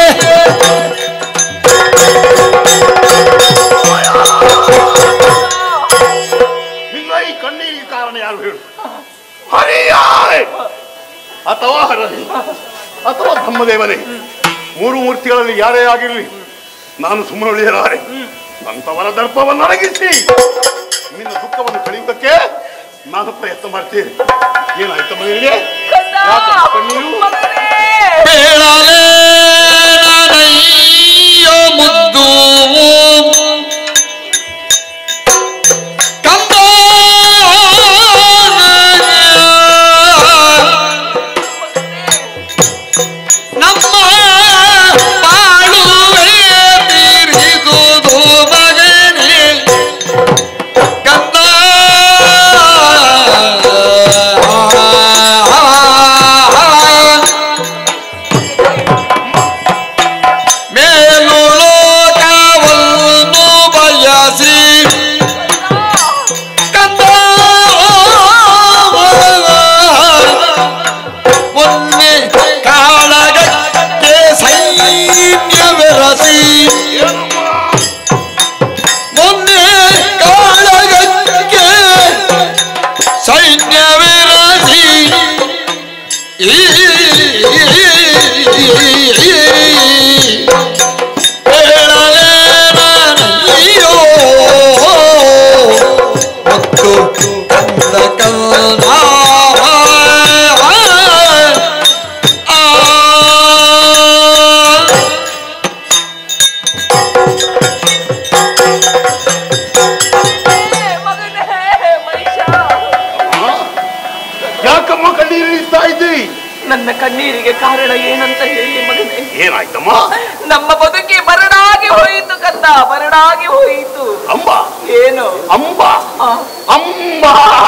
ನಿನ್ನ ಈ ಕಣ್ಣೀರಿಗೆ ಕಾರಣ ಯಾರು ಹೇಳು ಹರಿಯ ಅಥವಾ ಹರಳಿ ಅಥವಾ ಬ್ರಹ್ಮದೇವನೇ ಮೂರು ಮೂರ್ತಿಗಳಲ್ಲಿ ಯಾರೇ ಆಗಿರಲಿ ನಾನು ಸುಮ್ಮನೆ ಉಳಿಯಲಾರೆ ಅಂತವರ ದರ್ಪವನ್ನು ಅಡಗಿಸಿ ನಿನ್ನ ದುಃಖವನ್ನು ಕಳೆಯುವುದಕ್ಕೆ ನಾನು ಪ್ರಯತ್ನ ಮಾಡ್ತೇನೆ ಏನಾಯ್ತಮ್ಮ ನಿನಗೆ ಯಾಕಮ್ಮ ಕಣ್ಣೀರು ಬೇಡಲೇ ನನಯ್ಯ ಮುದ್ದು ಕಂದ ನಮ್ಮ ಬಾಳುವೆ ತೀರಿದುದು ಮಗನೇ ಕಂದ ಮೇಲು ಲೋಕವನ್ನು ಬಯಸಿ ಕಂದ ಮೊನ್ನೆ ಕಾಳಗಕ್ಕೆ ಸೈನ್ಯವೆರಸಿ ಮೊನ್ನೆ ಕಾಳಗಕ್ಕೆ ಸೈನ್ಯವೆರಸಿ ಈ ಹೇಳಲೇ ನಾನಯ್ಯೋ ಮತ್ತು ಕಂದ ಕಂದ ಆ ಮಗನೇ ಮಹಿಷ ಯಾಕಮ್ಮ ಕಣ್ಣೀರು ಇಳಿಸ್ತಾ ಇದ್ದಿ ನನ್ನ ಕಣ್ಣೀರಿಗೆ ಕಾರಣ ಏನಂತ ಹೇಳಿ ಮಗನೇ ಏನಾಯ್ತಮ್ಮ ನಮ್ಮ ಬದುಕಿ ಬರಡಾಗಿ ಹೋಯಿತು ಕಂದ ಬರಡಾಗಿ ಹೋಯಿತು ಅಂಬ ಏನು ಅಂಬ ಆ, ಅಂಬ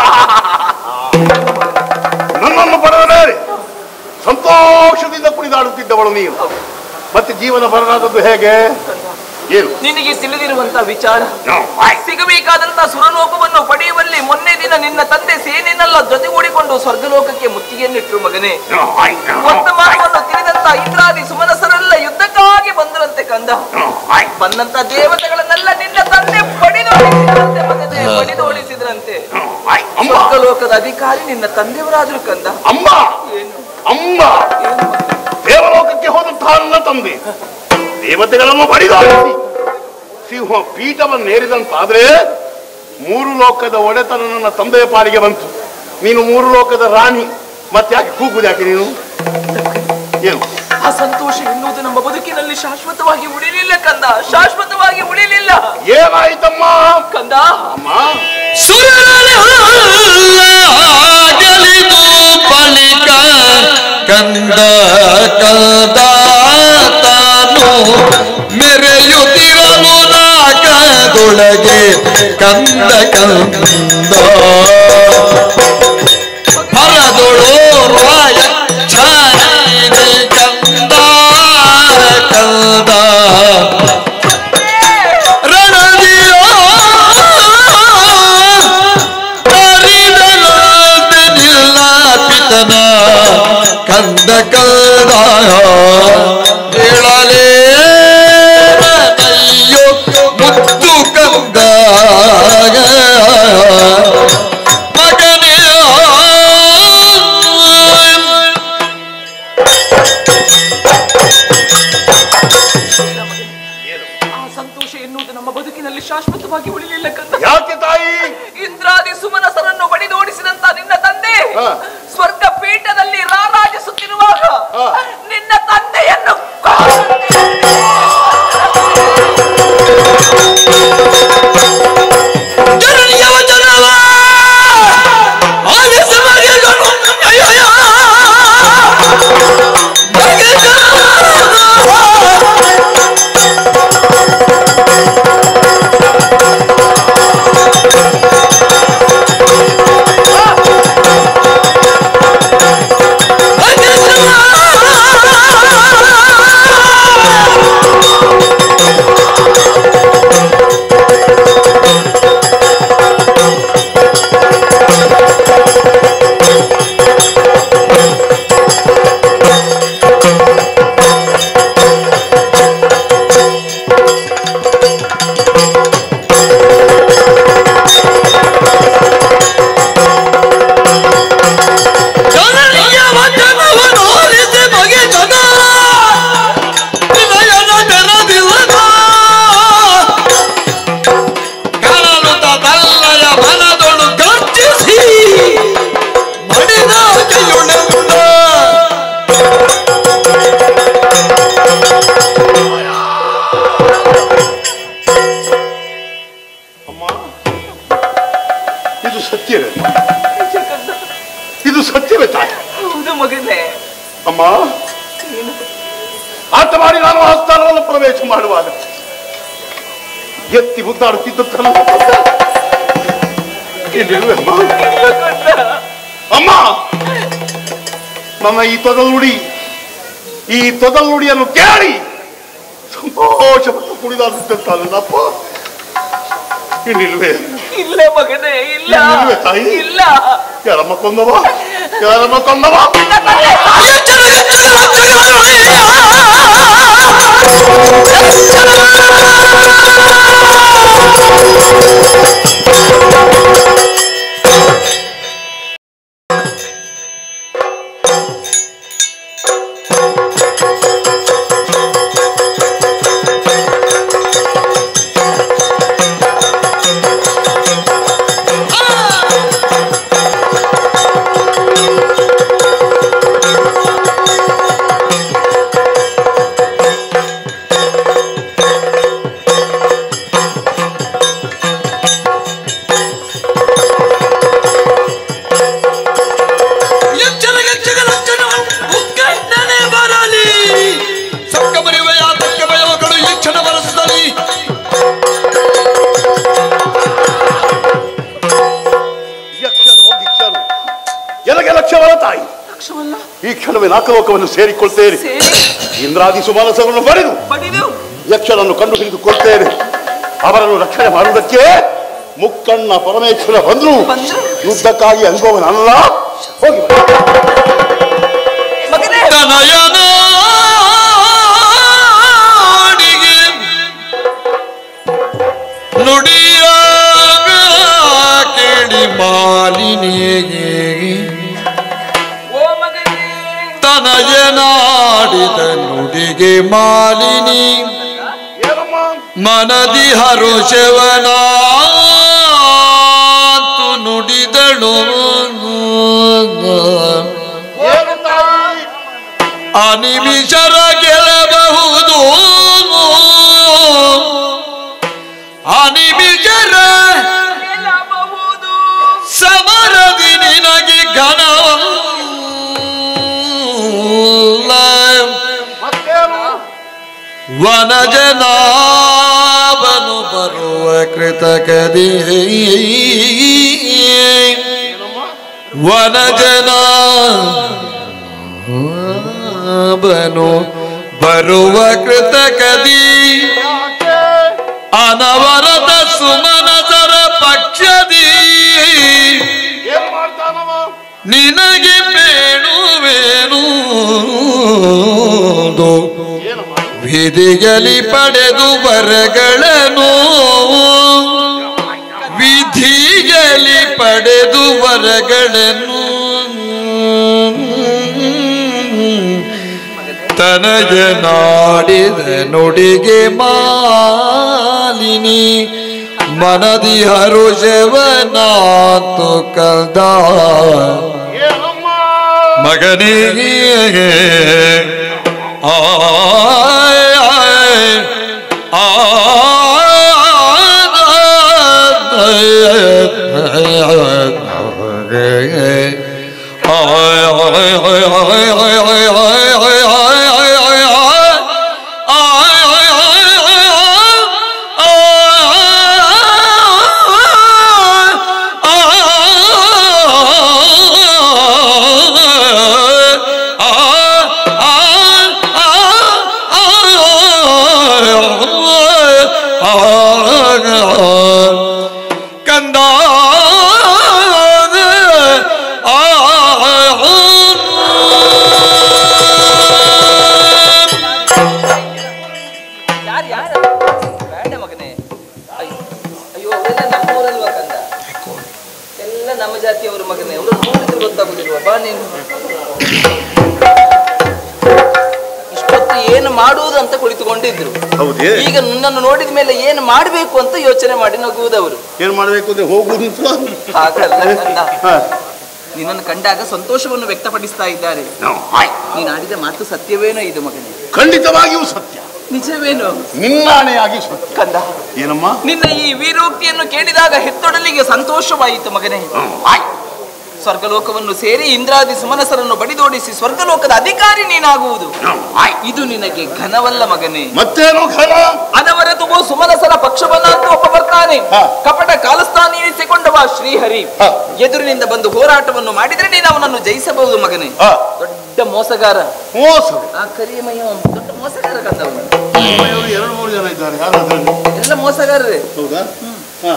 ನನ್ನನ್ನು ಬರಬೇಡಿ ಸಂತೋಷದಿಂದ ಕುಣಿದಾಡುತ್ತಿದ್ದವಳು ನೀನು ಮತ್ತೆ ಜೀವನ ಬರಲಾದದ್ದು ಹೇಗೆ ಏನು ನಿನಗೆ ತಿಳಿದಿರುವಂತ ವಿಚಾರ No, I- ಸಿಗಬೇಕಾದಂತ ಸುರಲೋಕವನ್ನು ಪಡೆಯುವಲ್ಲಿ ಮೊನ್ನೆ ದಿನ ನಿನ್ನ ತಂದೆ ಸೇನೆನೆಲ್ಲ ಜೊತೆಗೂಡಿಕೊಂಡು ಸ್ವರ್ಗಲೋಕಕ್ಕೆ ಮುತ್ತಿಗೆಯನ್ನಿಟ್ರು ಮಗನೇ no, I- no, ವರ್ತಮಾನವನ್ನು ತಿಳಿದಂತ ಇಂದ್ರಾದಿ ಸುಮನಸರೆಲ್ಲ ಯುದ್ಧಕ್ಕಾಗಿ ಬಂದರಂತೆ ಕಂದ no, I- ಬಂದಂತ ದೇವತೆಗಳನ್ನೆಲ್ಲ ನಿನ್ನ ತಂದೆ ಬಡಿದೋಡಿಸಿದ್ರಂತೆ ಮಗನೇ ಬಡಿದೋಡಿಸಿದ್ರಂತೆ no, I- ಅಮ್ಮ. ಸ್ವರ್ಗಲೋಕದ ಅಧಿಕಾರಿ ನಿನ್ನ ತಂದೆಯವರಾದ್ರು ಕಂದ ಅಮ್ಮ ಏನು ಅಮ್ಮ ಏನು ದೇವಲೋಕಕ್ಕೆ ಹೋದಂತಹ ನನ್ನ ತಂದೆ ದೇವತೆಗಳನ್ನು ಬಡಿದಾಡಿಸಿ ಸಿಂಹ ಪೀಠವನ್ನು ಏರಿದಂತಾದ್ರೆ ಮೂರು ಲೋಕದ ಒಡೆತನ ನನ್ನ ತಂದೆಯ ಪಾಲಿಗೆ ಬಂತು ನೀನು ಮೂರು ಲೋಕದ ರಾಣಿ ಮತ್ತೆ ಯಾಕೆ ಕೂಗುದು ಯಾಕೆ ನೀನು ಏನು ಆ ಸಂತೋಷ ಎನ್ನುವುದು ನಮ್ಮ ಬದುಕಿನಲ್ಲಿ ಶಾಶ್ವತವಾಗಿ ಉಳಿಲಿಲ್ಲ ಕಂದ ಶಾಶ್ವತವಾಗಿ ಉಳಿಲಿಲ್ಲ ಏನಾಯ್ತಮ್ಮ ಕಂದ ಅಮ್ಮ ಸುರಗಲಿದು ಬಳಿಕ ಕಂದ ಕಂದ ತಾನು ಮೆರೆಯುತ್ತಿರಲು ನಾಗದೊಳಗೆ ಕಂದ ಕಂದ ಹರದೊಳು ರಾಯ ಛಾಯಿದೆ ಕಂದ ಕಂದ ರಣದಿಯೋ ಅರಿದಲಾದೆನಿಲ್ಲ ಪಿತನ ಕಂದ ಕಂದ ಹೇಳಲೇ ಅಯ್ಯೋ ಮುತ್ತು ಕಂದ ಮಗನೇ ಆ ಸಂತೋಷ ಎನ್ನುವುದು ನಮ್ಮ ಬದುಕಿನಲ್ಲಿ ಶಾಶ್ವತವಾಗಿ ಉಳಿಲಿಲ್ಲ ಕಂದ ಯಾಕೆ ತಾಯಿ ಇಂದ್ರಾದಿ ಸುಮನಸರನ್ನು ಬಡಿದೋಡಿಸಿದಂತ ನಿನ್ನ ತಂದೆ ಹಾ. ಸ್ವರ್ಗ ಪೀಠದಲ್ಲಿ ರಾರಾಜಿಸುತ್ತಿರುವಾಗ ಹಾ. ನಿನ್ನ ತಂದೆಯನ್ನು ಜನನಿಯ ವಚನವ ಆಲಿಸಿ ಮಗೆಗಳು ಅಯ್ಯಯ್ಯ. ಮಗೆಗಳು. ಜನನಿಯ ವಚನವನ್ನು ಆಲಿಸಿ ಮಗೆಗಳು. ವಿನಯದ ತೆರದಿಲ್ಲದ. ಕರಳುತ ತಲ್ಲಯ ಮನದೊಳು ಗರ್ಜಿಸಿ ಮಡಿದ ಕೈಯೊಳೆಂದ ಅಮ್ಮ ಇದು ಸತ್ಯವೇ ಇದು ಸತ್ಯವೇ ತಾಯಿ ಹೌದು ಮಗನೇ ಅಮ್ಮ ಆಟ ಮಾಡಿ ನಾನು ಆ ಸ್ಥಾನವನ್ನು ಪ್ರವೇಶ ಮಾಡುವಾಗ ಎತ್ತಿ ಮುದ್ದಾಡುತ್ತಿದ್ದ ಅಮ್ಮ ಅಮ್ಮ ನನ್ನ ಈ ತೊದಲುಡಿ ಈ ತೊದಲುಡಿಯನ್ನು ಕೇಳಿ ಸಂತೋಷಪಟ್ಟು ಕುಣಿದಾಡುತ್ತಿದ್ದಾನಲ್ಲಪ್ಪ ಇನ್ನಿಲ್ವೇ ಇಲ್ಲ ಮಗನೇ ಇಲ್ಲ ಇಲ್ವೇ ತಾಯಿ? ಇಲ್ಲ ಯಾರಮ್ಮ ಕೊಂದವ ಯಾರಮ್ಮ ಕೊಂದವ ಬರಲಿ ಸಕ್ಕ ಬರೆಯುವ ಯಾತಕ್ಕೆ ಭಯವಗಳು ಈ ಕ್ಷಣ ಬರಸಲಿ ಯಕ್ಷರು ಭಿಕ್ಷರು ಎನಗೆ ಲಕ್ಷ್ಯವಲ್ಲ ತಾಯಿ ಲಕ್ಷವಲ್ಲ ಈ ಕ್ಷಣವೇ ನಾಲ್ಕಲೋಕವನ್ನು ಸೇರಿಕೊಳ್ತೇನೆ ಸೇರಿ ಇಂದ್ರಾದಿ ಸುಮಾನಸವನ್ನು ಬರೆದು ಬಡಿದು ಯಕ್ಷರನ್ನು ಕಂಡು ಹಿಡಿದುಕೊಳ್ತೇನೆ ಅವರನ್ನು ರಕ್ಷಣೆ ಮಾಡುವುದಕ್ಕೆ ಮುಕ್ಕಣ್ಣ ಪರಮೇಶ್ವರ ಬಂದ್ರು ಬಂದ್ರು. ಯುದ್ಧಕ್ಕಾಗಿ ಅನುಭವನಲ್ಲ ಹೋಗಿ ಬಾ. ಮಗನೇ ತನಯನ ನುಡಿಯ ಕೇಳಿ ಮಾಲಿ ವನಜನಾಡಿದ ನುಡಿಗೆ ಮಾಲಿನಿ ಏನಮ್ಮ ಮನದಿ ಹರುಷವನಾತು ನುಡಿದಳು ಏನು ತಾಯಿ ಅನಿಮಿಷರ ಗೆಲ್ಲಬಹುದು ಅನಿಮಿಷರ ಸಮರದಿ ನಿನಗೆ ಘನವಲ್ಲ ಮತ್ತೇನು ವನಜನಾಭನು ಬರುವ ಕೃತಕದಿ ವನಜನಾಭನು ಬರುವ ಕೃತಕದಿ ಯಾಕೆ ಅನವರತ ಸುಮನಸರ ಪಕ್ಷದಿ ಏನ್ ಮಾಡ್ತಾನವ ನಿನಗೆ ಬೇಣುವೇನು ಏನಮ್ಮ ವಿಧಿಗಲಿ ಪಡೆದು ವರಗಳನ್ನು ವಿಧಿಗಲಿ ಪಡೆದು ವರಗಳನ್ನು ತನಯ ನಾಡಿದ ನುಡಿಗೆ ಮಾಲಿನಿ ಮನದಿ ಹರುಷವನಾತು ಕಲ್ದ ಏನಮ್ಮ ಮಗನಿಗೆ ಆಯ್ ಆಯ್ ಕಂದ ಯಾರು ಯಾರು ಬೇಡ ಮಗನೇ ಅಯ್ಯೋ ಅಯ್ಯೋ ಅವರೆಲ್ಲ ನಮ್ಮೂರಲ್ವಾ ಕಂದ ಎಲ್ಲ ನಮ್ಮ ಜಾತಿಯವರು ಮಗನೇ ಅವರು ನೋಡಿದ್ರೆ ಗೊತ್ತಾಗುದಿಲ್ವಾ ಬಾ ನೀನು ಇಷ್ಟೊತ್ತು ಏನು ಮಾಡುವುದು ಅಂತ ಕುಳಿತುಕೊಂಡಿದ್ರು ಹೌದೇ ಈಗ ನನ್ನನ್ನು ನೋಡಿದ ಮೇಲೆ ಏನು ಮಾಡಬೇಕು ಅಂತ ಯೋಚನೆ ಮಾಡಿ ನಗುವುದವರು ಏನ್ ಮಾಡ್ಬೇಕು ಅಂದ್ರೆ ಹೋಗುದು ಅಂತ ಹಾಗಲ್ಲ ಕಂದ ಹಾ. ನಿನ್ನನ್ನು ಕಂಡಾಗ ಸಂತೋಷವನ್ನು ವ್ಯಕ್ತಪಡಿಸ್ತಾ ಇದ್ದಾರೆ ನಾವು ಆಯ್ತು. ನೀನು ಆಡಿದ ಮಾತು ಸತ್ಯವೇನೋ ಇದು ಮಗನೇ ಖಂಡಿತವಾಗಿಯೂ ಸತ್ಯ ನಿಜವೇನೋ ನಿನ್ನಾಣೆಯಾಗಿ ಸತ್ಯ ಕಂದ ಏನಮ್ಮ ನಿನ್ನ ಈ ವೀರೋಕ್ತಿಯನ್ನು ಕೇಳಿದಾಗ ಹೆತ್ತೊಡಲಿಗೆ ಸಂತೋಷವಾಯಿತು ಮಗನೇ ಹ್ಮ್, ಆಯ್ತು. ಸ್ವರ್ಗಲೋಕವನ್ನು ಸೇರಿ ಇಂದ್ರಾದಿ ಸುಮನಸರನ್ನು ಬಡಿದೋಡಿಸಿ ಸ್ವರ್ಗಲೋಕದ ಅಧಿಕಾರಿ ನೀನಾಗುವುದು ಹ್ಮ್, ಆಯ್ತು. ಇದು ನಿನಗೆ ಘನವಲ್ಲ ಮಗನೇ ಮತ್ತೇನು ಘನ ಅನವರತುಗೂ ಸುಮನಸರ ಪಕ್ಷವನ್ನ ಅಂತ ಒಬ್ಬ ಬರ್ತಾನೆ ಹ. ಕಪಟ ಕಾಲಸ್ಥಾನ ಇರಿಸಿಕೊಂಡವ ಶ್ರೀಹರಿ ಹ. ಎದುರಿನಿಂದ ಬಂದು ಹೋರಾಟವನ್ನು ಮಾಡಿದ್ರೆ ನೀನು ಅವನನ್ನು ಜಯಿಸಬಹುದು ಮಗನೇ ಹಾ, ದೊಡ್ಡ ಮೋಸಗಾರ ಮೋಸ ಆ ಕರಿಯಮಯ್ಯ ಒಬ್ಬ ದೊಡ್ಡ ಮೋಸಗಾರ ಕಂದವನು ಇವರು ಎರಡು ಮೂರು ಜನ ಇದ್ದಾರೆ ಯಾರು ಅದ್ರಲ್ಲಿ? ಎಲ್ಲ ಮೋಸಗಾರರೇ ಹೌದಾ ಹಾ.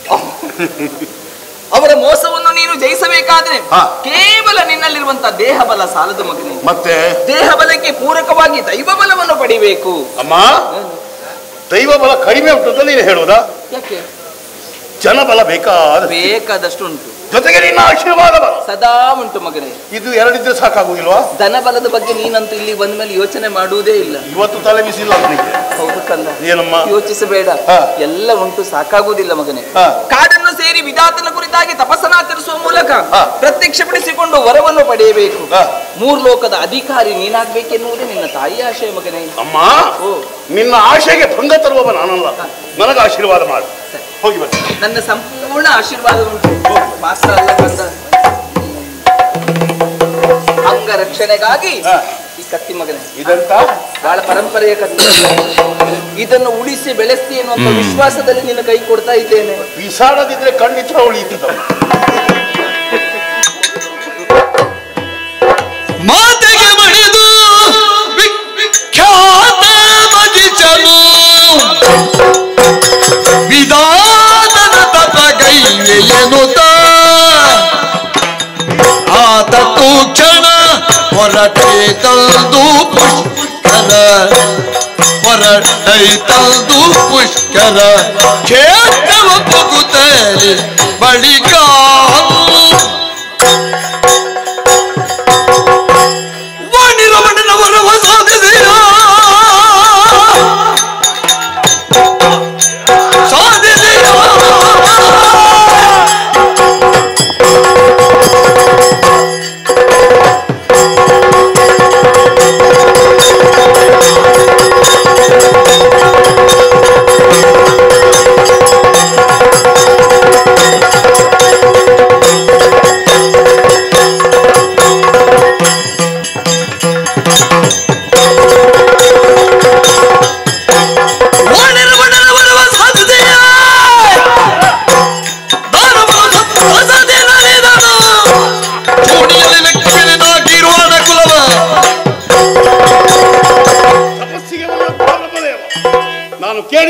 ಅವರ ಮೋಸವನ್ನು ನೀನು ಜಯಿಸಬೇಕಾದ್ರೆ ಹ. ಕೇವಲ ನಿನ್ನಲ್ಲಿರುವಂತ ದೇಹ ಬಲ ಸಾಲದು ಮಗನೇ ಮತ್ತೆ ದೇಹ ಬಲಕ್ಕೆ ಪೂರಕವಾಗಿ ದೈವ ಬಲವನ್ನು ಪಡಿಬೇಕು ಅಮ್ಮ ದೈವ ಬಲ ಕಡಿಮೆ ಉಂಟು ಅಂತ ನೀನು ಹೇಳುವುದಾ ಯಾಕೆ ಜನಬಲ ಬೇಕಾದ ಬೇಕಾದಷ್ಟು ಉಂಟು ಜೊತೆಗೆ ನಿನ್ನ ಆಶೀರ್ವಾದ ಬಲ ಸದಾ ಉಂಟು ಮಗನೇ ಇದು ಎರಡಿದ್ರೆ ಸಾಕಾಗುದಿಲ್ವಾ ಧನ ಬಲದ ಬಗ್ಗೆ ನೀನಂತೂ ಇಲ್ಲಿ ಬಂದ ಮೇಲೆ ಯೋಚನೆ ಮಾಡುವುದೇ ಇಲ್ಲ ಇವತ್ತು ತಲೆ ಬಿಸಿಲ್ಲ ಅವನಿಗೆ ಹೌದು ಕಂದ ಏನಮ್ಮ ಯೋಚಿಸಬೇಡ ಹ. ಎಲ್ಲ ಉಂಟು ಸಾಕಾಗುವುದಿಲ್ಲ ಮಗನೇ ಹ. ಕಾಡನ್ನು ಸೇರಿ ವಿಧಾತನ ಕುರಿತಾಗಿ ತಪಸ್ಸನಾಚರಿಸುವ ಮೂಲಕ ಹ. ಪ್ರತ್ಯಕ್ಷಪಡಿಸಿಕೊಂಡು ವರವನ್ನು ಪಡೆಯಬೇಕು ಹ. ಮೂರ್ ಲೋಕದ ಅಧಿಕಾರಿ ನೀನಾಗ್ಬೇಕೆನ್ನುವುದೇ ನಿನ್ನ ತಾಯಿಯ ಆಶಯ ಮಗನೇ ಅಮ್ಮ ಓ ನಿನ್ನ ಆಶೆಗೆ ಭಂಗ ತರುವವ ನಾನಲ್ಲ ನನಗೆ ಆಶೀರ್ವಾದ ಮಾಡು ಹೋಗಿ ಬನ್ನಿ ನನ್ನ ಸಂಪೂರ್ಣ ಆಶೀರ್ವಾದ ಉಂಟು ಮಾತ್ರ ಅಲ್ಲ ಕಂದ ಅಂಗರಕ್ಷಣೆಗಾಗಿ ಹ. ಈ ಕತ್ತಿ ಮಗನೇ ಇದಂತ ಬಹಳ ಪರಂಪರೆಯ ಕತ್ತಿ ಇದನ್ನು ಉಳಿಸಿ ಬೆಳೆಸ್ತಿ ಎನ್ನುವಂತ ವಿಶ್ವಾಸದಲ್ಲಿ ನಿನ್ನ ಕೈ ಕೊಡ್ತಾ ಇದ್ದೇನೆ ಬಿಸಾಡದಿದ್ರೆ ಖಂಡಿತ ಉಳಿಯುತ್ತಿದ್ದ ಮಾತೆಗೆ ಮಣಿದು ವಿಖ್ಯಾತ ಮಜಿಸಲು ವಿಧಾನದ ತಪಗೈವೆ ಎನ್ನುತ್ತ ಆತ ತೂಕ್ಷಣ ಹೊರಟೆ ತಂದು ಪುಷ್ಕರ ಹೊರಟೈ ತಂದು ಪುಷ್ಕರ ಕ್ಷೇತ್ರವ ಪುಗುತ್ತಲಿ ಬಳಿಕ ವಣಿಸಿ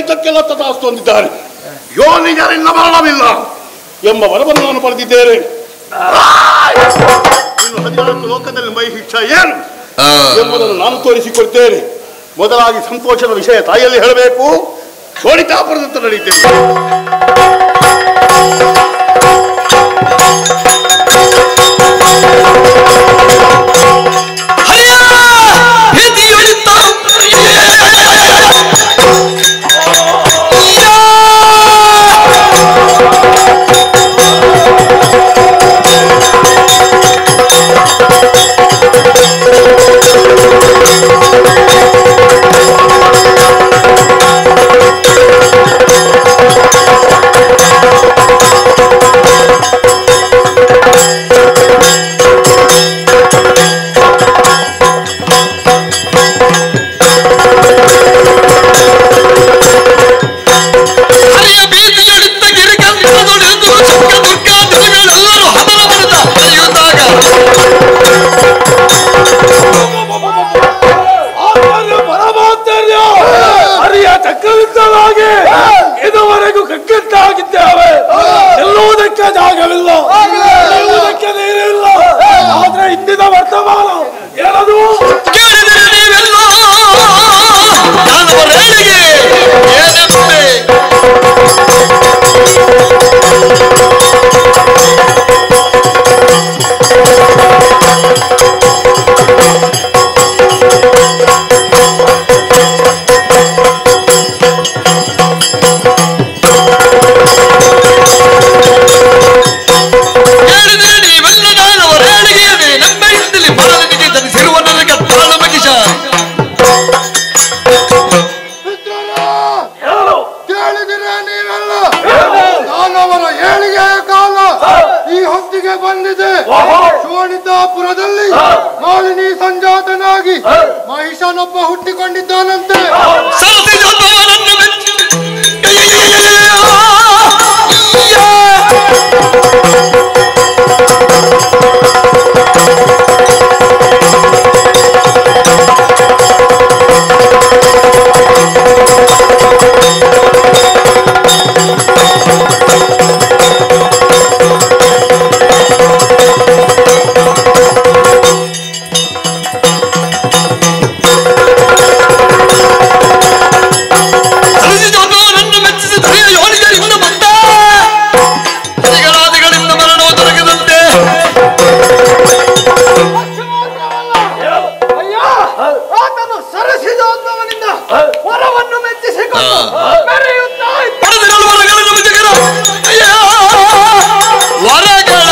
ಕೇಳಿದ್ದಕ್ಕೆಲ್ಲ ತಥಾಸ್ತು ಅಂದಿದ್ದಾರೆ ಯೋನಿಜರಿಂದ ಮರಣವಿಲ್ಲ ಎಂಬ ವರವನ್ನು ನಾನು ಪಡೆದಿದ್ದೇನೆ ಇನ್ನು ಹದಿನಾಲ್ಕು ಲೋಕದಲ್ಲಿ ಮೈಹಿಕ್ಷ ಏನು ಎಂಬುದನ್ನು ನಾನು ತೋರಿಸಿಕೊಡ್ತೇನೆ ಮೊದಲಾಗಿ ಸಂತೋಷದ ವಿಷಯ ತಾಯಿಯಲ್ಲಿ ಹೇಳಬೇಕು ಶೋಣಿತಾಪುರದತ್ತ ನಡೀತೇನೆ ಹರಿಯ ಭೀತಿಯುಳಿತ ಹರಿಯ ಭೀತಿಯುಳಿತ ಗಿರಿಗಂಧದೊಡೆದು ಸುಖ ದುರ್ಗಾದಿಗಳೆಲ್ಲರೂ ಹದನ ಬರೆದ ಅರಿಯುತ್ತಾಗ ಆಚಾರ್ಯ ಪರಮಾಚಾರ್ಯ ಹರಿಯ ಚಕ್ರವಿದ್ದಲಾಗಿ ಇದುವರೆಗೂ ಕಗ್ಗಟ್ಟಾಗಿದ್ದೇವೆ ನಿಲ್ಲುವುದಕ್ಕೆ ಜಾಗವಿಲ್ಲ ನಿಲ್ಲುವುದಕ್ಕೆ ನೀರಿಲ್ಲ ಆದ್ರೆ ಇಂದಿನ ವರ್ತಮಾನ ಏನದು ಕೇಳಿದರೆ ನೀವೆಲ್ಲ ದಾನವರೇಳಿಗೆ ಏನೆಂಬೆ ಕೇಳಿದರೆ ನೀವೆಲ್ಲ ದಾನವರೇಳಿಗೆ ನೆಮ್ಮೆಯಿಂದಲೇ ಬಾಲನಿಗೆ ಜನಿಸಿರುವ ನನಗೆ ತಾಳು ಮಗಿಷ ಕೇಳಿದಿರ ನೀವೆಲ್ಲ ನಾನವರ ಏಳಿಗೆಯ ಕಾಲ ಈ ಹೊತ್ತಿಗೆ ಬಂದಿದೆ ಶೋಣಿತಾಪುರದಲ್ಲಿ ಮಾಲಿನಿ ಸಂಜಾತನಾಗಿ ಮಹಿಷನೊಬ್ಬ ಹುಟ್ಟಿಕೊಂಡಿದ್ದಾನಂತೆ ಸರಸಿ ಜೋತವನನ್ನು ಮೆಚ್ಚಿ ಸರಸಿ ಜೋತವನನ್ನು ಮೆಚ್ಚಿಸಿ ಧರೆಯ ಯೋನಿಗರಿಂದ ಬಂದ ಹರಿಗಳಾದಿಗಳಿಂದ ಮರಣವು ದೊರಕದಂತೆ ಆತನು ಸರಸಿದವನಿಂದ ವರವನ್ನು ಮೆಚ್ಚಿಸಿಕೊಂಡು ಮೆರೆಯುತ್ತಾ ಇದ್ದ. ಪಡೆದಿರಲು ವರಗಳನ್ನು ಮುಜಗರ ಅಯ್ಯ ವರಗಳ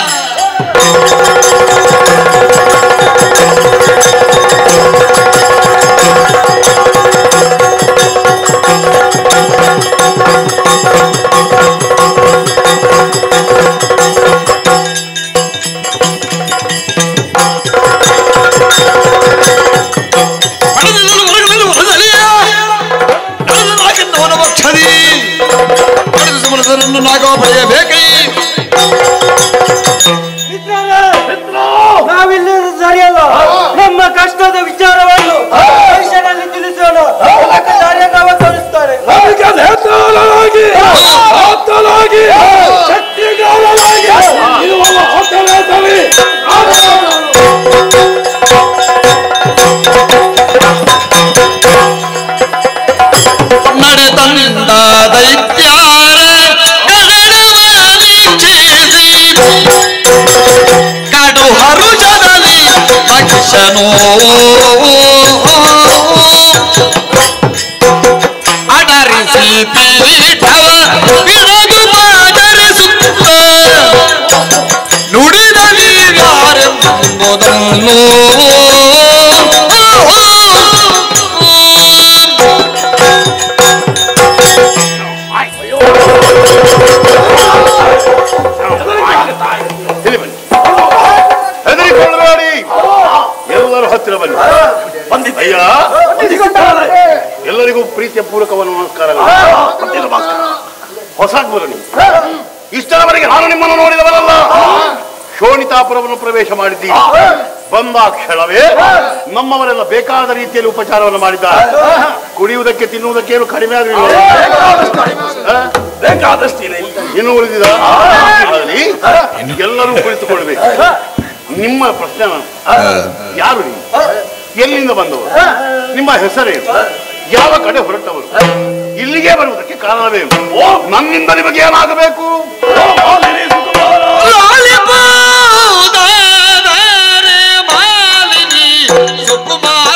ಪಡೆದಿರಲು ವರಗಳನ್ನು ವರದಲಿಯ ನಡೆದ ನಾಗನ್ನವನ ಭಕ್ಷದಿ ಪಡೆದ ಸಮರಸರನ್ನು ನಾಗವ ಪಡೆಯಬೇಕೈ ನಾವಿಲ್ಲಿ ಸರಿಯಲ್ಲ ನಮ್ಮ ಕಷ್ಟದ ವಿಚಾರವನ್ನು ಮನುಷ್ಯನಲ್ಲಿ ತಿಳಿಸೋಣ ಕಾರ್ಯಕ್ರಮ ತೋರಿಸ್ತಾರೆ ನಮಗೆ ನೇತಾರನಾಗಿ ಆಪ್ತನಾಗಿ ಶಕ್ತಿಗಾರನಾಗಿ ಇರುವ ಆತನೇತಲಿ ನಡೆತಂದ ದೈತ್ಯಾರ ಕರಡವನಿಚ್ಛಿಸಿ ಕಡು ಹರುಷದಲ್ಲಿ ಭಕ್ಷನು ಅಡರಿಸಿ ಪೀಠವ ಬಿಡದು ಮಾದರಿಸುತ್ತ ನುಡಿದ ನೀವ್ಯಾರೆಂಬುದನ್ನು ಇಲ್ಲಿ ಬನ್ನಿ ಹೆದರಿಕೊಳ್ಳಬೇಡಿ ಎಲ್ಲರೂ ಹತ್ತಿರ ಬನ್ನಿ ಅಯ್ಯ ಎಲ್ಲರಿಗೂ ಪ್ರೀತಿಯ ಪೂರಕವಾದ ನಮಸ್ಕಾರಗಳು ಬಂದಿಲ್ಲ ಭಾಸ್ಕರ. ಹೊಸ ಗುರು ನೀವು ಇಷ್ಟರವರೆಗೆ ನಾನು ನಿಮ್ಮನ್ನು ನೋಡಿದವನಲ್ಲ ಶೋಣಿತಾಪುರವನ್ನು ಪ್ರವೇಶ ಮಾಡಿದ್ದೀರಿ ಬಂದ ಕ್ಷಣವೇ ನಮ್ಮವರೆಲ್ಲ ಬೇಕಾದ ರೀತಿಯಲ್ಲಿ ಉಪಚಾರವನ್ನು ಮಾಡಿದ್ದಾರೆ ಕುಡಿಯುವುದಕ್ಕೆ ತಿನ್ನುವುದಕ್ಕೆ ಏನು ಕಡಿಮೆ ಆಗಲಿಲ್ಲ ಬೇಕಾದಷ್ಟಿದೆ ಇನ್ನು ಉಳಿದಿದ ಅಲ್ಲಿ ಎಲ್ಲರೂ ಕುಳಿತುಕೊಳ್ಬೇಕು ನಿಮ್ಮ ಪ್ರಶ್ನೆ ಯಾರು ನೀವು ಎಲ್ಲಿಂದ ಬಂದವರು ನಿಮ್ಮ ಹೆಸರೇನು ಯಾವ ಕಡೆ ಹೊರಟವರು ಇಲ್ಲಿಗೆ ಬರುವುದಕ್ಕೆ ಕಾರಣವೇನು ನನ್ನಿಂದ ನಿಮಗೆ ಏನಾಗಬೇಕು ಲಾಲಿಪೂದಾದರೆ ಮಾಲಿನಿ ಸುಕುಮಾರ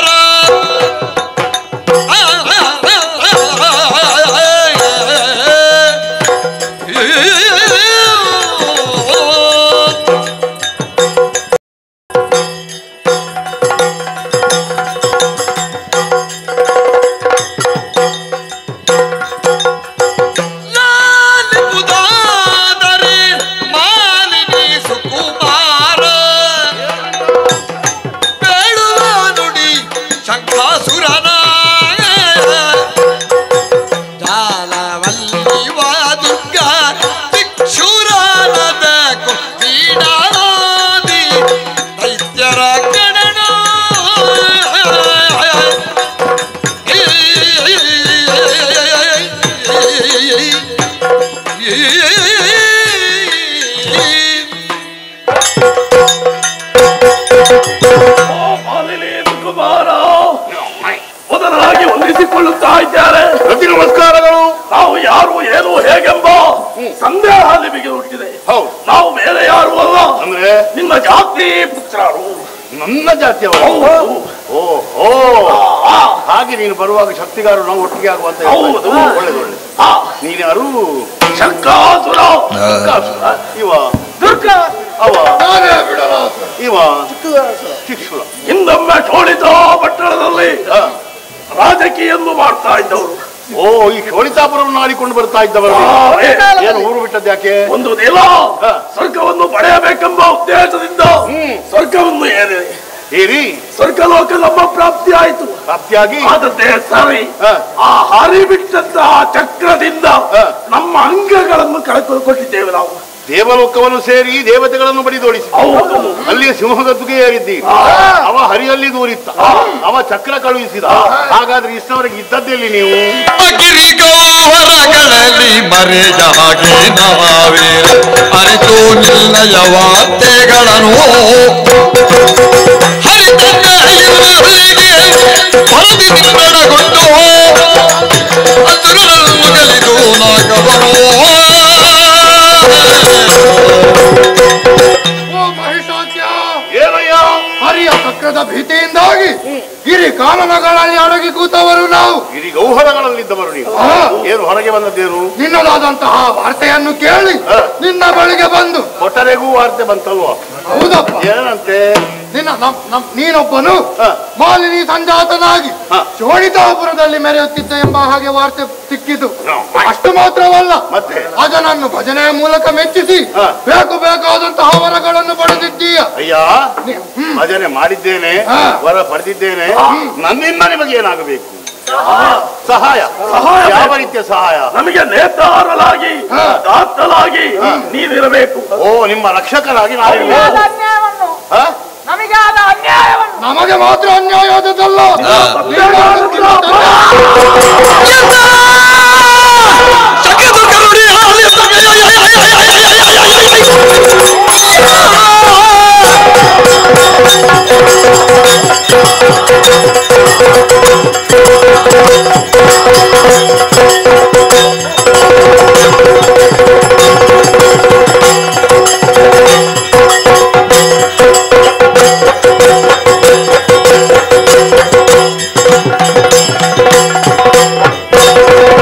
ಲಾಲಿಪುದಾದರೆ ಮಾಲಿನಿ ಸುಕುಮಾರ ಬೇಳುವ ನುಡಿ ಶಂಖಾಸುರನ ಜಾಲವಲ್ಲಿವ ದುರ್ಗ ದಿಕ್ಷುರಾನದ ಪೀಡಾದಿ ದೈತ್ಯರ ಗಣನ ಮಾಲಿನಿ ಕುಮಾರ ಮೊದಲಾಗಿ ಹೊಂದಿಸಿಕೊಳ್ಳುತ್ತಾ ಇದ್ದಾರೆ ಪ್ರತಿ ನಮಸ್ಕಾರಗಳು ನಾವು ಯಾರು ಏನು ಹೇಗೆಂಬ ಸಂದೇಹ ನಿಮಗೆ ಹುಟ್ಟಿದೆ ಹೌದು ನಾವು ಬೇರೆ ಯಾರು ಅಲ್ಲ ಅಂದ್ರೆ ನಿಮ್ಮ ಜಾತಿ ಪುತ್ರರು ನನ್ನ ಜಾತಿಯವರು ಹೌದು ಓಹೋ ಹಾಗೆ ನೀನು ಬರುವಾಗ ಶಕ್ತಿಗಾರರು ನಾವು ಒಟ್ಟಿಗೆ ಆಗುವಂತ ಹೌದು. ಒಳ್ಳೇದು ಒಳ್ಳೇದು ಆ, ನೀನ್ಯಾರು ಶಂಕಾಸುರ ಶಂಕಾಸುರ. ಇವ ದುರ್ಗ ಅವ ಇವ ಶಿಕ್ಷುರ ಹಿಂದೊಮ್ಮೆ ಶೋಳಿತ ಪಟ್ಟಣದಲ್ಲಿ ಹ. ರಾಜಕೀಯನ್ನು ಮಾಡ್ತಾ ಇದ್ದವರು ಓ ಈ ಶೋಳಿತಾಪುರವನ್ನು ಆಡಿಕೊಂಡು ಬರ್ತಾ ಇದ್ದವರು ಆ, ಏ, ಏನು ಊರು ಬಿಟ್ಟದ್ದು ಯಾಕೆ ಒಂದು ದಿನ ಹ. ಸ್ವರ್ಗವನ್ನು ಪಡೆಯಬೇಕೆಂಬ ಉದ್ದೇಶದಿಂದ ಹ್ಮ್. ಸ್ವರ್ಗವನ್ನು ಏರಿದೆ ಏರಿ ಸ್ವರ್ಗಲೋಕ ನಮ್ಮ ಪ್ರಾಪ್ತಿ ಆಯಿತು ಪ್ರಾಪ್ತಿಯಾಗಿ ಆದದ್ದೇ ಸರಿ ಹ. ಆ ಹರಿಬಿಟ್ಟಂತಹ ಚಕ್ರದಿಂದ ಹ. ನಮ್ಮ ಅಂಗಗಳನ್ನು ಕಳೆದುಕೊಂಡಿದ್ದೇವೆ ನಾವು ದೇವಲೋಕವನ್ನು ಸೇರಿ ದೇವತೆಗಳನ್ನು ಬಡಿದೋಡಿಸಿ ಹೌದು ಅಲ್ಲಿ ಸಿಂಹಗದ್ದುಗೆ ಏರಿದ್ದೀರಿ ಅವ ಹರಿಯಲ್ಲಿ ದೂರಿತ್ತ ಅವ ಚಕ್ರ ಕಳುಹಿಸಿದ ಹಾಗಾದ್ರೆ ಇಷ್ಟವರೆಗೆ ಇದ್ದದ್ದೆಲ್ಲಿ ನೀವು ಅಗಿರಿಗೋವರಗಳಲ್ಲಿ ಮರೆಯಾಗಿ ನಾವೇ ಅರಿತು ನಿಲ್ಲಯವಾತೆಗಳನ್ನು ಹರಿತನ್ನ ಇರುವವರಿಗೆ ಹೊರದಿ ನಿಂದಣಗೊಂಡು ಅಸುರರನ್ನು ಗೆಲಿದು ನಾಗವನು ಓ ಮಹಿಷಾಚ್ಯ ಏನಯ್ಯ ಹರಿಯ ಚಕ್ರದ ಭೀತಿಯಿಂದಾಗಿ ಗಿರಿ ಕಾನನಗಳಲ್ಲಿ ಅಡಗಿ ಕೂತವರು ನಾವು ಇಡೀ ಗೌಹರಗಳಲ್ಲಿದ್ದವರು ನೀವು ಆ. ಏನು ಹೊರಗೆ ಬಂದದ್ದೇನು ನಿನ್ನದಾದಂತಹ ವಾರ್ತೆಯನ್ನು ಕೇಳಿ ಹ. ನಿನ್ನ ಬಳಿಗೆ ಬಂದು ಕೊಟ್ಟರೆಗೂ ವಾರ್ತೆ ಬಂತಲ್ವಾ ಹೌದಪ್ಪ ಏನಂತೆ ನಿನ್ನ ನಮ್- ನಮ್- ನೀನೊಬ್ಬನು ಹ. ಮಾಲಿನಿ ಸಂಜಾತನಾಗಿ ಹ. ಶೋಣಿತಾಪುರದಲ್ಲಿ ಮೆರೆಯುತ್ತಿದ್ದ ಎಂಬ ಹಾಗೆ ವಾರ್ತೆ ಸಿಕ್ಕಿತು ಹ. ಅಷ್ಟು ಮಾತ್ರವಲ್ಲ ಮತ್ತೆ? ಅದನನ್ನು ಭಜನೆಯ ಮೂಲಕ ಮೆಚ್ಚಿಸಿ ಹ. ಬೇಕು ಬೇಕಾದಂತಹ ವರಗಳನ್ನು ಪಡೆದಿದ್ದೀಯ ಅಯ್ಯ ನಿ- ಹ್ಮ್. ಭಜನೆ ಮಾಡಿದ್ದೇನೆ ಹಾ. ವರ ಪಡೆದಿದ್ದೇನೆ ನನ್ನಿಂದ ನಿಮಗೆ ಏನಾಗಬೇಕು ಸಹಾಯ ಸಹಾಯ ಯಾವ ರೀತಿಯ ಸಹಾಯ ನಮಗೆ ನೇತಾರಲಾಗಿ ದಾತಲಾಗಿ ನೀವಿರಬೇಕು ಓ ನಿಮ್ಮ ರಕ್ಷಕರಾಗಿ ನಾನಿರ್ಬೇಕು ಅನ್ಯಾಯವನ್ನು ಹಾ? ನಮಗೆ ಆದ ಅನ್ಯಾಯವನ್ನು ನಮಗೆ ಮಾತ್ರ ಅನ್ಯಾಯವಾದದ್ದಲ್ಲ ಜಗದು ಕರುಡಿ ಹ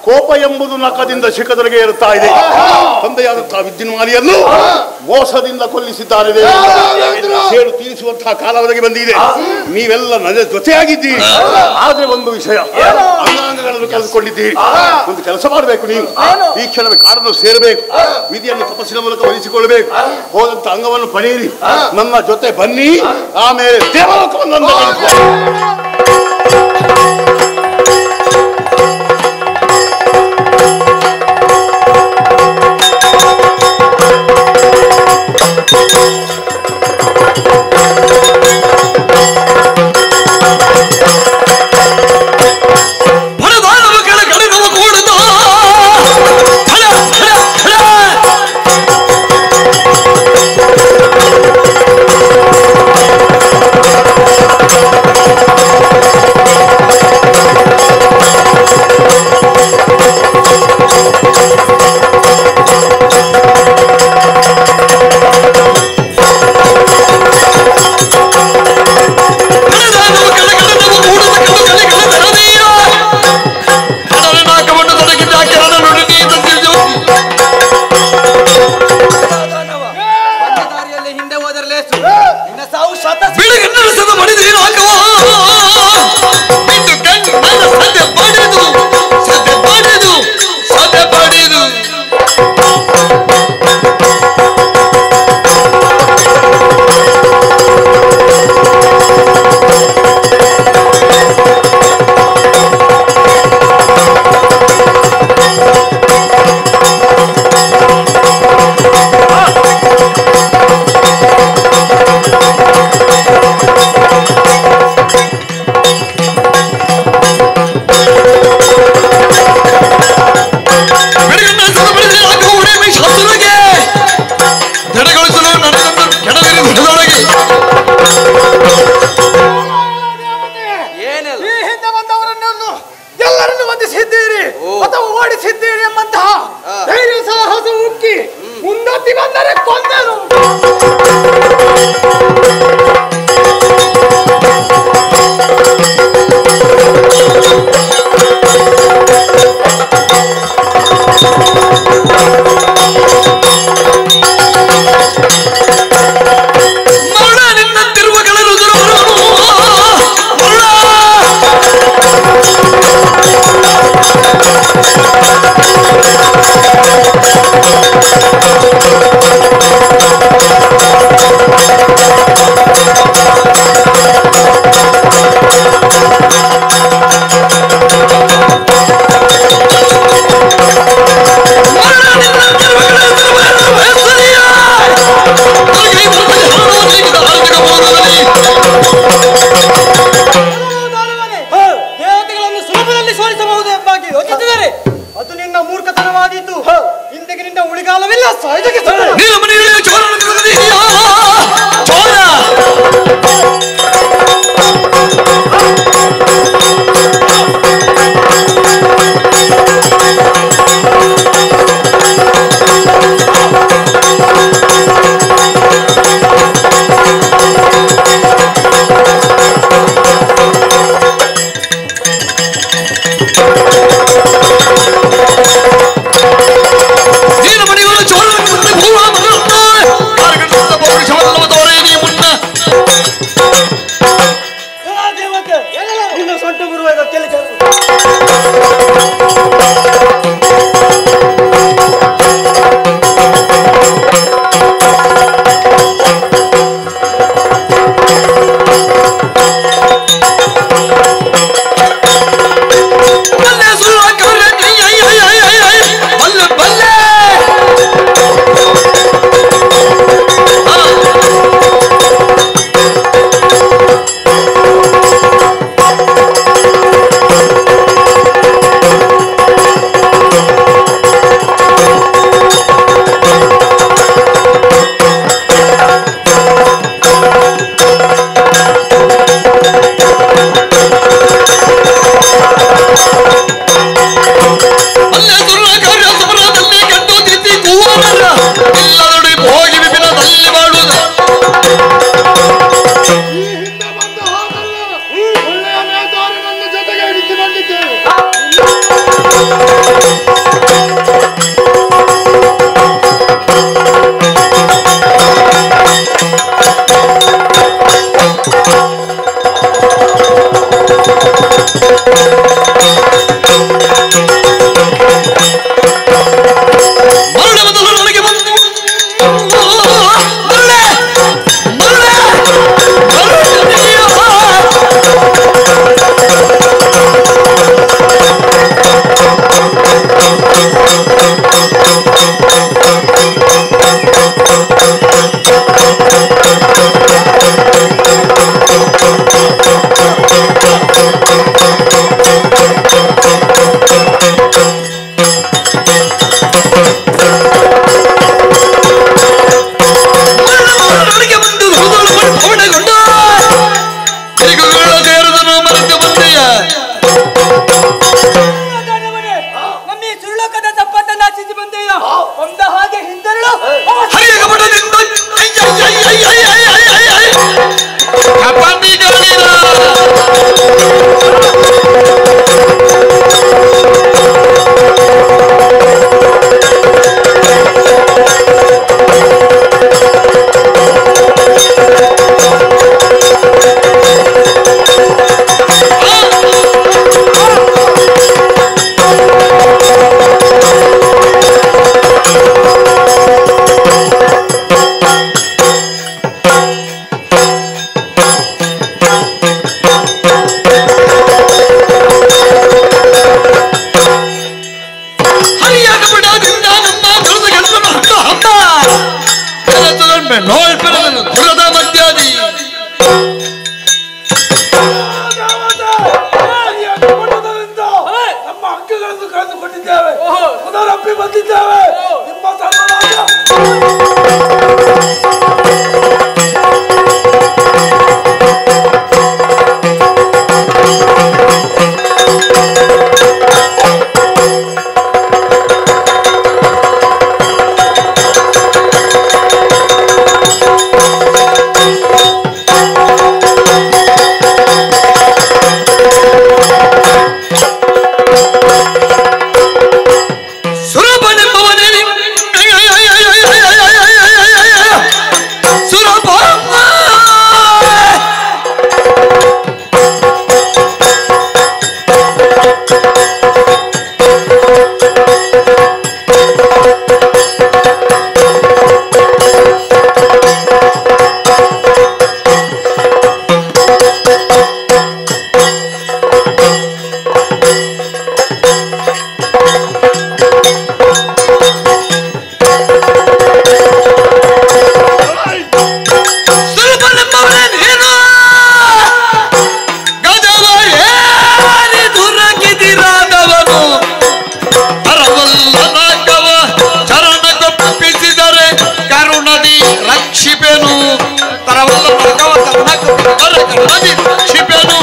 ಕೋಪ ಎಂಬುದು ನಖದಿಂದ ಶಿಖದೊಳಗೆ ಇರುತ್ತಾ ಇದೆ ತಂದೆಯಾದಂತಹ ವಿದ್ಯುನ್ಮಾಲಿಯನ್ನು ಮೋಸದಿಂದ ಕೊಲ್ಲಿಸಿದ್ದಾರೆ ದೇವೇಂದ್ರ. ಸೇಡು ತೀರಿಸುವಂತಹ ಕಾಲವರೆಗೆ ಬಂದಿದೆ ನೀವೆಲ್ಲ ನನ್ನ ಜೊತೆಯಾಗಿದ್ದೀರಿ ಆದ್ರೆ ಒಂದು ವಿಷಯ ಅಂಗಾಂಗಗಳನ್ನು ಕಳೆದುಕೊಂಡಿದ್ದೀರಿ ಒಂದು ಕೆಲಸ ಮಾಡಬೇಕು ನೀವು ಈ ಕ್ಷಣವೇ ಕಾಡನ್ನು ಸೇರಬೇಕು ವಿಧಿಯನ್ನು ತಪಸ್ಸಿನ ಮೂಲಕ ವಹಿಸಿಕೊಳ್ಳಬೇಕು ಹೋದಂತ ಅಂಗವನ್ನು ಪಡೆಯಿರಿ ನನ್ನ ಜೊತೆ ಬನ್ನಿ ಆಮೇಲೆ ದೇವಲೋಕವನ್ನು ಅಂದುಕೊಳ್ಳಿ. ಹೊಡೆದಾಡುವ ಕೆಳ ಕಡೆಗವ ಕೂಡುತ್ತ ಹಳ, ಹಳ, ಹಳ. ಹೊಡೆದಾಡುವ ಕೆಳ ಕಡೆಗವ ಕೂಡುತ್ತ ಕಣ್ಣು ಕಲೆ ಕಳೆ ತೆರೆದೀಯ. ಕಡಲ ನಾಕವನ್ನು ತೊಡಗಿದ್ದ ಕೆರಳ ನುಡಿ ನೀ ತಂದಿದ್ದು. ಬಂದ ದಾರಿಯಲ್ಲಿ ಹಿಂದೆ ಹೋದರೆ ಲೇಸು ನಿನ್ನ ಸಾವು ಶತ ಬೆಳಗನ್ನಳಿಸದ ಮಡಿದೀರು ಹಾಕುವ. ಬಿಟ್ಟು ಕಣ್ಣನ್ನ ಸದ್ದೆ ಪಡೆದು, ಸದ್ದೆ ಪಡೆದು, ಸದ್ದೆ ಪಡೆದು. ಬೆಳಗನ್ನಳಿಸದ ಮಡಿದೀರು ಹಾಕುವ ಉಡಿಮೆ ಶಾಸ್ತ್ರಕ್ಕೆ. ತಡೆಗೊಳಿಸಲು ನನ್ನನ್ನು ಕೆಡವಿರಿ ಹುಡುಗರೊಳಗೆ. ಏನೆಲ್ಲ ಈ ಹಿಂದೆ ಬಂದವರನ್ನು ಎಲ್ಲರನ್ನು ವಂದಿಸಿದ್ದೀರಿ ಅಥವಾ ಓಡಿಸಿದ್ದೀರಿ ಎಂಬಂತಹ ಧೈರ್ಯ ಸಾಹಸ ಉಕ್ಕಿ ಮುಂದತ್ತಿ ಬಂದರೆ ಕೊಂದನು ಮರಣ ನಿನ್ನಂತಿರುವ ಗಳರುದರು ಮರಣ ದೇವತೆಗಳನ್ನು ಸುಲಭದಲ್ಲಿ ಸೋಲಿಸಬಹುದು ಎಂಬಾಗಿ ಯೋಚಿಸಿದರೆ ಅದು ನಿನ್ನ ಮೂರ್ಖತನವಾದೀತು ಹಿಂದೆಗೆ ನಿನ್ನ ಉಳಿಗಾಲವಿಲ್ಲ ಸಾಯ್ದಕ್ಕೆ ನೀನು ಮನೆಯಲ್ಲಿ ಚೋರನ ಕರೆದಿದ್ದೀಯಾ? ಚೋರ ನೀನು ಮನೆಯಲ್ಲಿ ಚೋರನ ಕರೆದಿದ್ದೀಯಾ? ಭೂಮ ಮರಣ. ಕಾರ್ಗಡದ ಒಮ್ಮೆ ನೋಳ್ಪೆರದನು ದುರದ ಮಧ್ಯಾದಿ ನಮ್ಮ ಹಕ್ಕುಗಳನ್ನು ಕಳೆದುಕೊಂಡಿದ್ದೇವೆ ಪುನರಪ್ಪಿ ಬಂದಿದ್ದೇವೆ ನಿಮ್ಮ ಧರ್ಮರಾಜ ಸುರಭನೆಂಬವನೇ ಸುರಭ ಸುರಭನೆಂಬವನೇ ನೀನು ಗಜವ ಏರಿ ದುರಗಿದಿರಾದವನು ಅರವಲ್ಲನಾಗವ ಚರಣಗೊಪ್ಪಿಸಿದರೆ ಕರುಣದಿ ರಕ್ಷಿಪೆನು ತರವಲ್ಲನಾಗವ ಚರಣಗೊಪ್ಪಿಸಿದರೆ ಕರುಣದಿ ರಕ್ಷಿಪೆನು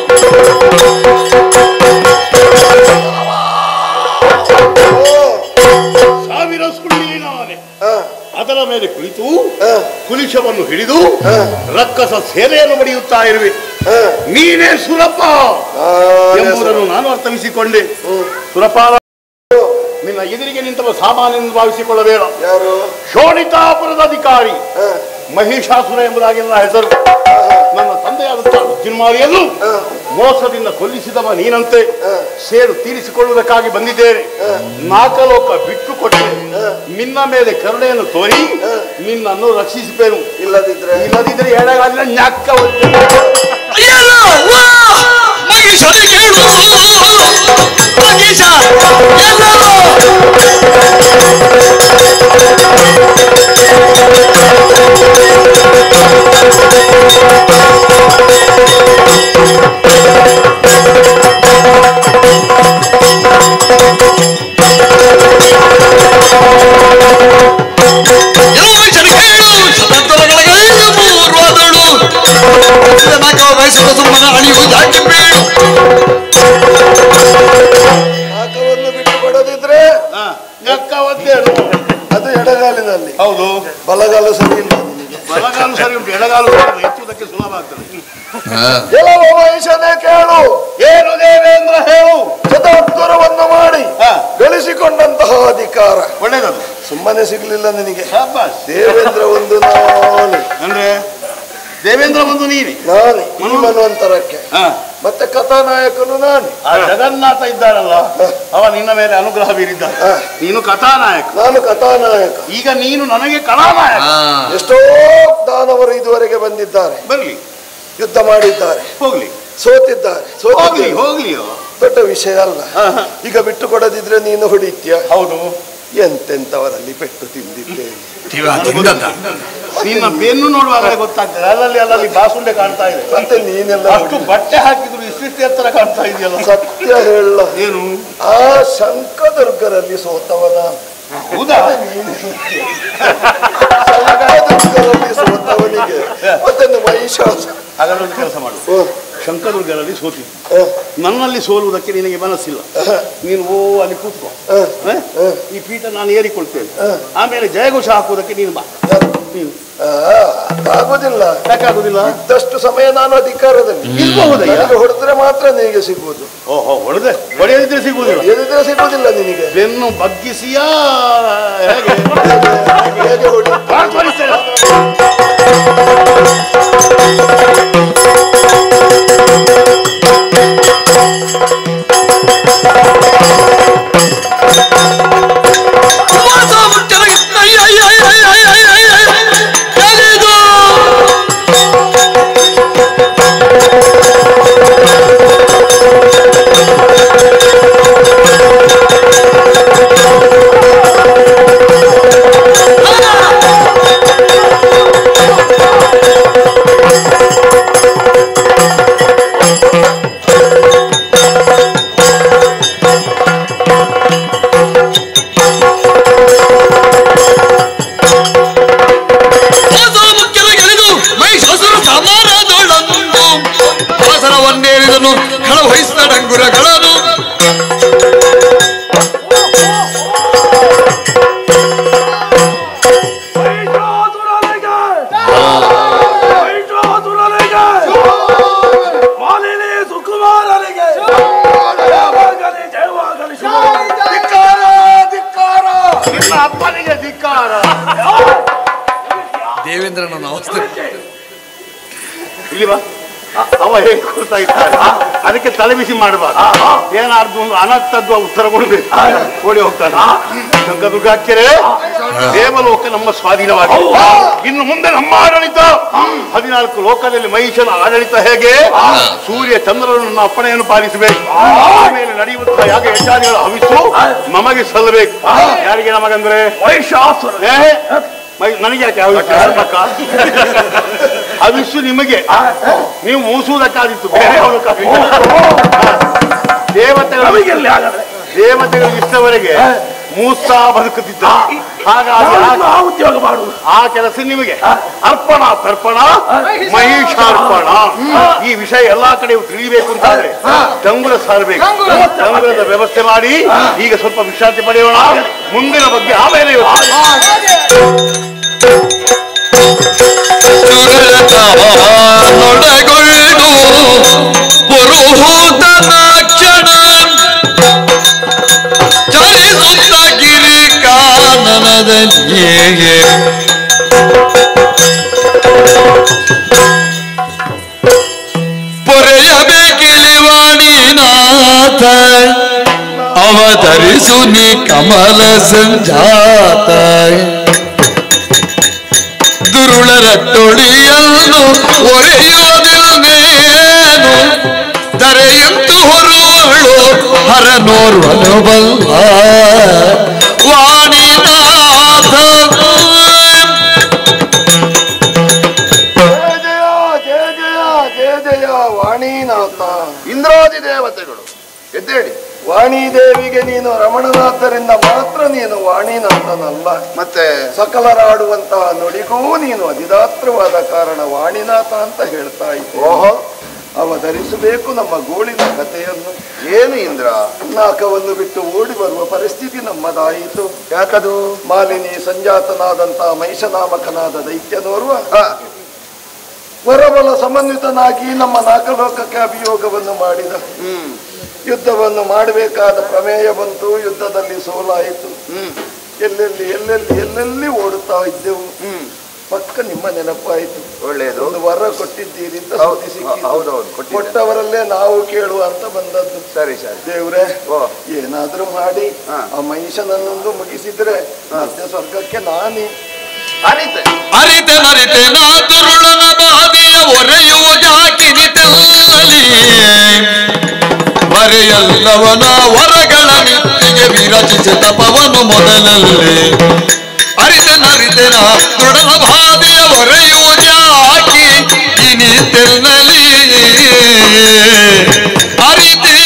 ಸಾವಿರ ಸುಳ್ಳಿನ ಆನೆ ಅದರ ಮೇಲೆ ಕುಳಿತು ಕುಲಿಶವನ್ನು ಹಿಡಿದು ರಕ್ಕಸ ಸೇನೆಯನ್ನು ಬಡಿಯುತ್ತಾ ಇರುವೆ ನೀನೇ ಸುರಪ್ಪ ಎಂಬುದನ್ನು ನಾನು ಅರ್ಥವಿಸಿಕೊಂಡೆ ಸುರಪ್ಪ ನಿನ್ನ ಎದುರಿಗೆ ನಿಂತವ ಸಾಮಾನ್ಯ ಭಾವಿಸಿಕೊಳ್ಳಬೇಡ ಯಾರು ಶೋಣಿತಾಪುರದ ಅಧಿಕಾರಿ ಮಹಿಷಾಸುರ ಎಂಬುದಾಗಿ ನನ್ನ ಹೆಸರು ನನ್ನ ತಂದೆಯಾದಂತಹ ಅರ್ಜುನ್ಮಾರಿಯನ್ನು ಮೋಸದಿಂದ ಕೊಲ್ಲಿಸಿದವ ನೀನಂತೆ ಸೇಡು ತೀರಿಸಿಕೊಳ್ಳುವುದಕ್ಕಾಗಿ ಬಂದಿದ್ದೇನೆ ನಾಲ್ಕಲೋಕ ಬಿಟ್ಟು ಕೊಟ್ಟೆ ನಿನ್ನ ಮೇಲೆ ಕರುಣೆಯನ್ನು ತೋರಿ ನಿನ್ನನ್ನು ರಕ್ಷಿಸಿಪೇನು ಇಲ್ಲದಿದ್ರೆ ಇಲ್ಲದಿದ್ರೆ ಎಡಗಾಲಿನ ನ್ಯಾಕ್ಕ ಒತ್ತೆ. ಅಯ್ಯಲ್ಲ ವಾ ಮಗಿಷರಿ ಕೇಳು ಮಗಿಷ ಎಲ್ಲರೂ ಎಲ್ಲ ಮನುಷ್ಯರು ಕೇಳು ಶತದೊಳಗೆ ಮೂರ್ವಾದಳು ನಾಲ್ಕ ವಯಸ್ಸಿನ ಸುಮ್ಮನೆ ಅಳಿಯುವುದಾಗಿ ಬೀಳು ಆಕವನ್ನು ಬಿಟ್ಟು ಕೊಡದಿದ್ರೆ ಹಾ, ನ್ಯಾಕ್ಕ ಒತ್ತೆ ಅದು. ಅದು ಎಡಗಾಲಿನಲ್ಲಿ ಹೌದು ಬಲಗಾಲು ಸರಿ ಇಲ್ಲ ಬಲಗಾಲು ಸರಿ ಉಂಟು ಎಡಗಾಲು ಸರಿ ಎತ್ತುವುದಕ್ಕೆ ಸುಲಭ ಆಗ್ತದೆ ಕೆಲವು ಮನುಷ್ಯನೇ ಕೇಳು ಏನು ದೇವೇಂದ್ರ ಹೇಳು ಚತುರ್ಗುರವನ್ನು ಮಾಡಿ ಹಾ. ಗಳಿಸಿಕೊಂಡಂತಹ ಅಧಿಕಾರ ಒಳ್ಳೇದದು ಸುಮ್ಮನೆ ಸಿಗ್ಲಿಲ್ಲ ನಿನಗೆ ಶಾಬಾಸ್ ದೇವೇಂದ್ರ ಒಂದು ನಾನೇ ಅಂದ್ರೆ ದೇವೇಂದ್ರ ಒಂದು ನೀನೆ ನಾನೇ ಈ ಮನ್ವಂತರಕ್ಕೆ ಹಾ. ಮತ್ತೆ ಕಥಾನಾಯಕನು ನಾನೇ ಆ ಜಗನ್ನಾಥ ಇದ್ದಾರಲ್ಲ ಅವ ನಿನ್ನ ಮೇಲೆ ಅನುಗ್ರಹ ಬೀರಿದ್ದಾನೆ ಹಾ. ನೀನು ಕಥಾನಾಯಕ ನಾನು ಕಥಾನಾಯಕ ಈಗ ನೀನು ನನಗೆ ಕಲಾನಾಯಕ ಎಷ್ಟೋ ದಾನವರು ಇದುವರೆಗೆ ಬಂದಿದ್ದಾರೆ ಬರ್ಲಿ ಯುದ್ಧ ಮಾಡಿದ್ದಾರೆ ಹೋಗ್ಲಿ ಸೋತಿದ್ದಾರೆ ಹೋಗ್ಲಿ ಸೋತಿದ್ದೇವೆ. ಹೋಗ್ಲಿಯೋ ದೊಡ್ಡ ವಿಷಯ ಅಲ್ಲ ಹಾ, ಹಾ. ಈಗ ಬಿಟ್ಟು ಕೊಡದಿದ್ರೆ ನೀನು ಹೊಡಿತ್ಯ ಹೌದು ಎಂತೆಂತವರಲ್ಲಿ ಪೆಟ್ಟು ತಿಂದಿದ್ದೇನೆ ನಿನ್ನ ಬೆನ್ನು ನೋಡುವಾಗ ಗೊತ್ತಾಗ್ತದೆ ಅಲ್ಲಲ್ಲಿ ಅಲ್ಲಲ್ಲಿ ಬಾಸುಂಡೆ ಕಾಣ್ತಾ ಇದೆ ಮತ್ತೆ ನೀನೆಲ್ಲ ಅಷ್ಟು ಬಟ್ಟೆ ಹಾಕಿದ್ರು ಇಷ್ಟಿಷ್ಟು ಎತ್ತರ ಕಾಣ್ತಾ ಇದೆಯಲ್ಲ ಸತ್ಯ ಹೇಳ ಏನು ಆ ಶಂಕದುರ್ಗರಲ್ಲಿ ಸೋತವನ ಹೌದಾ ಶಂಕದುರ್ಗರಲ್ಲಿ ಸೋತವನಿಗೆ ಮತ್ತೆ ಮಹಿಷಾಸ ಹಾಗಾದ್ರೆ ಒಂದು ಕೆಲಸ ಮಾಡು ಓ, ಶಂಕದುರ್ಗರಲ್ಲಿ ಸೋತಿದ್ದು ಆ, ನನ್ನಲ್ಲಿ ಸೋಲುವುದಕ್ಕೆ ನಿನಗೆ ಮನಸ್ಸಿಲ್ಲ ನೀನು ಓ ಅಲ್ಲಿ ಕೂತ್ಕೋ ಆ, ಹ? ಈ ಪೀಠ ನಾನು ಏರಿಕೊಳ್ತೇನೆ ಆಮೇಲೆ ಜಯಘೋಷ ಹಾಕುವುದಕ್ಕೆ ನೀನು ಬಾ ನೀನು ಆ, ಆಗುದಿಲ್ಲ ಯಾಕಾಗುದಿಲ್ಲ ಇದ್ದಷ್ಟು ಸಮಯ ನಾನು ಅಧಿಕಾರದಲ್ಲಿ ಇರ್ಬಹುದಯ್ಯ. ನನಗೆ ಹೊಡೆದ್ರೆ ಮಾತ್ರ ನಿನಗೆ ಸಿಗುವುದು ಓಹೋ ಹೊಡೆದೆ ಹೊಡೆಯದಿದ್ರೆ ಸಿಗುವುದಿಲ್ಲ ಎಲ್ಲಿದ್ರೆ ಸಿಗುವುದಿಲ್ಲ ನಿನಗೆ ಬೆನ್ನು ಬಗ್ಗಿಸಿಯಾ ಹೇಗೆ ಹೇಗೆ ಹೊಡಿ ಬಾ, ತೋರಿಸ್ತೇನೆ. ಆ ರಾಜೇಂದ್ರನ ಅವಸ್ಥೆ ಇಲ್ಲಿ ಬಾ ಅ- ಅವ ಹೇಗೆ ಕೊಡ್ತಾ ಇರ್ತಾರೆ ಅದಕ್ಕೆ ತಲೆ ಬಿಸಿ ಮಾಡಬಾರ್ದು ಏನಾದ್ರು ಒಂದು ಅನರ್ಥದ್ದು ಉತ್ತರ ಕೊಡ್ಬೇಕು ಓಡಿ ಹೋಗ್ತಾನೆ ಗಂಗದುರ್ಗಾಖ್ಯರೇ ದೇವಲೋಕ ನಮ್ಮ ಸ್ವಾಧೀನವಾಗಿದೆ ಇನ್ನು ಮುಂದೆ ನಮ್ಮ ಆಡಳಿತ ಹದಿನಾಲ್ಕು ಲೋಕದಲ್ಲಿ ಮಹಿಷನ ಆಡಳಿತ ಹೇಗೆ ಸೂರ್ಯ ಚಂದ್ರನ ಅಪ್ಪಣೆಯನ್ನು ಪಾಲಿಸಬೇಕು ಆಮೇಲೆ ನಡೆಯುವಂತಹ ಯಾಗ ಯಜ್ಞಾದಿಗಳ ಹವಿಸು ನಮಗೆ ಸಲ್ಲಬೇಕು ಯಾರಿಗೆ ನಮಗಂದ್ರೆ ಮಹಿಷಾಸುರ ಏ, ಮೈ- ನನಗೆ ಯಾಕೆ ಹವಿಸ್ಸು? ಅಕ್ಕ? ಹವಿಸ್ಸು ನಿಮಗೆ ನೀವು ಮೂಸುವುದಕ್ಕಾದಿತ್ತು ಬೇರೆ ದೇವತೆಗಳು ನಮಗೆಲ್ಲಿ ಹಾಗಾದ್ರೆ ದೇವತೆಗಳು ಇಷ್ಟವರೆಗೆ ಮೂಸಾ ಬದುಕುತ್ತಿದ್ದ ಹಾಗಾಗಿ ಆ- ಆ ಉದ್ಯೋಗ ಮಾಡುವುದು ಆ ಕೆಲಸ ನಿಮಗೆ ಅರ್ಪಣ ತರ್ಪಣ ಮಹಿಷಾರ್ಪಣ ಈ ವಿಷಯ ಎಲ್ಲಾ ಕಡೆ ತಿಳಿಬೇಕು ಅಂತಾದ್ರೆ ಡಂಗುರ ಸಾರಬೇಕು ಡಂಗುರದ ವ್ಯವಸ್ಥೆ ಮಾಡಿ ಈಗ ಸ್ವಲ್ಪ ವಿಶ್ರಾಂತಿ ಪಡೆಯೋಣ ಮುಂದಿನ ಬಗ್ಗೆ ಆಮೇಲೆ ಯೋಚನೆ. ನೊಡಗೊಳ್ಳು ಪುರುಹೂತನ ಕ್ಷಣ ಚಲಿಸುತ್ತ ಗಿರಿ ಕಾನನದಲ್ಲಿಯೇ ಪೊರೆಯಬೇಕಿಳಿವಾಣಿನಾಥ ಅವತರಿಸು ನೀ ಕಮಲ ಸಂಜಾತ ದುರುಳರ ತೊಳಿಯನ್ನು ಒರೆಯೋದಿಲ್ಲೇನು ಧರೆಯಂತು ಹೊರುವಳು ಹರನೋರ್ವನು ಬಲ್ಲ ವಾಣಿನಾಥ ಜಯ ಜಯ ಜಯ ಜಯ ಜಯ ವಾಣಿನಾಥ ಇಂದ್ರಾದಿ ದೇವತೆಗಳು ಎದ್ದೇಳಿ ವಾಣಿದೇವಿಗೆ ನೀನು ರಮಣನಾಥರಿಂದ ಮಾತ್ರ ನೀನು ವಾಣಿನಾಥನಲ್ಲ ಮತ್ತೆ ಸಕಲರಾಡುವಂತಹ ನುಡಿಗೂ ನೀನು ಅಧಿದಾತ್ರವಾದ ಕಾರಣ ವಾಣಿನಾಥ ಅಂತ ಹೇಳ್ತಾ ಇದ್ದೆ ಓಹೋ ಅವತರಿಸಬೇಕು ನಮ್ಮ ಗೋಳಿನ ಕಥೆಯನ್ನು ಏನು ಇಂದ್ರ ನಾಕವನ್ನು ಬಿಟ್ಟು ಓಡಿ ಬರುವ ಪರಿಸ್ಥಿತಿ ನಮ್ಮದಾಯಿತು ಯಾಕದು ಮಾಲಿನಿ ಸಂಜಾತನಾದಂತಹ ಮಹಿಷನಾಮಕನಾದ ದೈತ್ಯನೋರ್ವ ವರಬಲ ಸಮನ್ವಿತನಾಗಿ ನಮ್ಮ ನಾಲ್ಕಲೋಕಕ್ಕೆ ಅಭಿಯೋಗವನ್ನು ಮಾಡಿದ ಯುದ್ಧವನ್ನು ಮಾಡಬೇಕಾದ ಪ್ರಮೇಯ ಬಂತು ಯುದ್ಧದಲ್ಲಿ ಸೋಲಾಯಿತು ಎಲ್ಲೆಲ್ಲಿ ಎಲ್ಲೆಲ್ಲಿ ಎಲ್ಲೆಲ್ಲಿ ಓಡುತ್ತಾ ಇದ್ದೆವು ಪಕ್ಕ ನಿಮ್ಮ ನೆನಪಾಯಿತು ಒಳ್ಳೆಯದು ಒಂದು ವರ ಕೊಟ್ಟಿದ್ದೀರಿ ಅಂತ ಸುದ್ದಿ ಸಿಕ್ಕಿತು. ಕೊಟ್ಟವರಲ್ಲೇ ನಾವು ಕೇಳುವ ಅಂತ ಬಂದದ್ದು ಸರಿ ಸರಿ ದೇವ್ರೆ ಏನಾದ್ರೂ ಮಾಡಿ ಆ ಮಹಿಷನನ್ನೊಂದು ಮುಗಿಸಿದ್ರೆ ಮತ್ತೆ ಸ್ವರ್ಗಕ್ಕೆ ನಾನೇ ಅರಿತೆ ಮರಿತೆ ನಾ ದುರುಳನ ಬಾದಿಯ ಒರೆಯುವುದಾಕಿನಿತಲ್ಲಿ ಬರೆಯಲ್ಲವನ ವರಗಳ ನಿತ್ತಿಗೆ ವಿರಚಿಸಿ ತಪವನು ಮೊದಲಲ್ಲಿ ಅರಿತೆ ನರಿತೆ ನಾ ದುಡನ ಬಾದಿಯ ಒರೆಯುವುದಾಕಿ ಇನಿತೆಲ್ಲಲಿ ಅರಿತೆ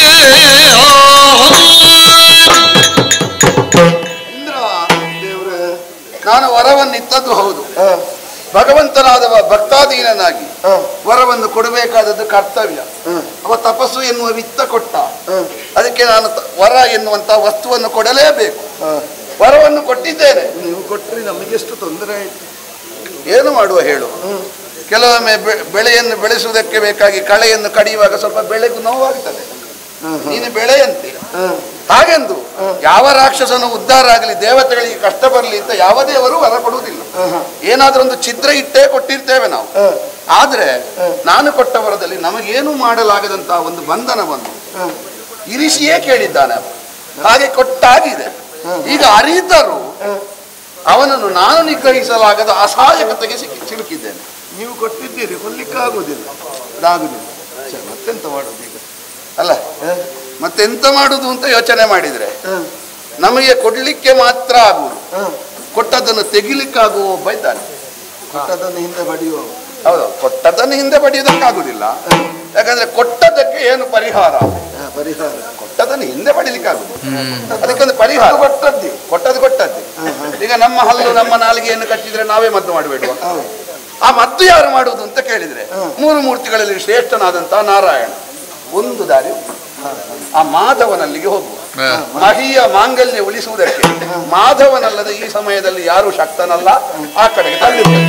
ಇಂದ್ರ ದೇವ್ರೆ ನಾನು ವರವನ್ನಿತ್ತದ್ದು ಹೌದು ಭಗವಂತನಾದವ ಭಕ್ತಾಧೀನನಾಗಿ ವರವನ್ನು ಕೊಡಬೇಕಾದದ್ದು ಕರ್ತವ್ಯ ಅವ ತಪಸ್ಸು ಎನ್ನುವ ವಿತ್ತ ಕೊಟ್ಟ ಅದಕ್ಕೆ ನಾನು ತ- ವರ ಎನ್ನುವಂತ ವಸ್ತುವನ್ನು ಕೊಡಲೇಬೇಕು ವರವನ್ನು ಕೊಟ್ಟಿದ್ದೇನೆ ನೀವು ಕೊಟ್ಟರೆ ನಮಗೆಷ್ಟು ತೊಂದರೆ ಆಯ್ತು ಏನು ಮಾಡುವ ಹೇಳು ಕೆಲವೊಮ್ಮೆ ಬೆ- ಬೆಳೆಯನ್ನು ಬೆಳೆಸುವುದಕ್ಕೆ ಬೇಕಾಗಿ ಕಳೆಯನ್ನು ಕಡಿಯುವಾಗ ಸ್ವಲ್ಪ ಬೆಳೆಗೂ ನೋವಾಗ್ತದೆ ನೀನು ಬೆಳೆಯಂತೆ ಹಾಗೆಂದು ಯಾವ ರಾಕ್ಷಸನು ಉದ್ಧಾರ ಆಗಲಿ ದೇವತೆಗಳಿಗೆ ಕಷ್ಟ ಬರಲಿ ಅಂತ ಯಾವ ದೇವರು ವರ ಕೊಡುವುದಿಲ್ಲ ಏನಾದ್ರೂ ಒಂದು ಛಿದ್ರ ಇಟ್ಟೇ ಕೊಟ್ಟಿರ್ತೇವೆ ನಾವು ಆದ್ರೆ ನಾನು ಕೊಟ್ಟ ವರದಲ್ಲಿ ನಮಗೇನು ಮಾಡಲಾಗದಂತಹ ಒಂದು ಬಂಧನವನ್ನು ಇರಿಸಿಯೇ ಕೇಳಿದ್ದಾನೆ ಅವ. ಹಾಗೆ ಕೊಟ್ಟಾಗಿದೆ ಈಗ ಅರಿತರು ಅವನನ್ನು ನಾನು ನಿಗ್ರಹಿಸಲಾಗದ ಅಸಹಾಯಕತೆಗೆ ಸಿಕ್ಕಿ ಸಿಲುಕಿದ್ದೇನೆ ನೀವು ಕೊಟ್ಟಿದ್ದೀರಿ ಕೊಲ್ಲಿಕ್ಕಾಗುವುದಿಲ್ಲ ಅದಾಗುದಿಲ್ಲ ಛೆ, ಮತ್ತೆಂತ ಮಾಡುದು ಈಗ ಅಲ್ಲ ಮತ್ತೆಂತ ಮಾಡುದು ಅಂತ ಯೋಚನೆ ಮಾಡಿದ್ರೆ ನಮಗೆ ಕೊಡ್ಲಿಕ್ಕೆ ಮಾತ್ರ ಆಗುವುದು ಕೊಟ್ಟದ್ದನ್ನು ತೆಗಿಲಿಕ್ಕಾಗುವ ಒಬ್ಬ ಇದ್ದಾನೆ ಕೊಟ್ಟದನ್ನು ಹಿಂದೆ ಬಡಿಯುವ ಹೌದು ಕೊಟ್ಟದ್ದನ್ನು ಹಿಂದೆ ಬಡಿಯೋದಕ್ಕಾಗುದಿಲ್ಲ ಯಾಕಂದ್ರೆ ಕೊಟ್ಟದ್ದಕ್ಕೆ ಏನು ಪರಿಹಾರ ಪರಿಹಾರ ಕೊಟ್ಟದನ್ನು ಹಿಂದೆ ಬಡಿಲಿಕ್ಕಾಗುದು ಅದಕ್ಕೊಂದು ಪರಿಹಾರ ಕೊಟ್ಟದ್ದಿ ಕೊಟ್ಟದ್ದು ಕೊಟ್ಟದ್ದಿ ಈಗ ನಮ್ಮ ಹಲ್ಲು ನಮ್ಮ ನಾಲಿಗೆಯನ್ನು ಕಚ್ಚಿದ್ರೆ ನಾವೇ ಮದ್ದು ಮಾಡಬೇಡುವ ಆ ಮದ್ದು ಯಾರು ಮಾಡುವುದು ಅಂತ ಕೇಳಿದ್ರೆ ಮೂರು ಮೂರ್ತಿಗಳಲ್ಲಿ ಶ್ರೇಷ್ಠನಾದಂತಹ ನಾರಾಯಣ ಒಂದು ದಾರಿ ಉಂಟು. ಆ ಮಾಧವನಲ್ಲಿಗೆ ಹೋಗುವ ಮಹಿಯ ಮಾಂಗಲ್ಯ ಉಳಿಸುವುದಕ್ಕೆ ಮಾಧವನಲ್ಲದೆ ಈ ಸಮಯದಲ್ಲಿ ಯಾರು ಶಕ್ತನಲ್ಲ ಆ ಕಡೆಗೆ ತಳ್ಳಿದ್ದೇವೆ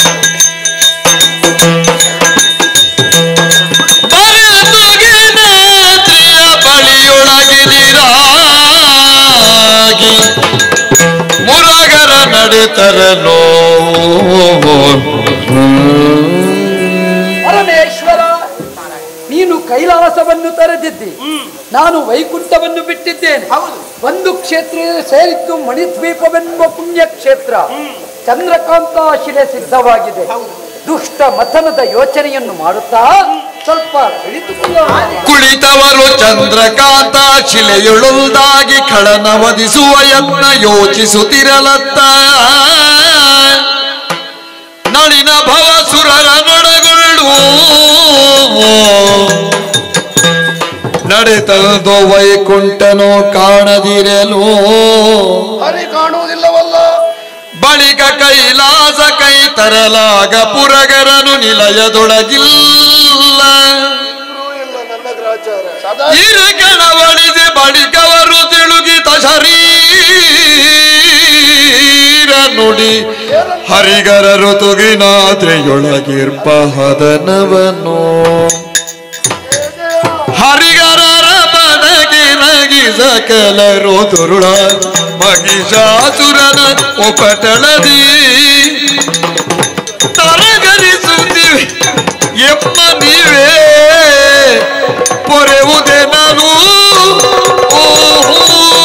ಬರೆದುಗಿನೇತ್ರಿಯ ಬಳಿಯೊಳಗಿದಿರಾಗಿ ಮುರಗರ ನಡೆತರಲೋ ಕಳಸವನ್ನು ತರೆದಿದ್ದಿ ನಾನು ವೈಕುಂಠವನ್ನು ಬಿಟ್ಟಿದ್ದೇನೆ ಒಂದು ಕ್ಷೇತ್ರ ಸೇರಿದ್ದು ಮಣಿದ್ವೀಪವೆನ್ನುವ ಪುಣ್ಯ ಕ್ಷೇತ್ರ ಚಂದ್ರಕಾಂತ ಶಿಲೆ ಸಿದ್ಧವಾಗಿದೆ ದುಷ್ಟ ಮಥನದ ಯೋಚನೆಯನ್ನು ಮಾಡುತ್ತಾ ಸ್ವಲ್ಪ ತಿಳಿದುಕೊಳ್ಳೋಣ ಕುಳಿತವರು ಚಂದ್ರಕಾಂತ ಶಿಲೆಯೊಳುದಾಗಿ ಖಳನ ವಧಿಸುವ ಯತ್ನ ಯೋಚಿಸುತ್ತಿರಲತ್ತ ನಳಿನ ಭವ ಸುರರ ನೊಡಗೊಳ್ಳು ನಡೆತದು ವೈಕುಂಠನೋ ಕಾಣದಿರಲು ಹರಿ ಕಾಣುವುದಿಲ್ಲವಲ್ಲ ಬಳಿಕ ಕೈಲಾಸ ಕೈ ತರಲಾಗ ಪುರಗರನು ನಿಲಯದೊಳಗಿಲ್ಲ ಇಲ್ಲ ನನ್ನ ಗ್ರಾಚಾರ ಸದಾ ಇರುಗಣವಳಿಸಿ ಬಳಿಕವರು ತಿಳುಗಿತ ಶರೀರ ನುಡಿ ಹರಿಗರ ಋತುಗಿನಾದ್ರೆಯೊಳಗಿರ್ಪ ಹದನವನು ಹರಿಗರರ ಬದಗಿ ನಗಿ ಸಕಲರು ದುರುಳ ಮಗಿಷಾಸುರನ ಉಪಟಳದಿ ತರಗರಿಸುತ್ತೀವಿ ಎಮ್ಮ ನೀವೇ ಪೊರೆವುದೇ ನಾನು ಓಹೋ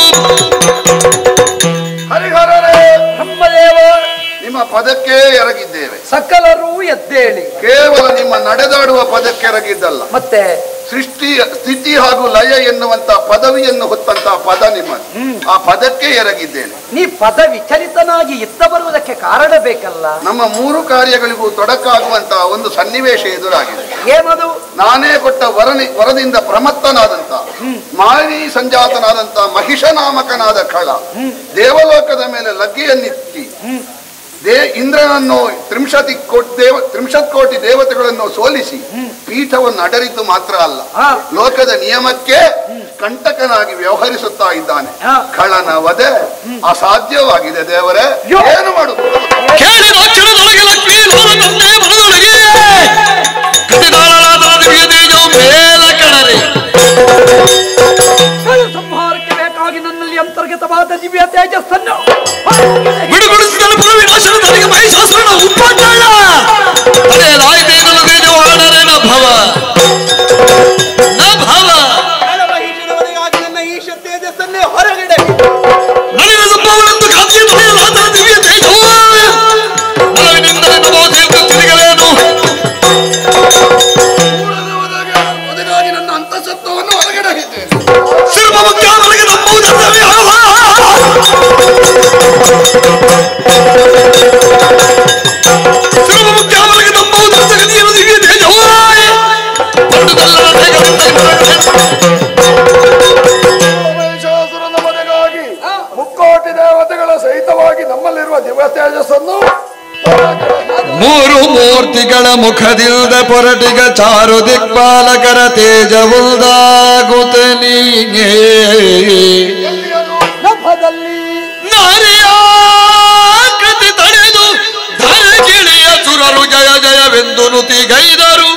ಹರಿಹರರೇ ಬ್ರಹ್ಮದೇವ ನಿಮ್ಮ ಪದಕ್ಕೆ ಎರಗಿದ್ದೇವೆ ಸಕಲರು ಎದ್ದೇಳಿ ಕೇವಲ ನಿಮ್ಮ ನಡೆದಾಡುವ ಪದಕ್ಕೆ ಎರಗಿದ್ದಲ್ಲ ಮತ್ತೆ ಸೃಷ್ಟಿ ಸ್ಥಿತಿ ಹಾಗೂ ಲಯ ಎನ್ನುವಂತ ಪದವಿಯನ್ನು ಹೊತ್ತಂತ ಪದ ನಿಮ್ಮದು ಆ ಪದಕ್ಕೆ ಎರಗಿದ್ದೇನೆ ನೀ ಪದ ವಿಚಲಿತನಾಗಿ ಇತ್ತ ಬರುವುದಕ್ಕೆ ಕಾರಣ ಬೇಕಲ್ಲ ನಮ್ಮ ಮೂರು ಕಾರ್ಯಗಳಿಗೂ ತೊಡಕಾಗುವಂತ ಒಂದು ಸನ್ನಿವೇಶ ಎದುರಾಗಿದೆ ಏನದು ನಾನೇ ಕೊಟ್ಟ ವರನಿ ವರದಿಂದ ಪ್ರಮತ್ತನಾದಂತ ಮಾರಿ ಸಂಜಾತನಾದಂತ ಮಹಿಷ ನಾಮಕನಾದ ಖಳ ದೇವಲೋಕದ ಮೇಲೆ ಲಗ್ಗೆಯನ್ನಿತ್ತಿ ದೇ ಇಂದ್ರನನ್ನು ತ್ರಿಂಶತಿ ಕೋಟಿ ದೇವ ತ್ರಿಂಶತ್ ಕೋಟಿ ದೇವತೆಗಳನ್ನು ಸೋಲಿಸಿ ಪೀಠವನ್ನು ಅಡರಿದ್ದು ಮಾತ್ರ ಅಲ್ಲ ಆ. ಲೋಕದ ನಿಯಮಕ್ಕೆ ಕಂಟಕನಾಗಿ ವ್ಯವಹರಿಸುತ್ತಾ ಇದ್ದಾನೆ ಆ. ಖಳನ ವಧೆ ಅಸಾಧ್ಯವಾಗಿದೆ ದೇವರೇ ಯೋ. ಏನು ಮಾಡುದು ಕೇಳಿದ ಕ್ಷಣದೊಳಗೆ ಲಕ್ಷ್ಮೀ ಲೋಲ ತಂದೆ ಮನದೊಳಗೆ ಕತಿದಾಳಲಾದ ದಿವ್ಯ ತೇಜವು ಮೇಲ ಕಣರೆ ಕಳ್ಳ ಸಂಹಾರಕ್ಕೆ ಬೇಕಾಗಿ ನನ್ನಲ್ಲಿ ಅಂತರ್ಗತವಾದ ದಿವ್ಯ ತೇಜಸ್ಸನ್ನು ಬಿಡುಗೊಳಿಸಿದ ಪುರವಿನಾಶನ ತನಗೆ ಮಹಿಷಾಸುರನ ಉಪಟಳ ತಲೆಯಲಾಯಿತೇನಲ್ಲ ತೇಜವು ಆಡರೆ ನ ಭವ ನ ಭವ ಮಹಿಷನವರಿಗಾಗಿ ನನ್ನ ಈಶ ತೇಜಸ್ಸನ್ನೇ ಹೊರಗಡೆ ನಳಿನ ಸಂಭವನಂದು ಕಾಂತಿಯ ತಲೆಯಲಾದ ದಿವ್ಯ ತೇಜವು ನಲವಿನಿಂದಲೇ ನಮೋ ದೇವ ತಿರುಗಲೇನು ಅದಕ್ಕಾಗಿ ನನ್ನ ಅಂತಸತ್ವವನ್ನು ಹೊರಗಡೆ ಇದ್ದೇನೆ ಸಿಂಹಮುಖಾಮನಿಗೆ ನಂಬುವುದಲ್ಲವೇ ಸಿಂಹಮುಖಾಮನಿಗೆ ನಂಬುವುದರ ಜಗತಿಯನ್ನು ದಿವ್ಯ ತೇಜವು ಪಂಡುದಲ್ಲರ ದೇಗದಿಂದ ಮಹಿಷಾಸುರನ ವಧೆಗಾಗಿ ಮುಕ್ಕೋಟಿ ದೇವತೆಗಳ ಸಹಿತವಾಗಿ ನಮ್ಮಲ್ಲಿರುವ ದಿವ್ಯ ತೇಜಸ್ಸನ್ನು ಮೂರು ಮೂರ್ತಿಗಳ ಮುಖದಿಲ್ದ ಪೊರಟಿಗ ಚಾರು ದಿಕ್ಪಾಲಕರ ತೇಜವುಲ್ದಾಗುತ್ತ ನೀಗೆ ನಭದಲ್ಲಿ ನಾರಿಯಾಕೃತಿ ತಡೆದು ಧರಗಿಳಿಯ ಸುರರು ಜಯ ಜಯವೆಂದು ನುತಿಗೈದರು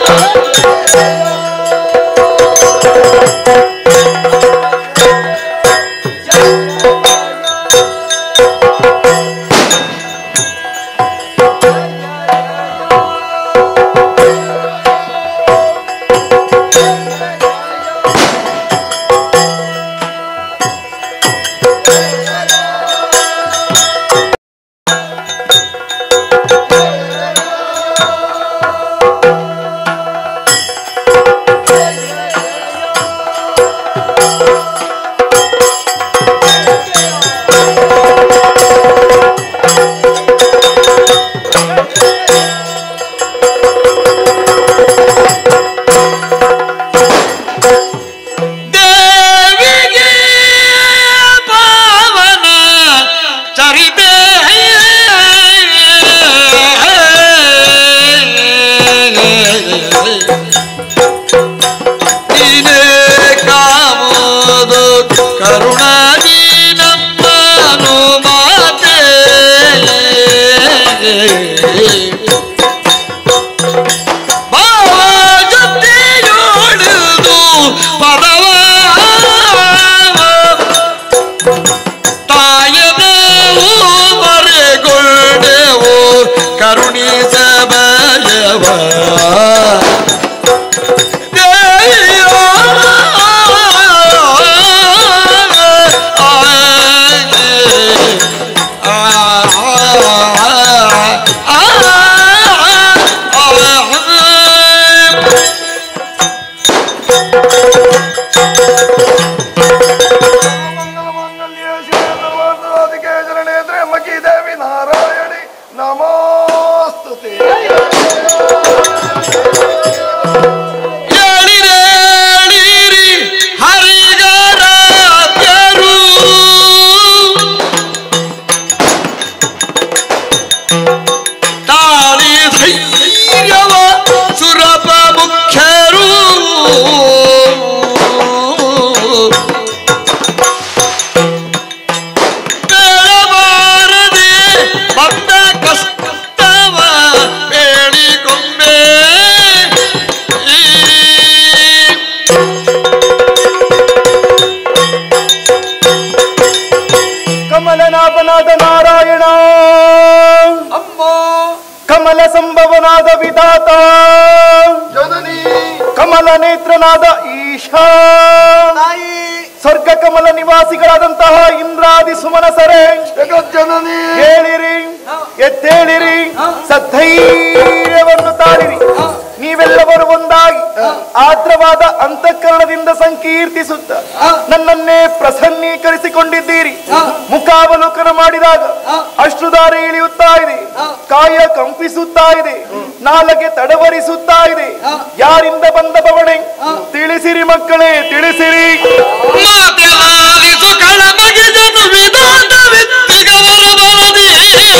ಸ್ವರೂಪನಾದ ನಾರಾಯಣ ಅಮ್ಮ ಕಮಲ ಸಂಭವನಾದ ವಿಧಾತ ಜನನಿ ಕಮಲ ನೇತ್ರನಾದ ಈಶಾ ಸ್ವರ್ಗ ಕಮಲ ನಿವಾಸಿಗಳಾದಂತಹ ಇಂದ್ರಾದಿ ಸುಮನಸರೇ ಜಗಜ್ಜನನಿ ಹೇಳಿರಿ ಎದ್ದೇಳಿರಿ ಸದ್ಧೈರ್ಯವನ್ನು ತಾಳಿರಿ ನೀವೆಲ್ಲವರು ಒಂದಾಗಿ ಆರ್ದ್ರವಾದ ಅಂತಃಕರಣದಿಂದ ಸಂಕೀರ್ತಿಸುತ್ತ ನನ್ನನ್ನೇ ಪ್ರಸನ್ನೀಕರಿಸಿಕೊಂಡಿದ್ದೀರಿ ಮುಖಾವಲೋಕನ ಮಾಡಿದಾಗ ಅಶ್ರುಧಾರೆ ಇಳಿಯುತ್ತಾ ಇದೆ ಕಾಯ ಕಂಪಿಸುತ್ತಾ ಇದೆ ನಾಲಗೆ ತಡವರಿಸುತ್ತಾ ಇದೆ ಯಾರಿಂದ ಬಂದ ಬವಣೆ ತಿಳಿಸಿರಿ ಮಕ್ಕಳೇ ತಿಳಿಸಿರಿ ಮಾತೆಲಾಲಿಸು ಕಳಮಗಿದನು ವಿಧಾನ ವ್ಯಕ್ತಿಗವರ ಬರದಿ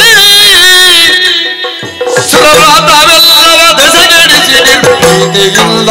ಸುರವಾದವೆಲ್ಲವ ದೆಸೆಗೆಡಿಸಿ ನಿರ್ಭೀತಿಯಿಂದ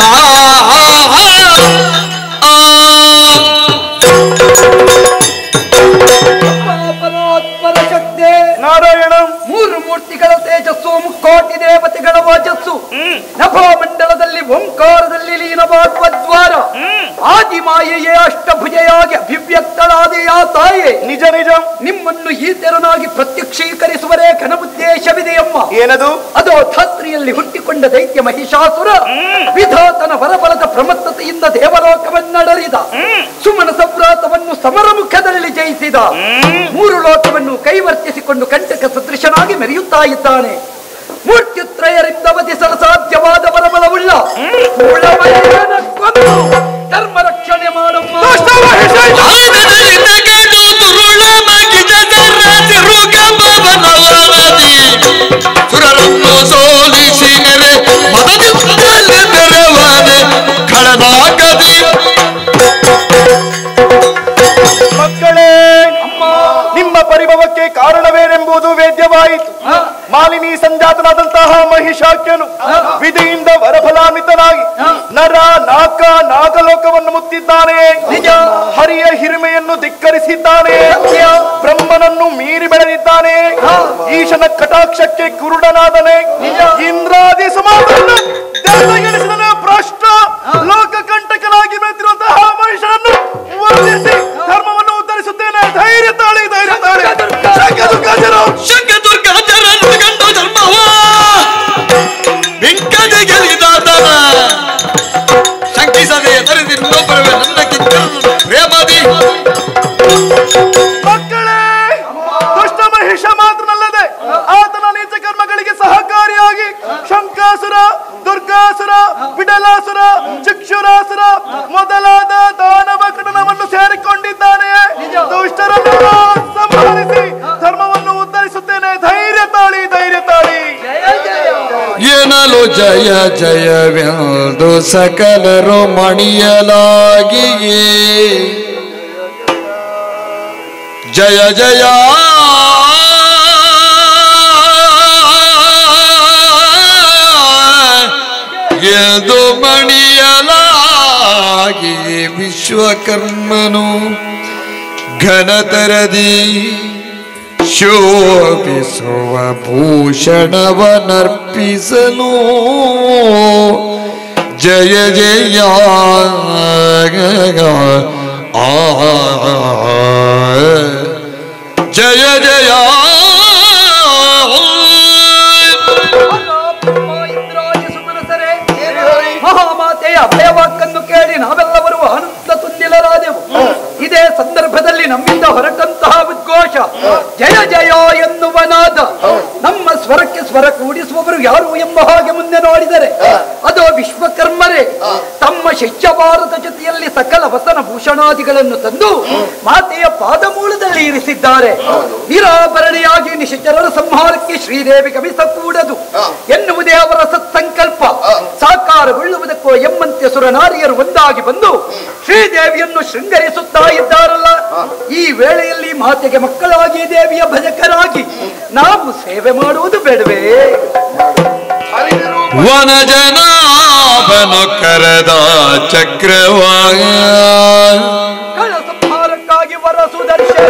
ಪರಾತ್ಪರ ಶಕ್ತಿ ನಾರಾಯಣ ಮೂರು ಮೂರ್ತಿಗಳ ತೇಜಸ್ಸು ಮುಕ್ಕೋಟಿ ದೇವತೆಗಳ ವಾಜಸ್ಸು ನಭೋಮಂಡಲದಲ್ಲಿ ಓಂಕಾರದಲ್ಲಿ ಲೀನವಾಗುವ ದ್ವಾರ ಆದಿಮಾಯೆಯೇ ಅಷ್ಟಭುಜೆಯಾಗಿ ಅಭಿವ್ಯಕ್ತಳಾದ ಯಾ ತಾಯೇ ನಿಜ ನಿಜ ನಿಮ್ಮನ್ನು ಈ ತೆರನಾಗಿ ಪ್ರತ್ಯಕ್ಷೀಕರಿಸುವರೇ ಘನಬುದ್ದೇಶವಿದೆಯಮ್ಮ ಏನದು ಅದೋ ಧಾತ್ರಿಯಲ್ಲಿ ಹುಟ್ಟಿಕೊಂಡ ದೈತ್ಯ ಮಹಿಷಾಸುರ ವಿಧಾತನ ವರಬಲದ ಪ್ರಮತ್ತತೆಯಿಂದ ದೇವಲೋಕವನ್ನಡರಿದ ಸುಮನ ಸಂವ್ರಾತವನ್ನು ಸಮರ ಮುಖದಲ್ಲಿ ಜಯಿಸಿದ ಮೂರು ಲೋಕವನ್ನು ಕೈವರ್ತಿಸಿಕೊಂಡು ಕಂಟಕ ಸದೃಶನಾಗಿ ಮೆರೆಯುತ್ತಾ ಇದ್ದಾನೆ ಮೂರ್ತ್ಯುತ್ರಯರಿಂದ ವಧಿಸಲು ಸಾಧ್ಯವಾದ ವರಬಲವುಳ್ಳ ಮೂಳಮಯನ ಕೊಂದು ಧರ್ಮ ರಕ್ಷಣೆ ಮಾಡಮ್ಮ ಆಯ್ದದರಿಂದ ಕೆಡು ದುರುಳ ಮಗಿದ ದರ್ರಸಿರು ಗಂಬವನವರದಿ ಸುರರನ್ನು ಸೋಲಿಸಿ ನೆರೆ ಮದದಿಂದಲೇ ತೆರವನೆ ಖಳನಾಗದಿ ಮಕ್ಕಳೇ ನಿಮ್ಮ ಪರಿಭವಕ್ಕೆ ಕಾರಣವೇನೆಂಬುದು ವೇದ್ಯವಾಯಿತು ಮಾಲಿನಿ ಸಂಜಾತನಾದಂತಹ ಮಹಿಷಾಕ್ಯನು ವಿಧಿಯಿಂದ ವರಫಲಾನ್ವಿತನಾಗಿ ನರ ನಾಕ ನಾಗಲೋಕವನ್ನು ಮುತ್ತಿದ್ದಾನೆ ಹರಿಯ ಹಿರಿಮೆಯನ್ನು ಧಿಕ್ಕರಿಸಿದ್ದಾನೆ ಬ್ರಹ್ಮನನ್ನು ಮೀರಿ ಬೆಳೆದಿದ್ದಾನೆ ಈಶನ ಕಟಾಕ್ಷಕ್ಕೆ ಕುರುಡನಾದನೆ ಇಂದ್ರಾದಿ ಸಮಾಜವನ್ನು ದೇವತೆಗಳಿಸಿದನೆ ಭ್ರಷ್ಟ ಲೋಕ ಕಂಟಕನಾಗಿ ಬೆಳೆದಿರುವಂತಹ ಮಹಿಷನನ್ನು ವಂದಿಸಿ ಧರ್ಮವನ್ನು ಉದ್ಧರಿಸುತ್ತೇನೆ ಧೈರ್ಯ ತಾಳಿ ಧೈರ್ಯ ತಾಳಿ ಶಂಕದುರ್ಗಾಜರು ಶಂಕದುರ್ಗಾಚಾರ್ಯರು ಕಂಡು ಧರ್ಮವ ಬೆಂಕದೆ ಗೆಲಿದಾತನ ಶಂಕಿಸದೆ ಎದರಿದಿನ್ನೊಬ್ಬರವೇ ನನ್ನ ಕಿತ್ತರನು ಪ್ರೇಮದಿ ಮಕ್ಕಳೇ ದುಷ್ಟ ಮಹಿಷ ಮಾತ್ರನಲ್ಲದೆ ಆತನ ನೀಚ ಕರ್ಮಗಳಿಗೆ ಸಹಕಾರಿಯಾಗಿ ಶಂಕಾಸುರ ದುರ್ಗಾಸುರ ಬಿಡಲಾಸುರ ಚಕ್ಷುರಾಸುರ ಮೊದಲಾದ ದಾನವ ಕಟನವನ್ನು ಸೇರಿಕೊಂಡಿದ್ದಾನೆ ದುಷ್ಟರನ್ನು ಸಂಹರಿಸಿ ಧರ್ಮವನ್ನು ಉದ್ಧರಿಸುತ್ತೇನೆ ಧೈರ್ಯ ತಾಳಿ ಧೈರ್ಯ ತಾಳಿ ಎನಲು ಜಯ ಜಯವೆಂದು ಸಕಲರು ಮಣಿಯಲಾಗಿಯೇ ಜಯ ಜಯ ಎಂದು ಮಣಿಯಲಾಗಿ ವಿಶ್ವಕರ್ಮನು ಘನತರದಿ ಶೋಭಿಸುವ ಭೂಷಣವನರ್ಪಿಸಲು ಜಯ ಜಯ ಆ ಜಯ ಜಯ ಇಂದ್ರಾಯ ಸುಮನಸರೇ ಮಹಾಮಾತೆಯ ಅಭಯವಾಕ್ಕನ್ನು ಕೇಳಿ ನಾವೆಲ್ಲವರು ಆನಂದ ತುಂದಿಲರಾದೆವು ಇದೇ ಸಂದರ್ಭದಲ್ಲಿ ನಮ್ಮಿಂದ ಹೊರಟಂತಹ ಉದ್ಘೋಷ ಜಯ ಜಯ ಎನ್ನುವನಾದ ನಮ್ಮ ಸ್ವರಕ್ಕೆ ಸ್ವರ ಕೂಡಿಸುವವರು ಯಾರು ಎಂಬ ಹಾಗೆ ಮುಂದೆ ನೋಡಿದರೆ ಅದು ವಿಶ್ವಕರ್ಮರೇ ತಮ್ಮ ಶಿಷ್ಯ ಭಾರತ ಜೊತೆಯಲ್ಲಿ ಸಕಲ ವಸನ ಭೂಷಣಾದಿಗಳನ್ನು ತಂದು ಮಾತೆಯ ಪಾದಮೂಲದಲ್ಲಿ ಇರಿಸಿದ್ದಾರೆ ನಿರಾಭರಣೆಯಾಗಿ ನಿಶಿಚರರ ಸಂಹಾರಕ್ಕೆ ಶ್ರೀದೇವಿ ಗಮಿಸಕೂಡದು ಎನ್ನುವುದೇ ಅವರ ಸತ್ಸಂಕಲ್ಪ ಸಾಕಾರಗೊಳ್ಳುವುದಕ್ಕೋ ಎಮ್ಮಂತೆ ಸುರನಾರಿಯರು ಒಂದಾಗಿ ಬಂದು ಶ್ರೀದೇವಿಯನ್ನು ಶೃಂಗರಿಸುತ್ತಾ ಇದ್ದಾರಲ್ಲ ಈ ವೇಳೆಯಲ್ಲಿ ಮಾತೆಗೆ ಮಕ್ಕಳಾಗಿ ದೇವಿಯ ಭಜಕರಾಗಿ ನಾವು ಸೇವೆ ಮಾಡುವುದು ಬೇಡವೇ ವನಜನಾಭನು ಕರೆದ ಚಕ್ರವಾಯ ಕಳ ಸಂಹಾರಕ್ಕಾಗಿ ವರ ಸುದರ್ಶನ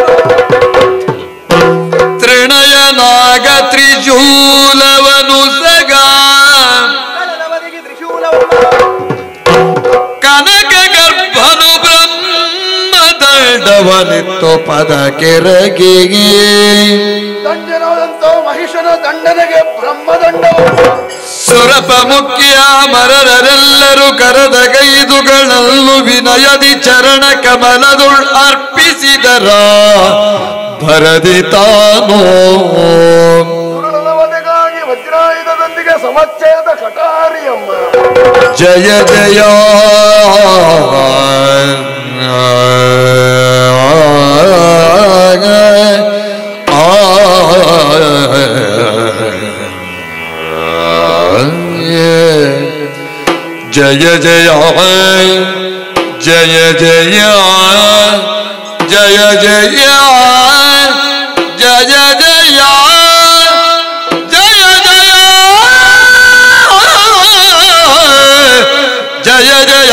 ತೃಣಯನಾಗ ತ್ರಿಶೂಲವನು ಸಗ ಕಳನವನಿಗೆ ತ್ರಿಶೂಲವನ್ನು ಕನಕ ಗರ್ಭನು ಬ್ರಹ್ಮ ದಂಡವ ಶಿರವನಿತ್ತು ಪದ ಕೆರಗಿಗೆ ದಂಡನಾದಂತ ಮಹಿಷನ ದಂಡನೆಗೆ ಬ್ರಹ್ಮದಂಡವು ಸುರಪ ಮುಖ್ಯ ಮರರೆಲ್ಲರೂ ಕರೆದ ಕೈದುಗಳಲ್ಲೂ ವಿನಯದಿ ಚರಣ ಕಮಲದುಳ್ ಅರ್ಪಿಸಿದರ ಭರದಿ ತಾನೋ ಸುರುಳನ ವಧೆಗಾಗಿ ವಜ್ರಾಯುಧದೊಂದಿಗೆ ಸಮಚ್ಛೇದ ಕಟಾರಿಯಮ್ಮ ಜಯ ಜಯ ಜಯ ಜಯ ಜಯ ಜಯ ಜಯ ಜಯ ಜಯ ಜಯ ಜಯ ಜಯ ಜಯ ಜಯ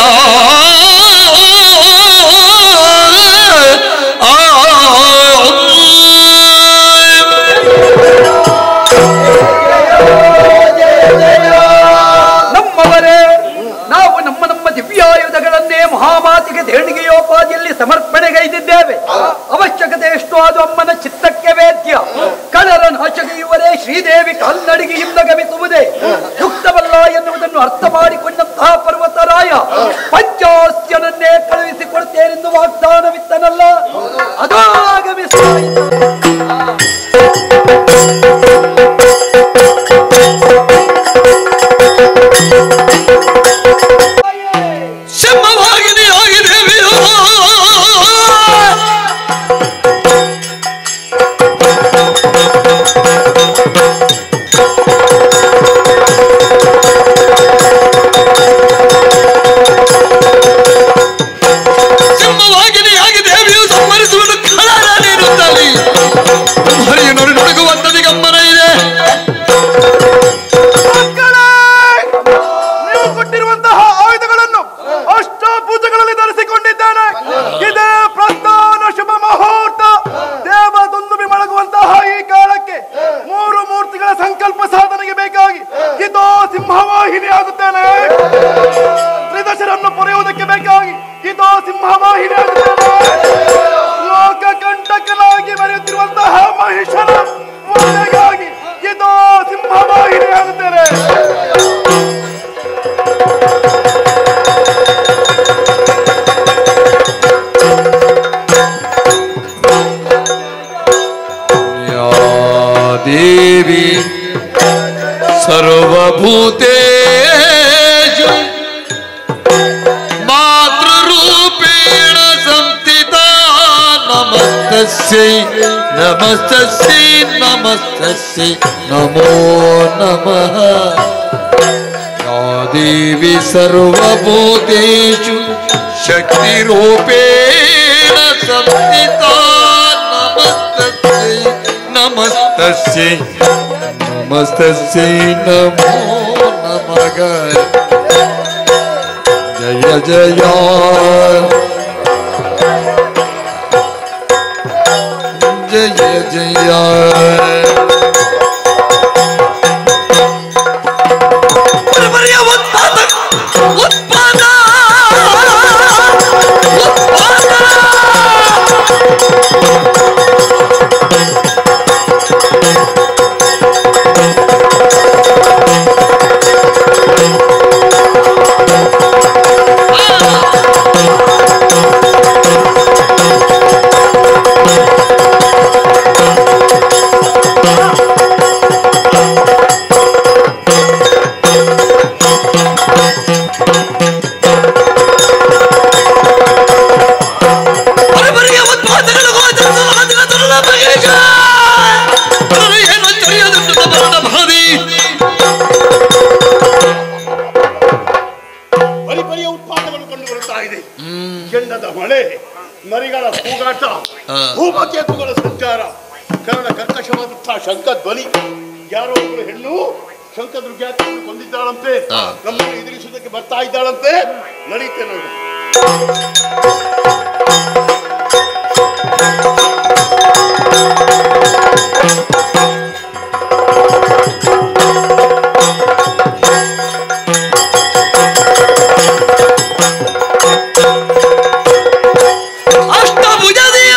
ನಮ್ಮವರೇ ನಾವು ನಮ್ಮ ನಮ್ಮ ದಿವ್ಯಾಯುಧಗಳನ್ನೇ ಮಹಾಮಾತಿಗೆ ದೇಣಿಗೆಯೋಪಾದಿಯಲ್ಲಿ ಸಮರ್ಪಣೆಗೈದಿದ್ದೇವೆ ಅವಶ್ಯಕತೆ ಎಷ್ಟು ಅದು ಅಮ್ಮನ ಚಿತ್ತಕ್ಕೆ ವೇದ್ಯ ಕಳರ ನಾಶಗೆಯುವರೇ ಶ್ರೀದೇವಿ ಕಾಲ್ನಡಿಗೆಯಿಂದ ಗಮಿಸುವುದೇ ಯುಕ್ತವಲ್ಲ ಎನ್ನುವುದನ್ನು ಅರ್ಥ ಮಾಡಿಕೊಂಡಂತಹ ಪರ್ವತರಾಯ ಪಂಚಾಸ್ಯನನ್ನೇ ಕಳುಹಿಸಿಕೊಡ್ತೇನೆಂದು ವಾಗ್ದಾನವಿತ್ತನಲ್ಲ ಅದು ಆಗಮಿಸ್ತಾಯಿತು ಶಮವಾಗಿದೆ ಆಗಿದೇವಿಯೋ ಸಿಂಹವಾಗಿದೆ ಆಗಿದೇವಿಯು ಸಂಹರಿಸುವುದು ಕಳರಲ್ಲಿರುತ್ತಲ್ಲಿ ಹರಿಯ ನೋಡಿ ನಡುಗುವಂತದಿ ಗಮ್ಮನ ಇದೆ ನೀವು ಕೊಟ್ಟಿರುವಂತಹ ಆಯುಧಗಳನ್ನು ಅಷ್ಟಭುಜಗಳಲ್ಲಿ ಧರಿಸಿಕೊಂಡಿದ್ದೇನೆ ಇದೇ ಪ್ರಸ್ಥಾನ ಶುಭ ಮುಹೂರ್ತ ದೇವ ದುಂದುಬಿ ಮಳಗುವಂತಹ ಈ ಕಾಲಕ್ಕೆ ಮೂರು ಮೂರ್ತಿಗಳ ಸಂಕಲ್ಪ ಸಾಧನೆಗೆ ಬೇಕಾಗಿ ಇದೋ ಸಿಂಹವಾಹಿನಿ ಆಗುತ್ತೇನೆ ತ್ರಿದಶರನ್ನು ಪೊರೆಯುವುದಕ್ಕೆ ಬೇಕಾಗಿ ಇದೋ ಸಿಂಹವಾಹಿನಿ ಆಗುತ್ತೇನೆ ಲೋಕ ಕಂಟಕನಾಗಿ ಮೆರೆಯುತ್ತಿರುವಂತಹ ಮಹಿಷನ ವಧೆಗಾಗಿ ಇದೋ ಸಿಂಹವಾಹಿನಿ ಆಗುತ್ತೇನೆ या देवी सर्वभूतेषु मातृरूपेण संस्थिता नमस्तस्यै नमस्तस्यै नमस्तस्यै नमो नमः या देवी सर्वभूतेषु शक्तिरूपेण संस्थिता नमस्तस्यै नमस्तस्यै नमस्तस्यै नमो नमः जय जय जय जय ಬರಿಯ ಉತ್ಪಾದ ಉತ್ಪಾದ ಬರಿಯ ಉತ್ಪಾದಗಳು ಗೋಚರಿಸಲು ಆದಿನ ತರುಣ ಬಗೆಗ. ತರುಣ ಏನು ತಿಳಿಯದುಂಟು ತಬರಣ ಭಾದಿ. ಪರಿಪರಿಯ ಉತ್ಪಾದಗಳು ಕಂಡು ಬರುತ್ತಾ ಇದೆ ಕೆಂಡದ ಮಳೆ ನರಿಗಳ ಕೂಗಾಟ ಭೂಮಕೇತುಗಳ ಸಂಚಾರ ಕರಡ ಕರ್ಕಶವಾದಂತಹ ಶಂಖ ಧ್ವನಿ ಯಾರೋ ಒಬ್ಬರು ಹೆಣ್ಣು ಶಂಖ ದುರ್ಗಾತಿಯನ್ನು ಕೊಂದಿದ್ದಾಳಂತೆ ನಮ್ಮನ್ನು ಎದುರಿಸುವುದಕ್ಕೆ ಬರ್ತಾ ಇದ್ದಾಳಂತೆ ನಡೀತೆ ನೋಡಿ ಅಷ್ಟಭುಜದಿ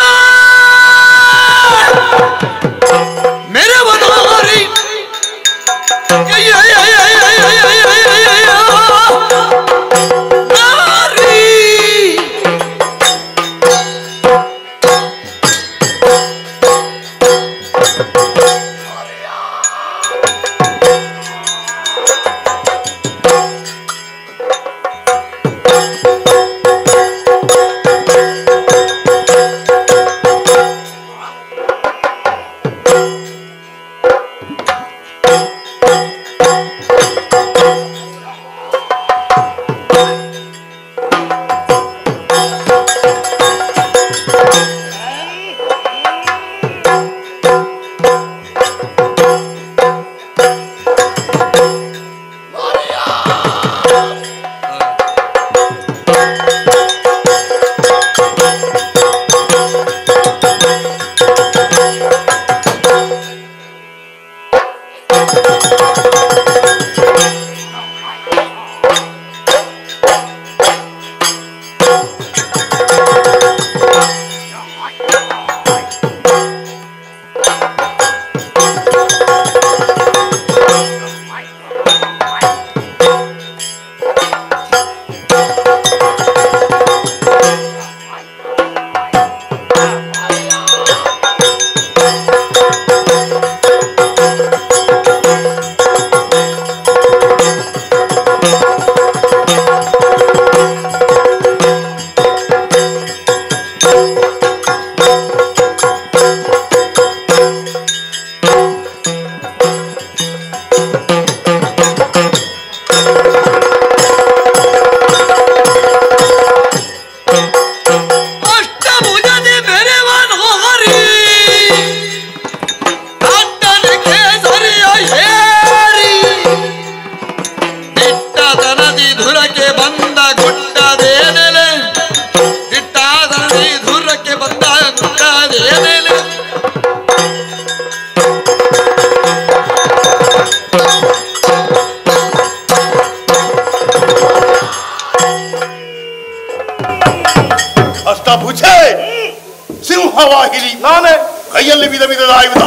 ವಾಹಿನಿ ನಾನೇ ಕೈಯಲ್ಲಿ ವಿಧ ವಿಧದ ಆಯುಧ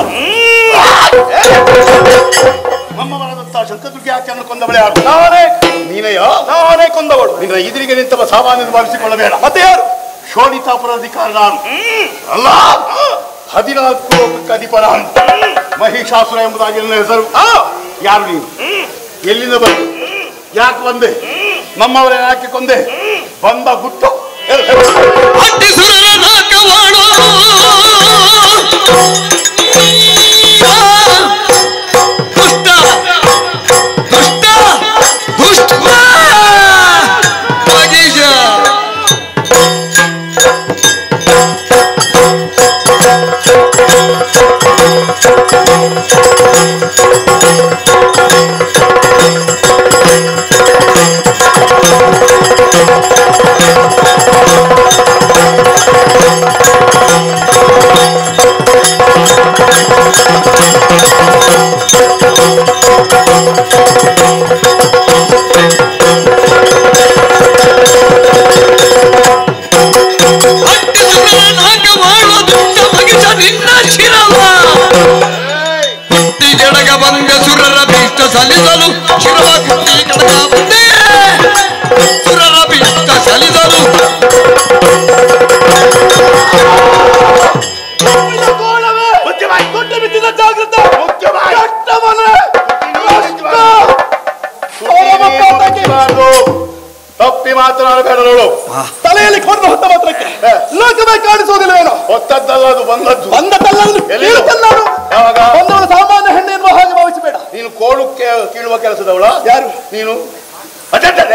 ನಮ್ಮವರಾದಂತಹ ಶಂಕದುರ್ಗಾಖ್ಯವನ್ನು ಕೊಂದವಳೆ ಯಾರು ನಾನೇ ನೀನೆಯ ನಾನೇ ಕೊಂದವಳು ನಿನ್ನ ಎದುರಿಗೆ ನಿಂತವ ಸಾಮಾನ್ಯ ಭಾವಿಸಿಕೊಳ್ಳಬೇಡ ಮತ್ತೆ ಯಾರು ಶೋಣಿತಾಪುರ ಅಧಿಕಾರ ನಾನು ಅಲ್ಲ ಹದಿನಾಲ್ಕು ಲೋಕಕ್ಕೆ ಅಧಿಪ ನಾನು ಮಹಿಷಾಸುರ ಎಂಬುದಾಗಿ ನನ್ನ ಹೆಸರು ಯಾರು ನೀನು ಎಲ್ಲಿಂದ ಬಂದೆ ಯಾಕೆ ಬಂದೆ ನಮ್ಮವರೇ ಯಾಕೆ ಕೊಂದೆ ಬಂದ ಗುಟ್ಟು ಹೇಳು, ಹೇಳು. ಅಟ್ಟಿಸುರರ ನಾಕವಾಡು ದುಷ್ಟ ದುಷ್ಟ ದುಷ್ಟ ಮಗೀಶ ಅಟ್ಟಿಸುರರ ನಾಕವಾಡುವ ದುಷ್ಟ ಮಗಿಷ ನಿನ್ನ ಶಿರವ ಕುಟ್ಟಿ ಜಡಗ ಭಂಗ ಸುರರ ಭೀಷ್ಟ ಸಲ್ಲಿಸಲು ಶಿರವ ಕುಟ್ಟಿ ಕಡಗ ಬಂದೆ ಸುರರ ಭೀಷ್ಟ ಸಲ್ಲಿಸಲು ಮುಖ್ಯವಾಗಿ ಗುಡ್ಡ ಬಿದ್ದಿದ್ದ ಜಾಗೃತ ಮುಖ್ಯವಾಗಿ. ಕಷ್ಟವನ ಮಾತಾಡು. ತಪ್ಪಿ ಮಾತನಾಡಬೇಡ ನೋಡು ತಲೆಯಲ್ಲಿ ಕೊಂಡು ಹೊತ್ತ ಮಾತ್ರಕ್ಕೆ ಲೋಕವೇ ಕಾಣಿಸುವುದಿಲ್ವೇನೋ ಹೊತ್ತದ್ದಲ್ಲ ಅದು ಬಂದದ್ದು ಬಂದದ್ದಲ್ಲ ಎಲ್ಲಿ? ನಾನು ಯಾವಾಗ ಬಂದವಳು ಸಾಮಾನ್ಯ ಹೆಣ್ಣು ಎನ್ನುವ ಹಾಗೆ ಭಾವಿಸಬೇಡ ನೀನು ಕೋಳು ಕೇ- ಕೀಳುವ ಕೆಲಸದವಳ ಯಾರು ನೀನು ಅಡ್ಡಡ್ಡಡೆ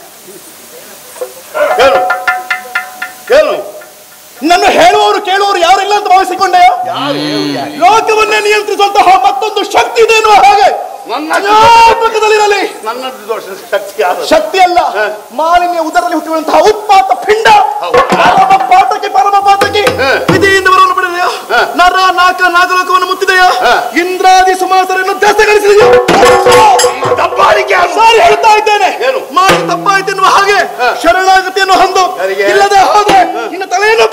ಏನು ಏನು ನನ್ನ ಹೇಳುವವರು ಕೇಳುವವರು ಯಾರಿಲ್ಲ ಅಂತ ಭಾವಿಸಿಕೊಂಡೆಯೋ ಲೋಕವನ್ನೇ ನಿಯಂತ್ರಿಸುವಂತಹ ಮತ್ತೊಂದು ಶಕ್ತಿ ಇದೆ ಎನ್ನುವ ಹಾಗೆ ನನ್ನ ಜ್ಞಾಪಕದಲ್ಲಿರಲಿ ನನ್ನದು ದೋಷ ಶಕ್ತಿ ಯಾರು ಶಕ್ತಿ ಅಲ್ಲ ಮಾಲಿನ್ಯ ಉದರದಲ್ಲಿ ಹುಟ್ಟಿರುವಂತಹ ಉತ್ಪಾತ ಪಿಂಡ ಪರಮ ಪಾತಕಿ ಪರಮ ಪಾತಕಿ ವಿಧಿಯಿಂದ ಬರವನ್ನು ಪಡೆದೆಯೋ ನರ ನಾಕ ನಾಗಲೋಕವನ್ನು ಮುತ್ತಿದೆಯೋ ಇಂದ್ರಾದಿ ಸುಮಾಸರನ್ನು ದಸ್ತಗಳಿಸಿದೆಯೋ ದಬ್ಬಾಳಿಕೆ ಅದು. ಸಾರಿ ಹೇಳ್ತಾ ಇದ್ದೇನೆ ಏನು? ಮಾಡಿ ತಪ್ಪಾಯ್ತು ಎನ್ನುವ ಹಾಗೆ ಶರಣಾಗತಿಯನ್ನು ಹೊಂದು ಯಾರಿಗೆ? ಇಲ್ಲದೆ ಹೋದ್ರೆ ನಿನ್ನ ತಲೆಯನ್ನು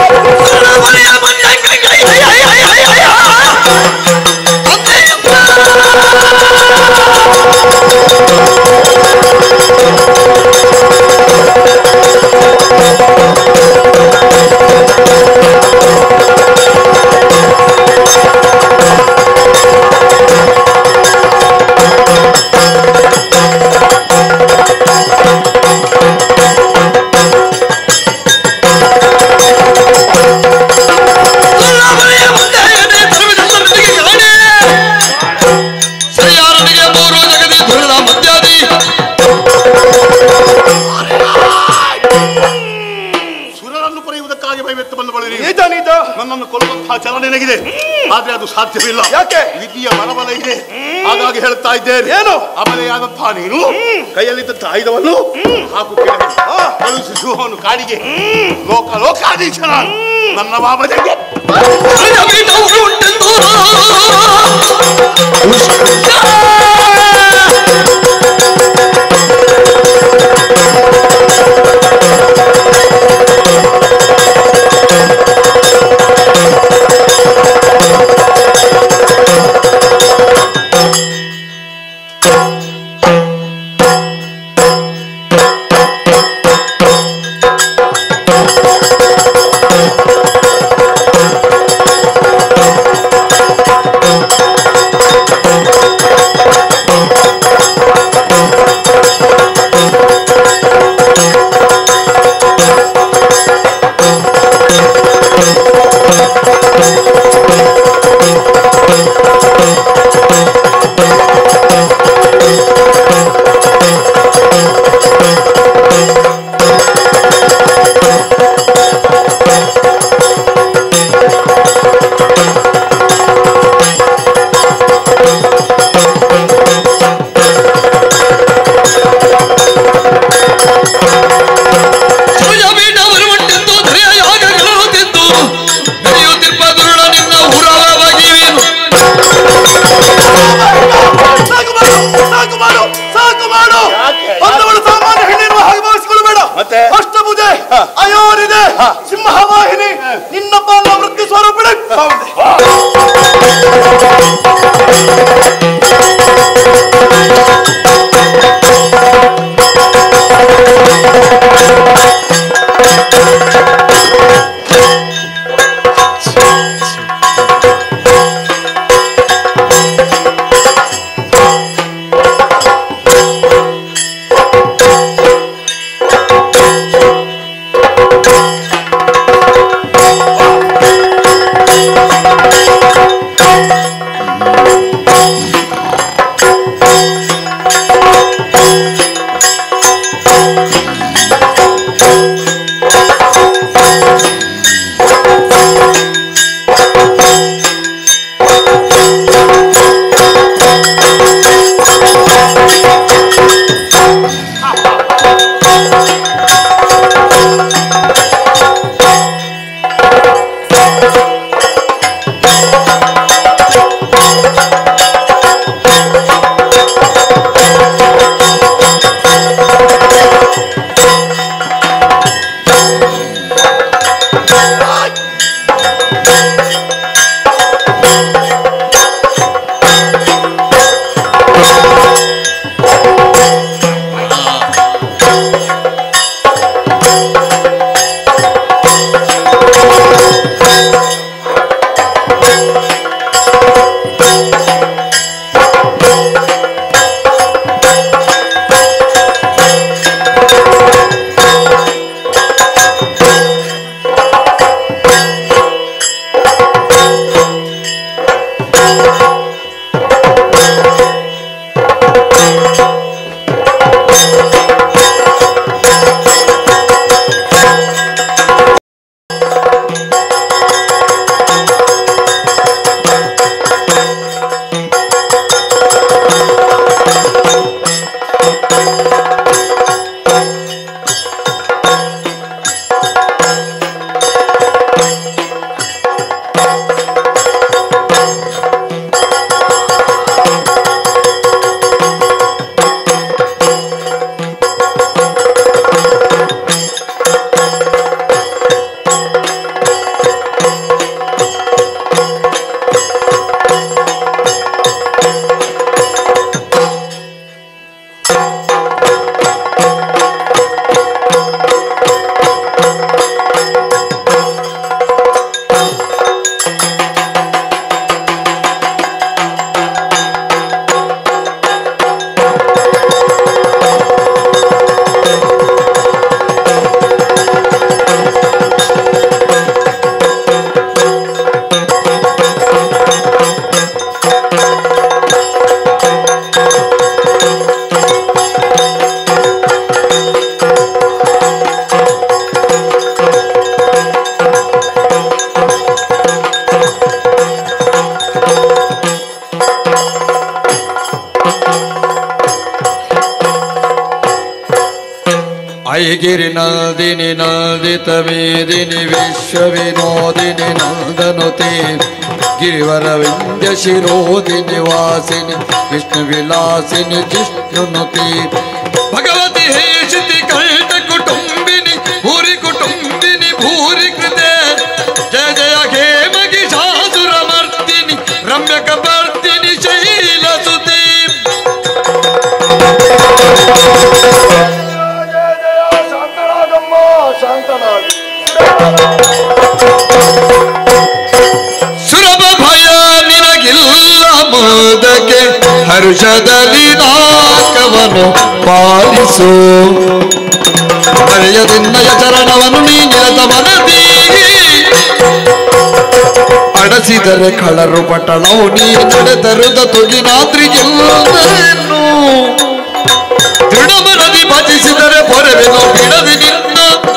ಸರಿಯಾರನಿಗೆ ಮೂರು ಜಗದಿ ಧುರದ ಮಧ್ಯಾದಿ ಸುರರನ್ನು ಪಡೆಯುವುದಕ್ಕಾಗಿ ಭಯವೆತ್ತು ಬಂದು ಬಳಿರಿ ನಿಜ ನಿಜ ನನ್ನನ್ನು ಕೊಲ್ಲುವಂತಹ ಛಲ ನಿನಗಿದೆ ಆದ್ರೆ ಅದು ಸಾಧ್ಯವಿಲ್ಲ ಯಾಕೆ? ವಿಧಿಯ ಬಲಬಲ ಇದೆ ಹಾಗಾಗಿ ಹೇಳ್ತಾ ಇದ್ದೇನೆ ಏನು? ಅಬಲೆಯಾದಂತಹ ನೀನು ಕೈಯಲ್ಲಿದ್ದಂಥ ಆಯುಧವನ್ನು ಹಾಕು ಕೆಳಗೆ ಕಳುಹಿಸಿ ಸಿಂಹವನ್ನು ಕಾಡಿಗೆ ಲೋಕ ಲೋಕಾಧೀಶನ ನನ್ನ ಬಾಬನಿಗೆ ಉಂಟೆಂದು ಆ ಐಗಿರಿ ನದಿನಿ ನದಿತ ಮೇದಿನಿ ವಿಶ್ವ ವಿನೋದಿನಿ ನಂದನುತೆ ಗಿರಿವರ ವಿಂಧ್ಯ ಶಿರೋದಿನಿ ವಾಸಿನಿ ವಿಷ್ಣು ವಿಲಾಸಿನಿ ಜಿಷ್ಣುನುತಿ ಭಗವತಿ ಹೇಷಿತಿ ಕಂಠ ಕುಟುಂಬಿನಿ ಭೂರಿ ಕುಟುಂಬಿನಿ ಭೂರಿ ಕೃತೆ ಜಯ ಜಯ ಹೇಮಗಿ ಶಾಸುರ ಮರ್ದಿನಿ ರಮ್ಯಕ ಬರ್ದಿನಿ ಶೈಲಸುತಿ ಶಾಂತನಾಗಮ್ಮ ಶಾಂತನಾಗ ಸುಲಭ ಭಯ ನಿನಗಿಲ್ಲ ಮುದಕ್ಕೆ ಹರುಷದಲ್ಲಿ ನಾಕವನು ಪಾಲಿಸು ಮರೆಯದಿನ್ನಯ ಚರಣವನ್ನು ನೀ ನಿರತ ಮನದಿ ಅಡಸಿದರೆ ಕಳರು ಪಟ್ಟಣವು ನೀ ನಡೆದರುದ ತುಗಿನಾದ್ರಿಗೆಲ್ಲದನ್ನು ದೃಢಮನದಿ ಭಜಿಸಿದರೆ ಪೊರೆವೆನು ಬಿಡದಿ ನಿನ್ನ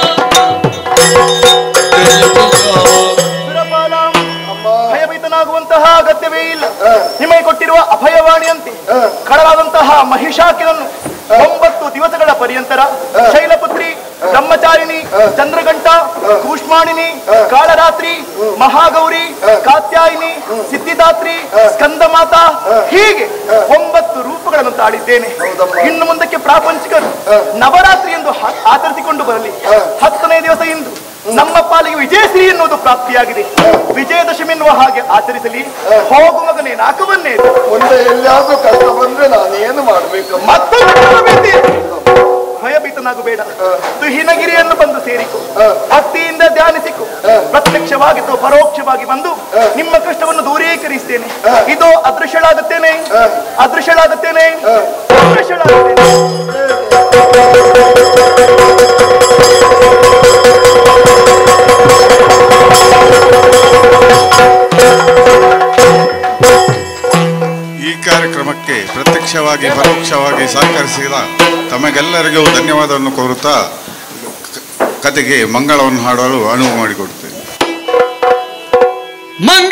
ಭಯಭೀತನಾಗುವಂತಹ ಅಗತ್ಯವೇ ಇಲ್ಲ ನಿಮಗೆ ಕೊಟ್ಟಿರುವ ಅಭಯವಾಣಿಯಂತೆ ಕಳಲಾದಂತಹ ಮಹಿಷಾಕಿನನ್ನು ಒಂಬತ್ತು ದಿವಸಗಳ ಪರ್ಯಂತರ ಶೈಲಪುತ್ರಿ ಬ್ರಹ್ಮಚಾರಿಣಿ ಚಂದ್ರಗಂಟ ಕೂಷ್ಮಾಣಿನಿ ಕಾಳರಾತ್ರಿ ಮಹಾಗೌರಿ ಕಾತ್ಯಾಯಿನಿ ಸಿದ್ಧಿದಾತ್ರಿ ಸ್ಕಂದಮಾತ ಹೀಗೆ ಒಂಬತ್ತು ರೂಪಗಳನ್ನು ತಾಳಿದ್ದೇನೆ ಇನ್ನು ಮುಂದಕ್ಕೆ ಪ್ರಾಪಂಚಿಕರು ನವರಾತ್ರಿ ಎಂದು ಹ- ಆಚರಿಸಿಕೊಂಡು ಬರಲಿ ಹತ್ತನೇ ದಿವಸ ಇಂದು ನಮ್ಮ ಪಾಲಿಗೆ ವಿಜಯಶ್ರೀ ಎನ್ನುವುದು ಪ್ರಾಪ್ತಿಯಾಗಿದೆ ವಿಜಯದಶಮಿ ಎನ್ನುವ ಹಾಗೆ ಆಚರಿಸಲಿ ಹೋಗು ಮಗನೇ ನಾಕವನ್ನೇ ಮುಂದೆ ಎಲ್ಲಿಯಾದ್ರೂ ಕಷ್ಟ ಬಂದ್ರೆ ನಾನೇನು ಮಾಡ್ಬೇಕು ಮತ್ತೊಂದು ತರಬೇತಿ ಭಯಭೀತನಾಗಬೇಡ ತುಹಿನಗಿರಿಯನ್ನು ಬಂದು ಸೇರಿಕೊ ಭಕ್ತಿಯಿಂದ ಧ್ಯಾನಿಸಿಕೊ ಪ್ರತ್ಯಕ್ಷವಾಗಿದ್ದು ಪರೋಕ್ಷವಾಗಿ ಬಂದು ನಿಮ್ಮ ಕಷ್ಟವನ್ನು ದೂರೀಕರಿಸ್ತೇನೆ ಇದು ಅದೃಶ್ಯಳಾಗುತ್ತೇನೆ ಅದೃಶ್ಯಳಾಗುತ್ತೇನೆ ಅದೃಶ್ಯಳಾಗುತ್ತೇನೆ ಈ ಕಾರ್ಯಕ್ರಮಕ್ಕೆ ಪ್ರತ್ಯಕ್ಷವಾಗಿ ಪರೋಕ್ಷವಾಗಿ ಸಹಕರಿಸಿದ ತಮಗೆಲ್ಲರಿಗೂ ಧನ್ಯವಾದವನ್ನು ಕೋರುತ್ತಾ ಕ- ಕತೆಗೆ ಮಂಗಳವನ್ನು ಹಾಡಲು ಅನುವು ಮಾಡಿಕೊಡುತ್ತೇನೆ ಮಂಗ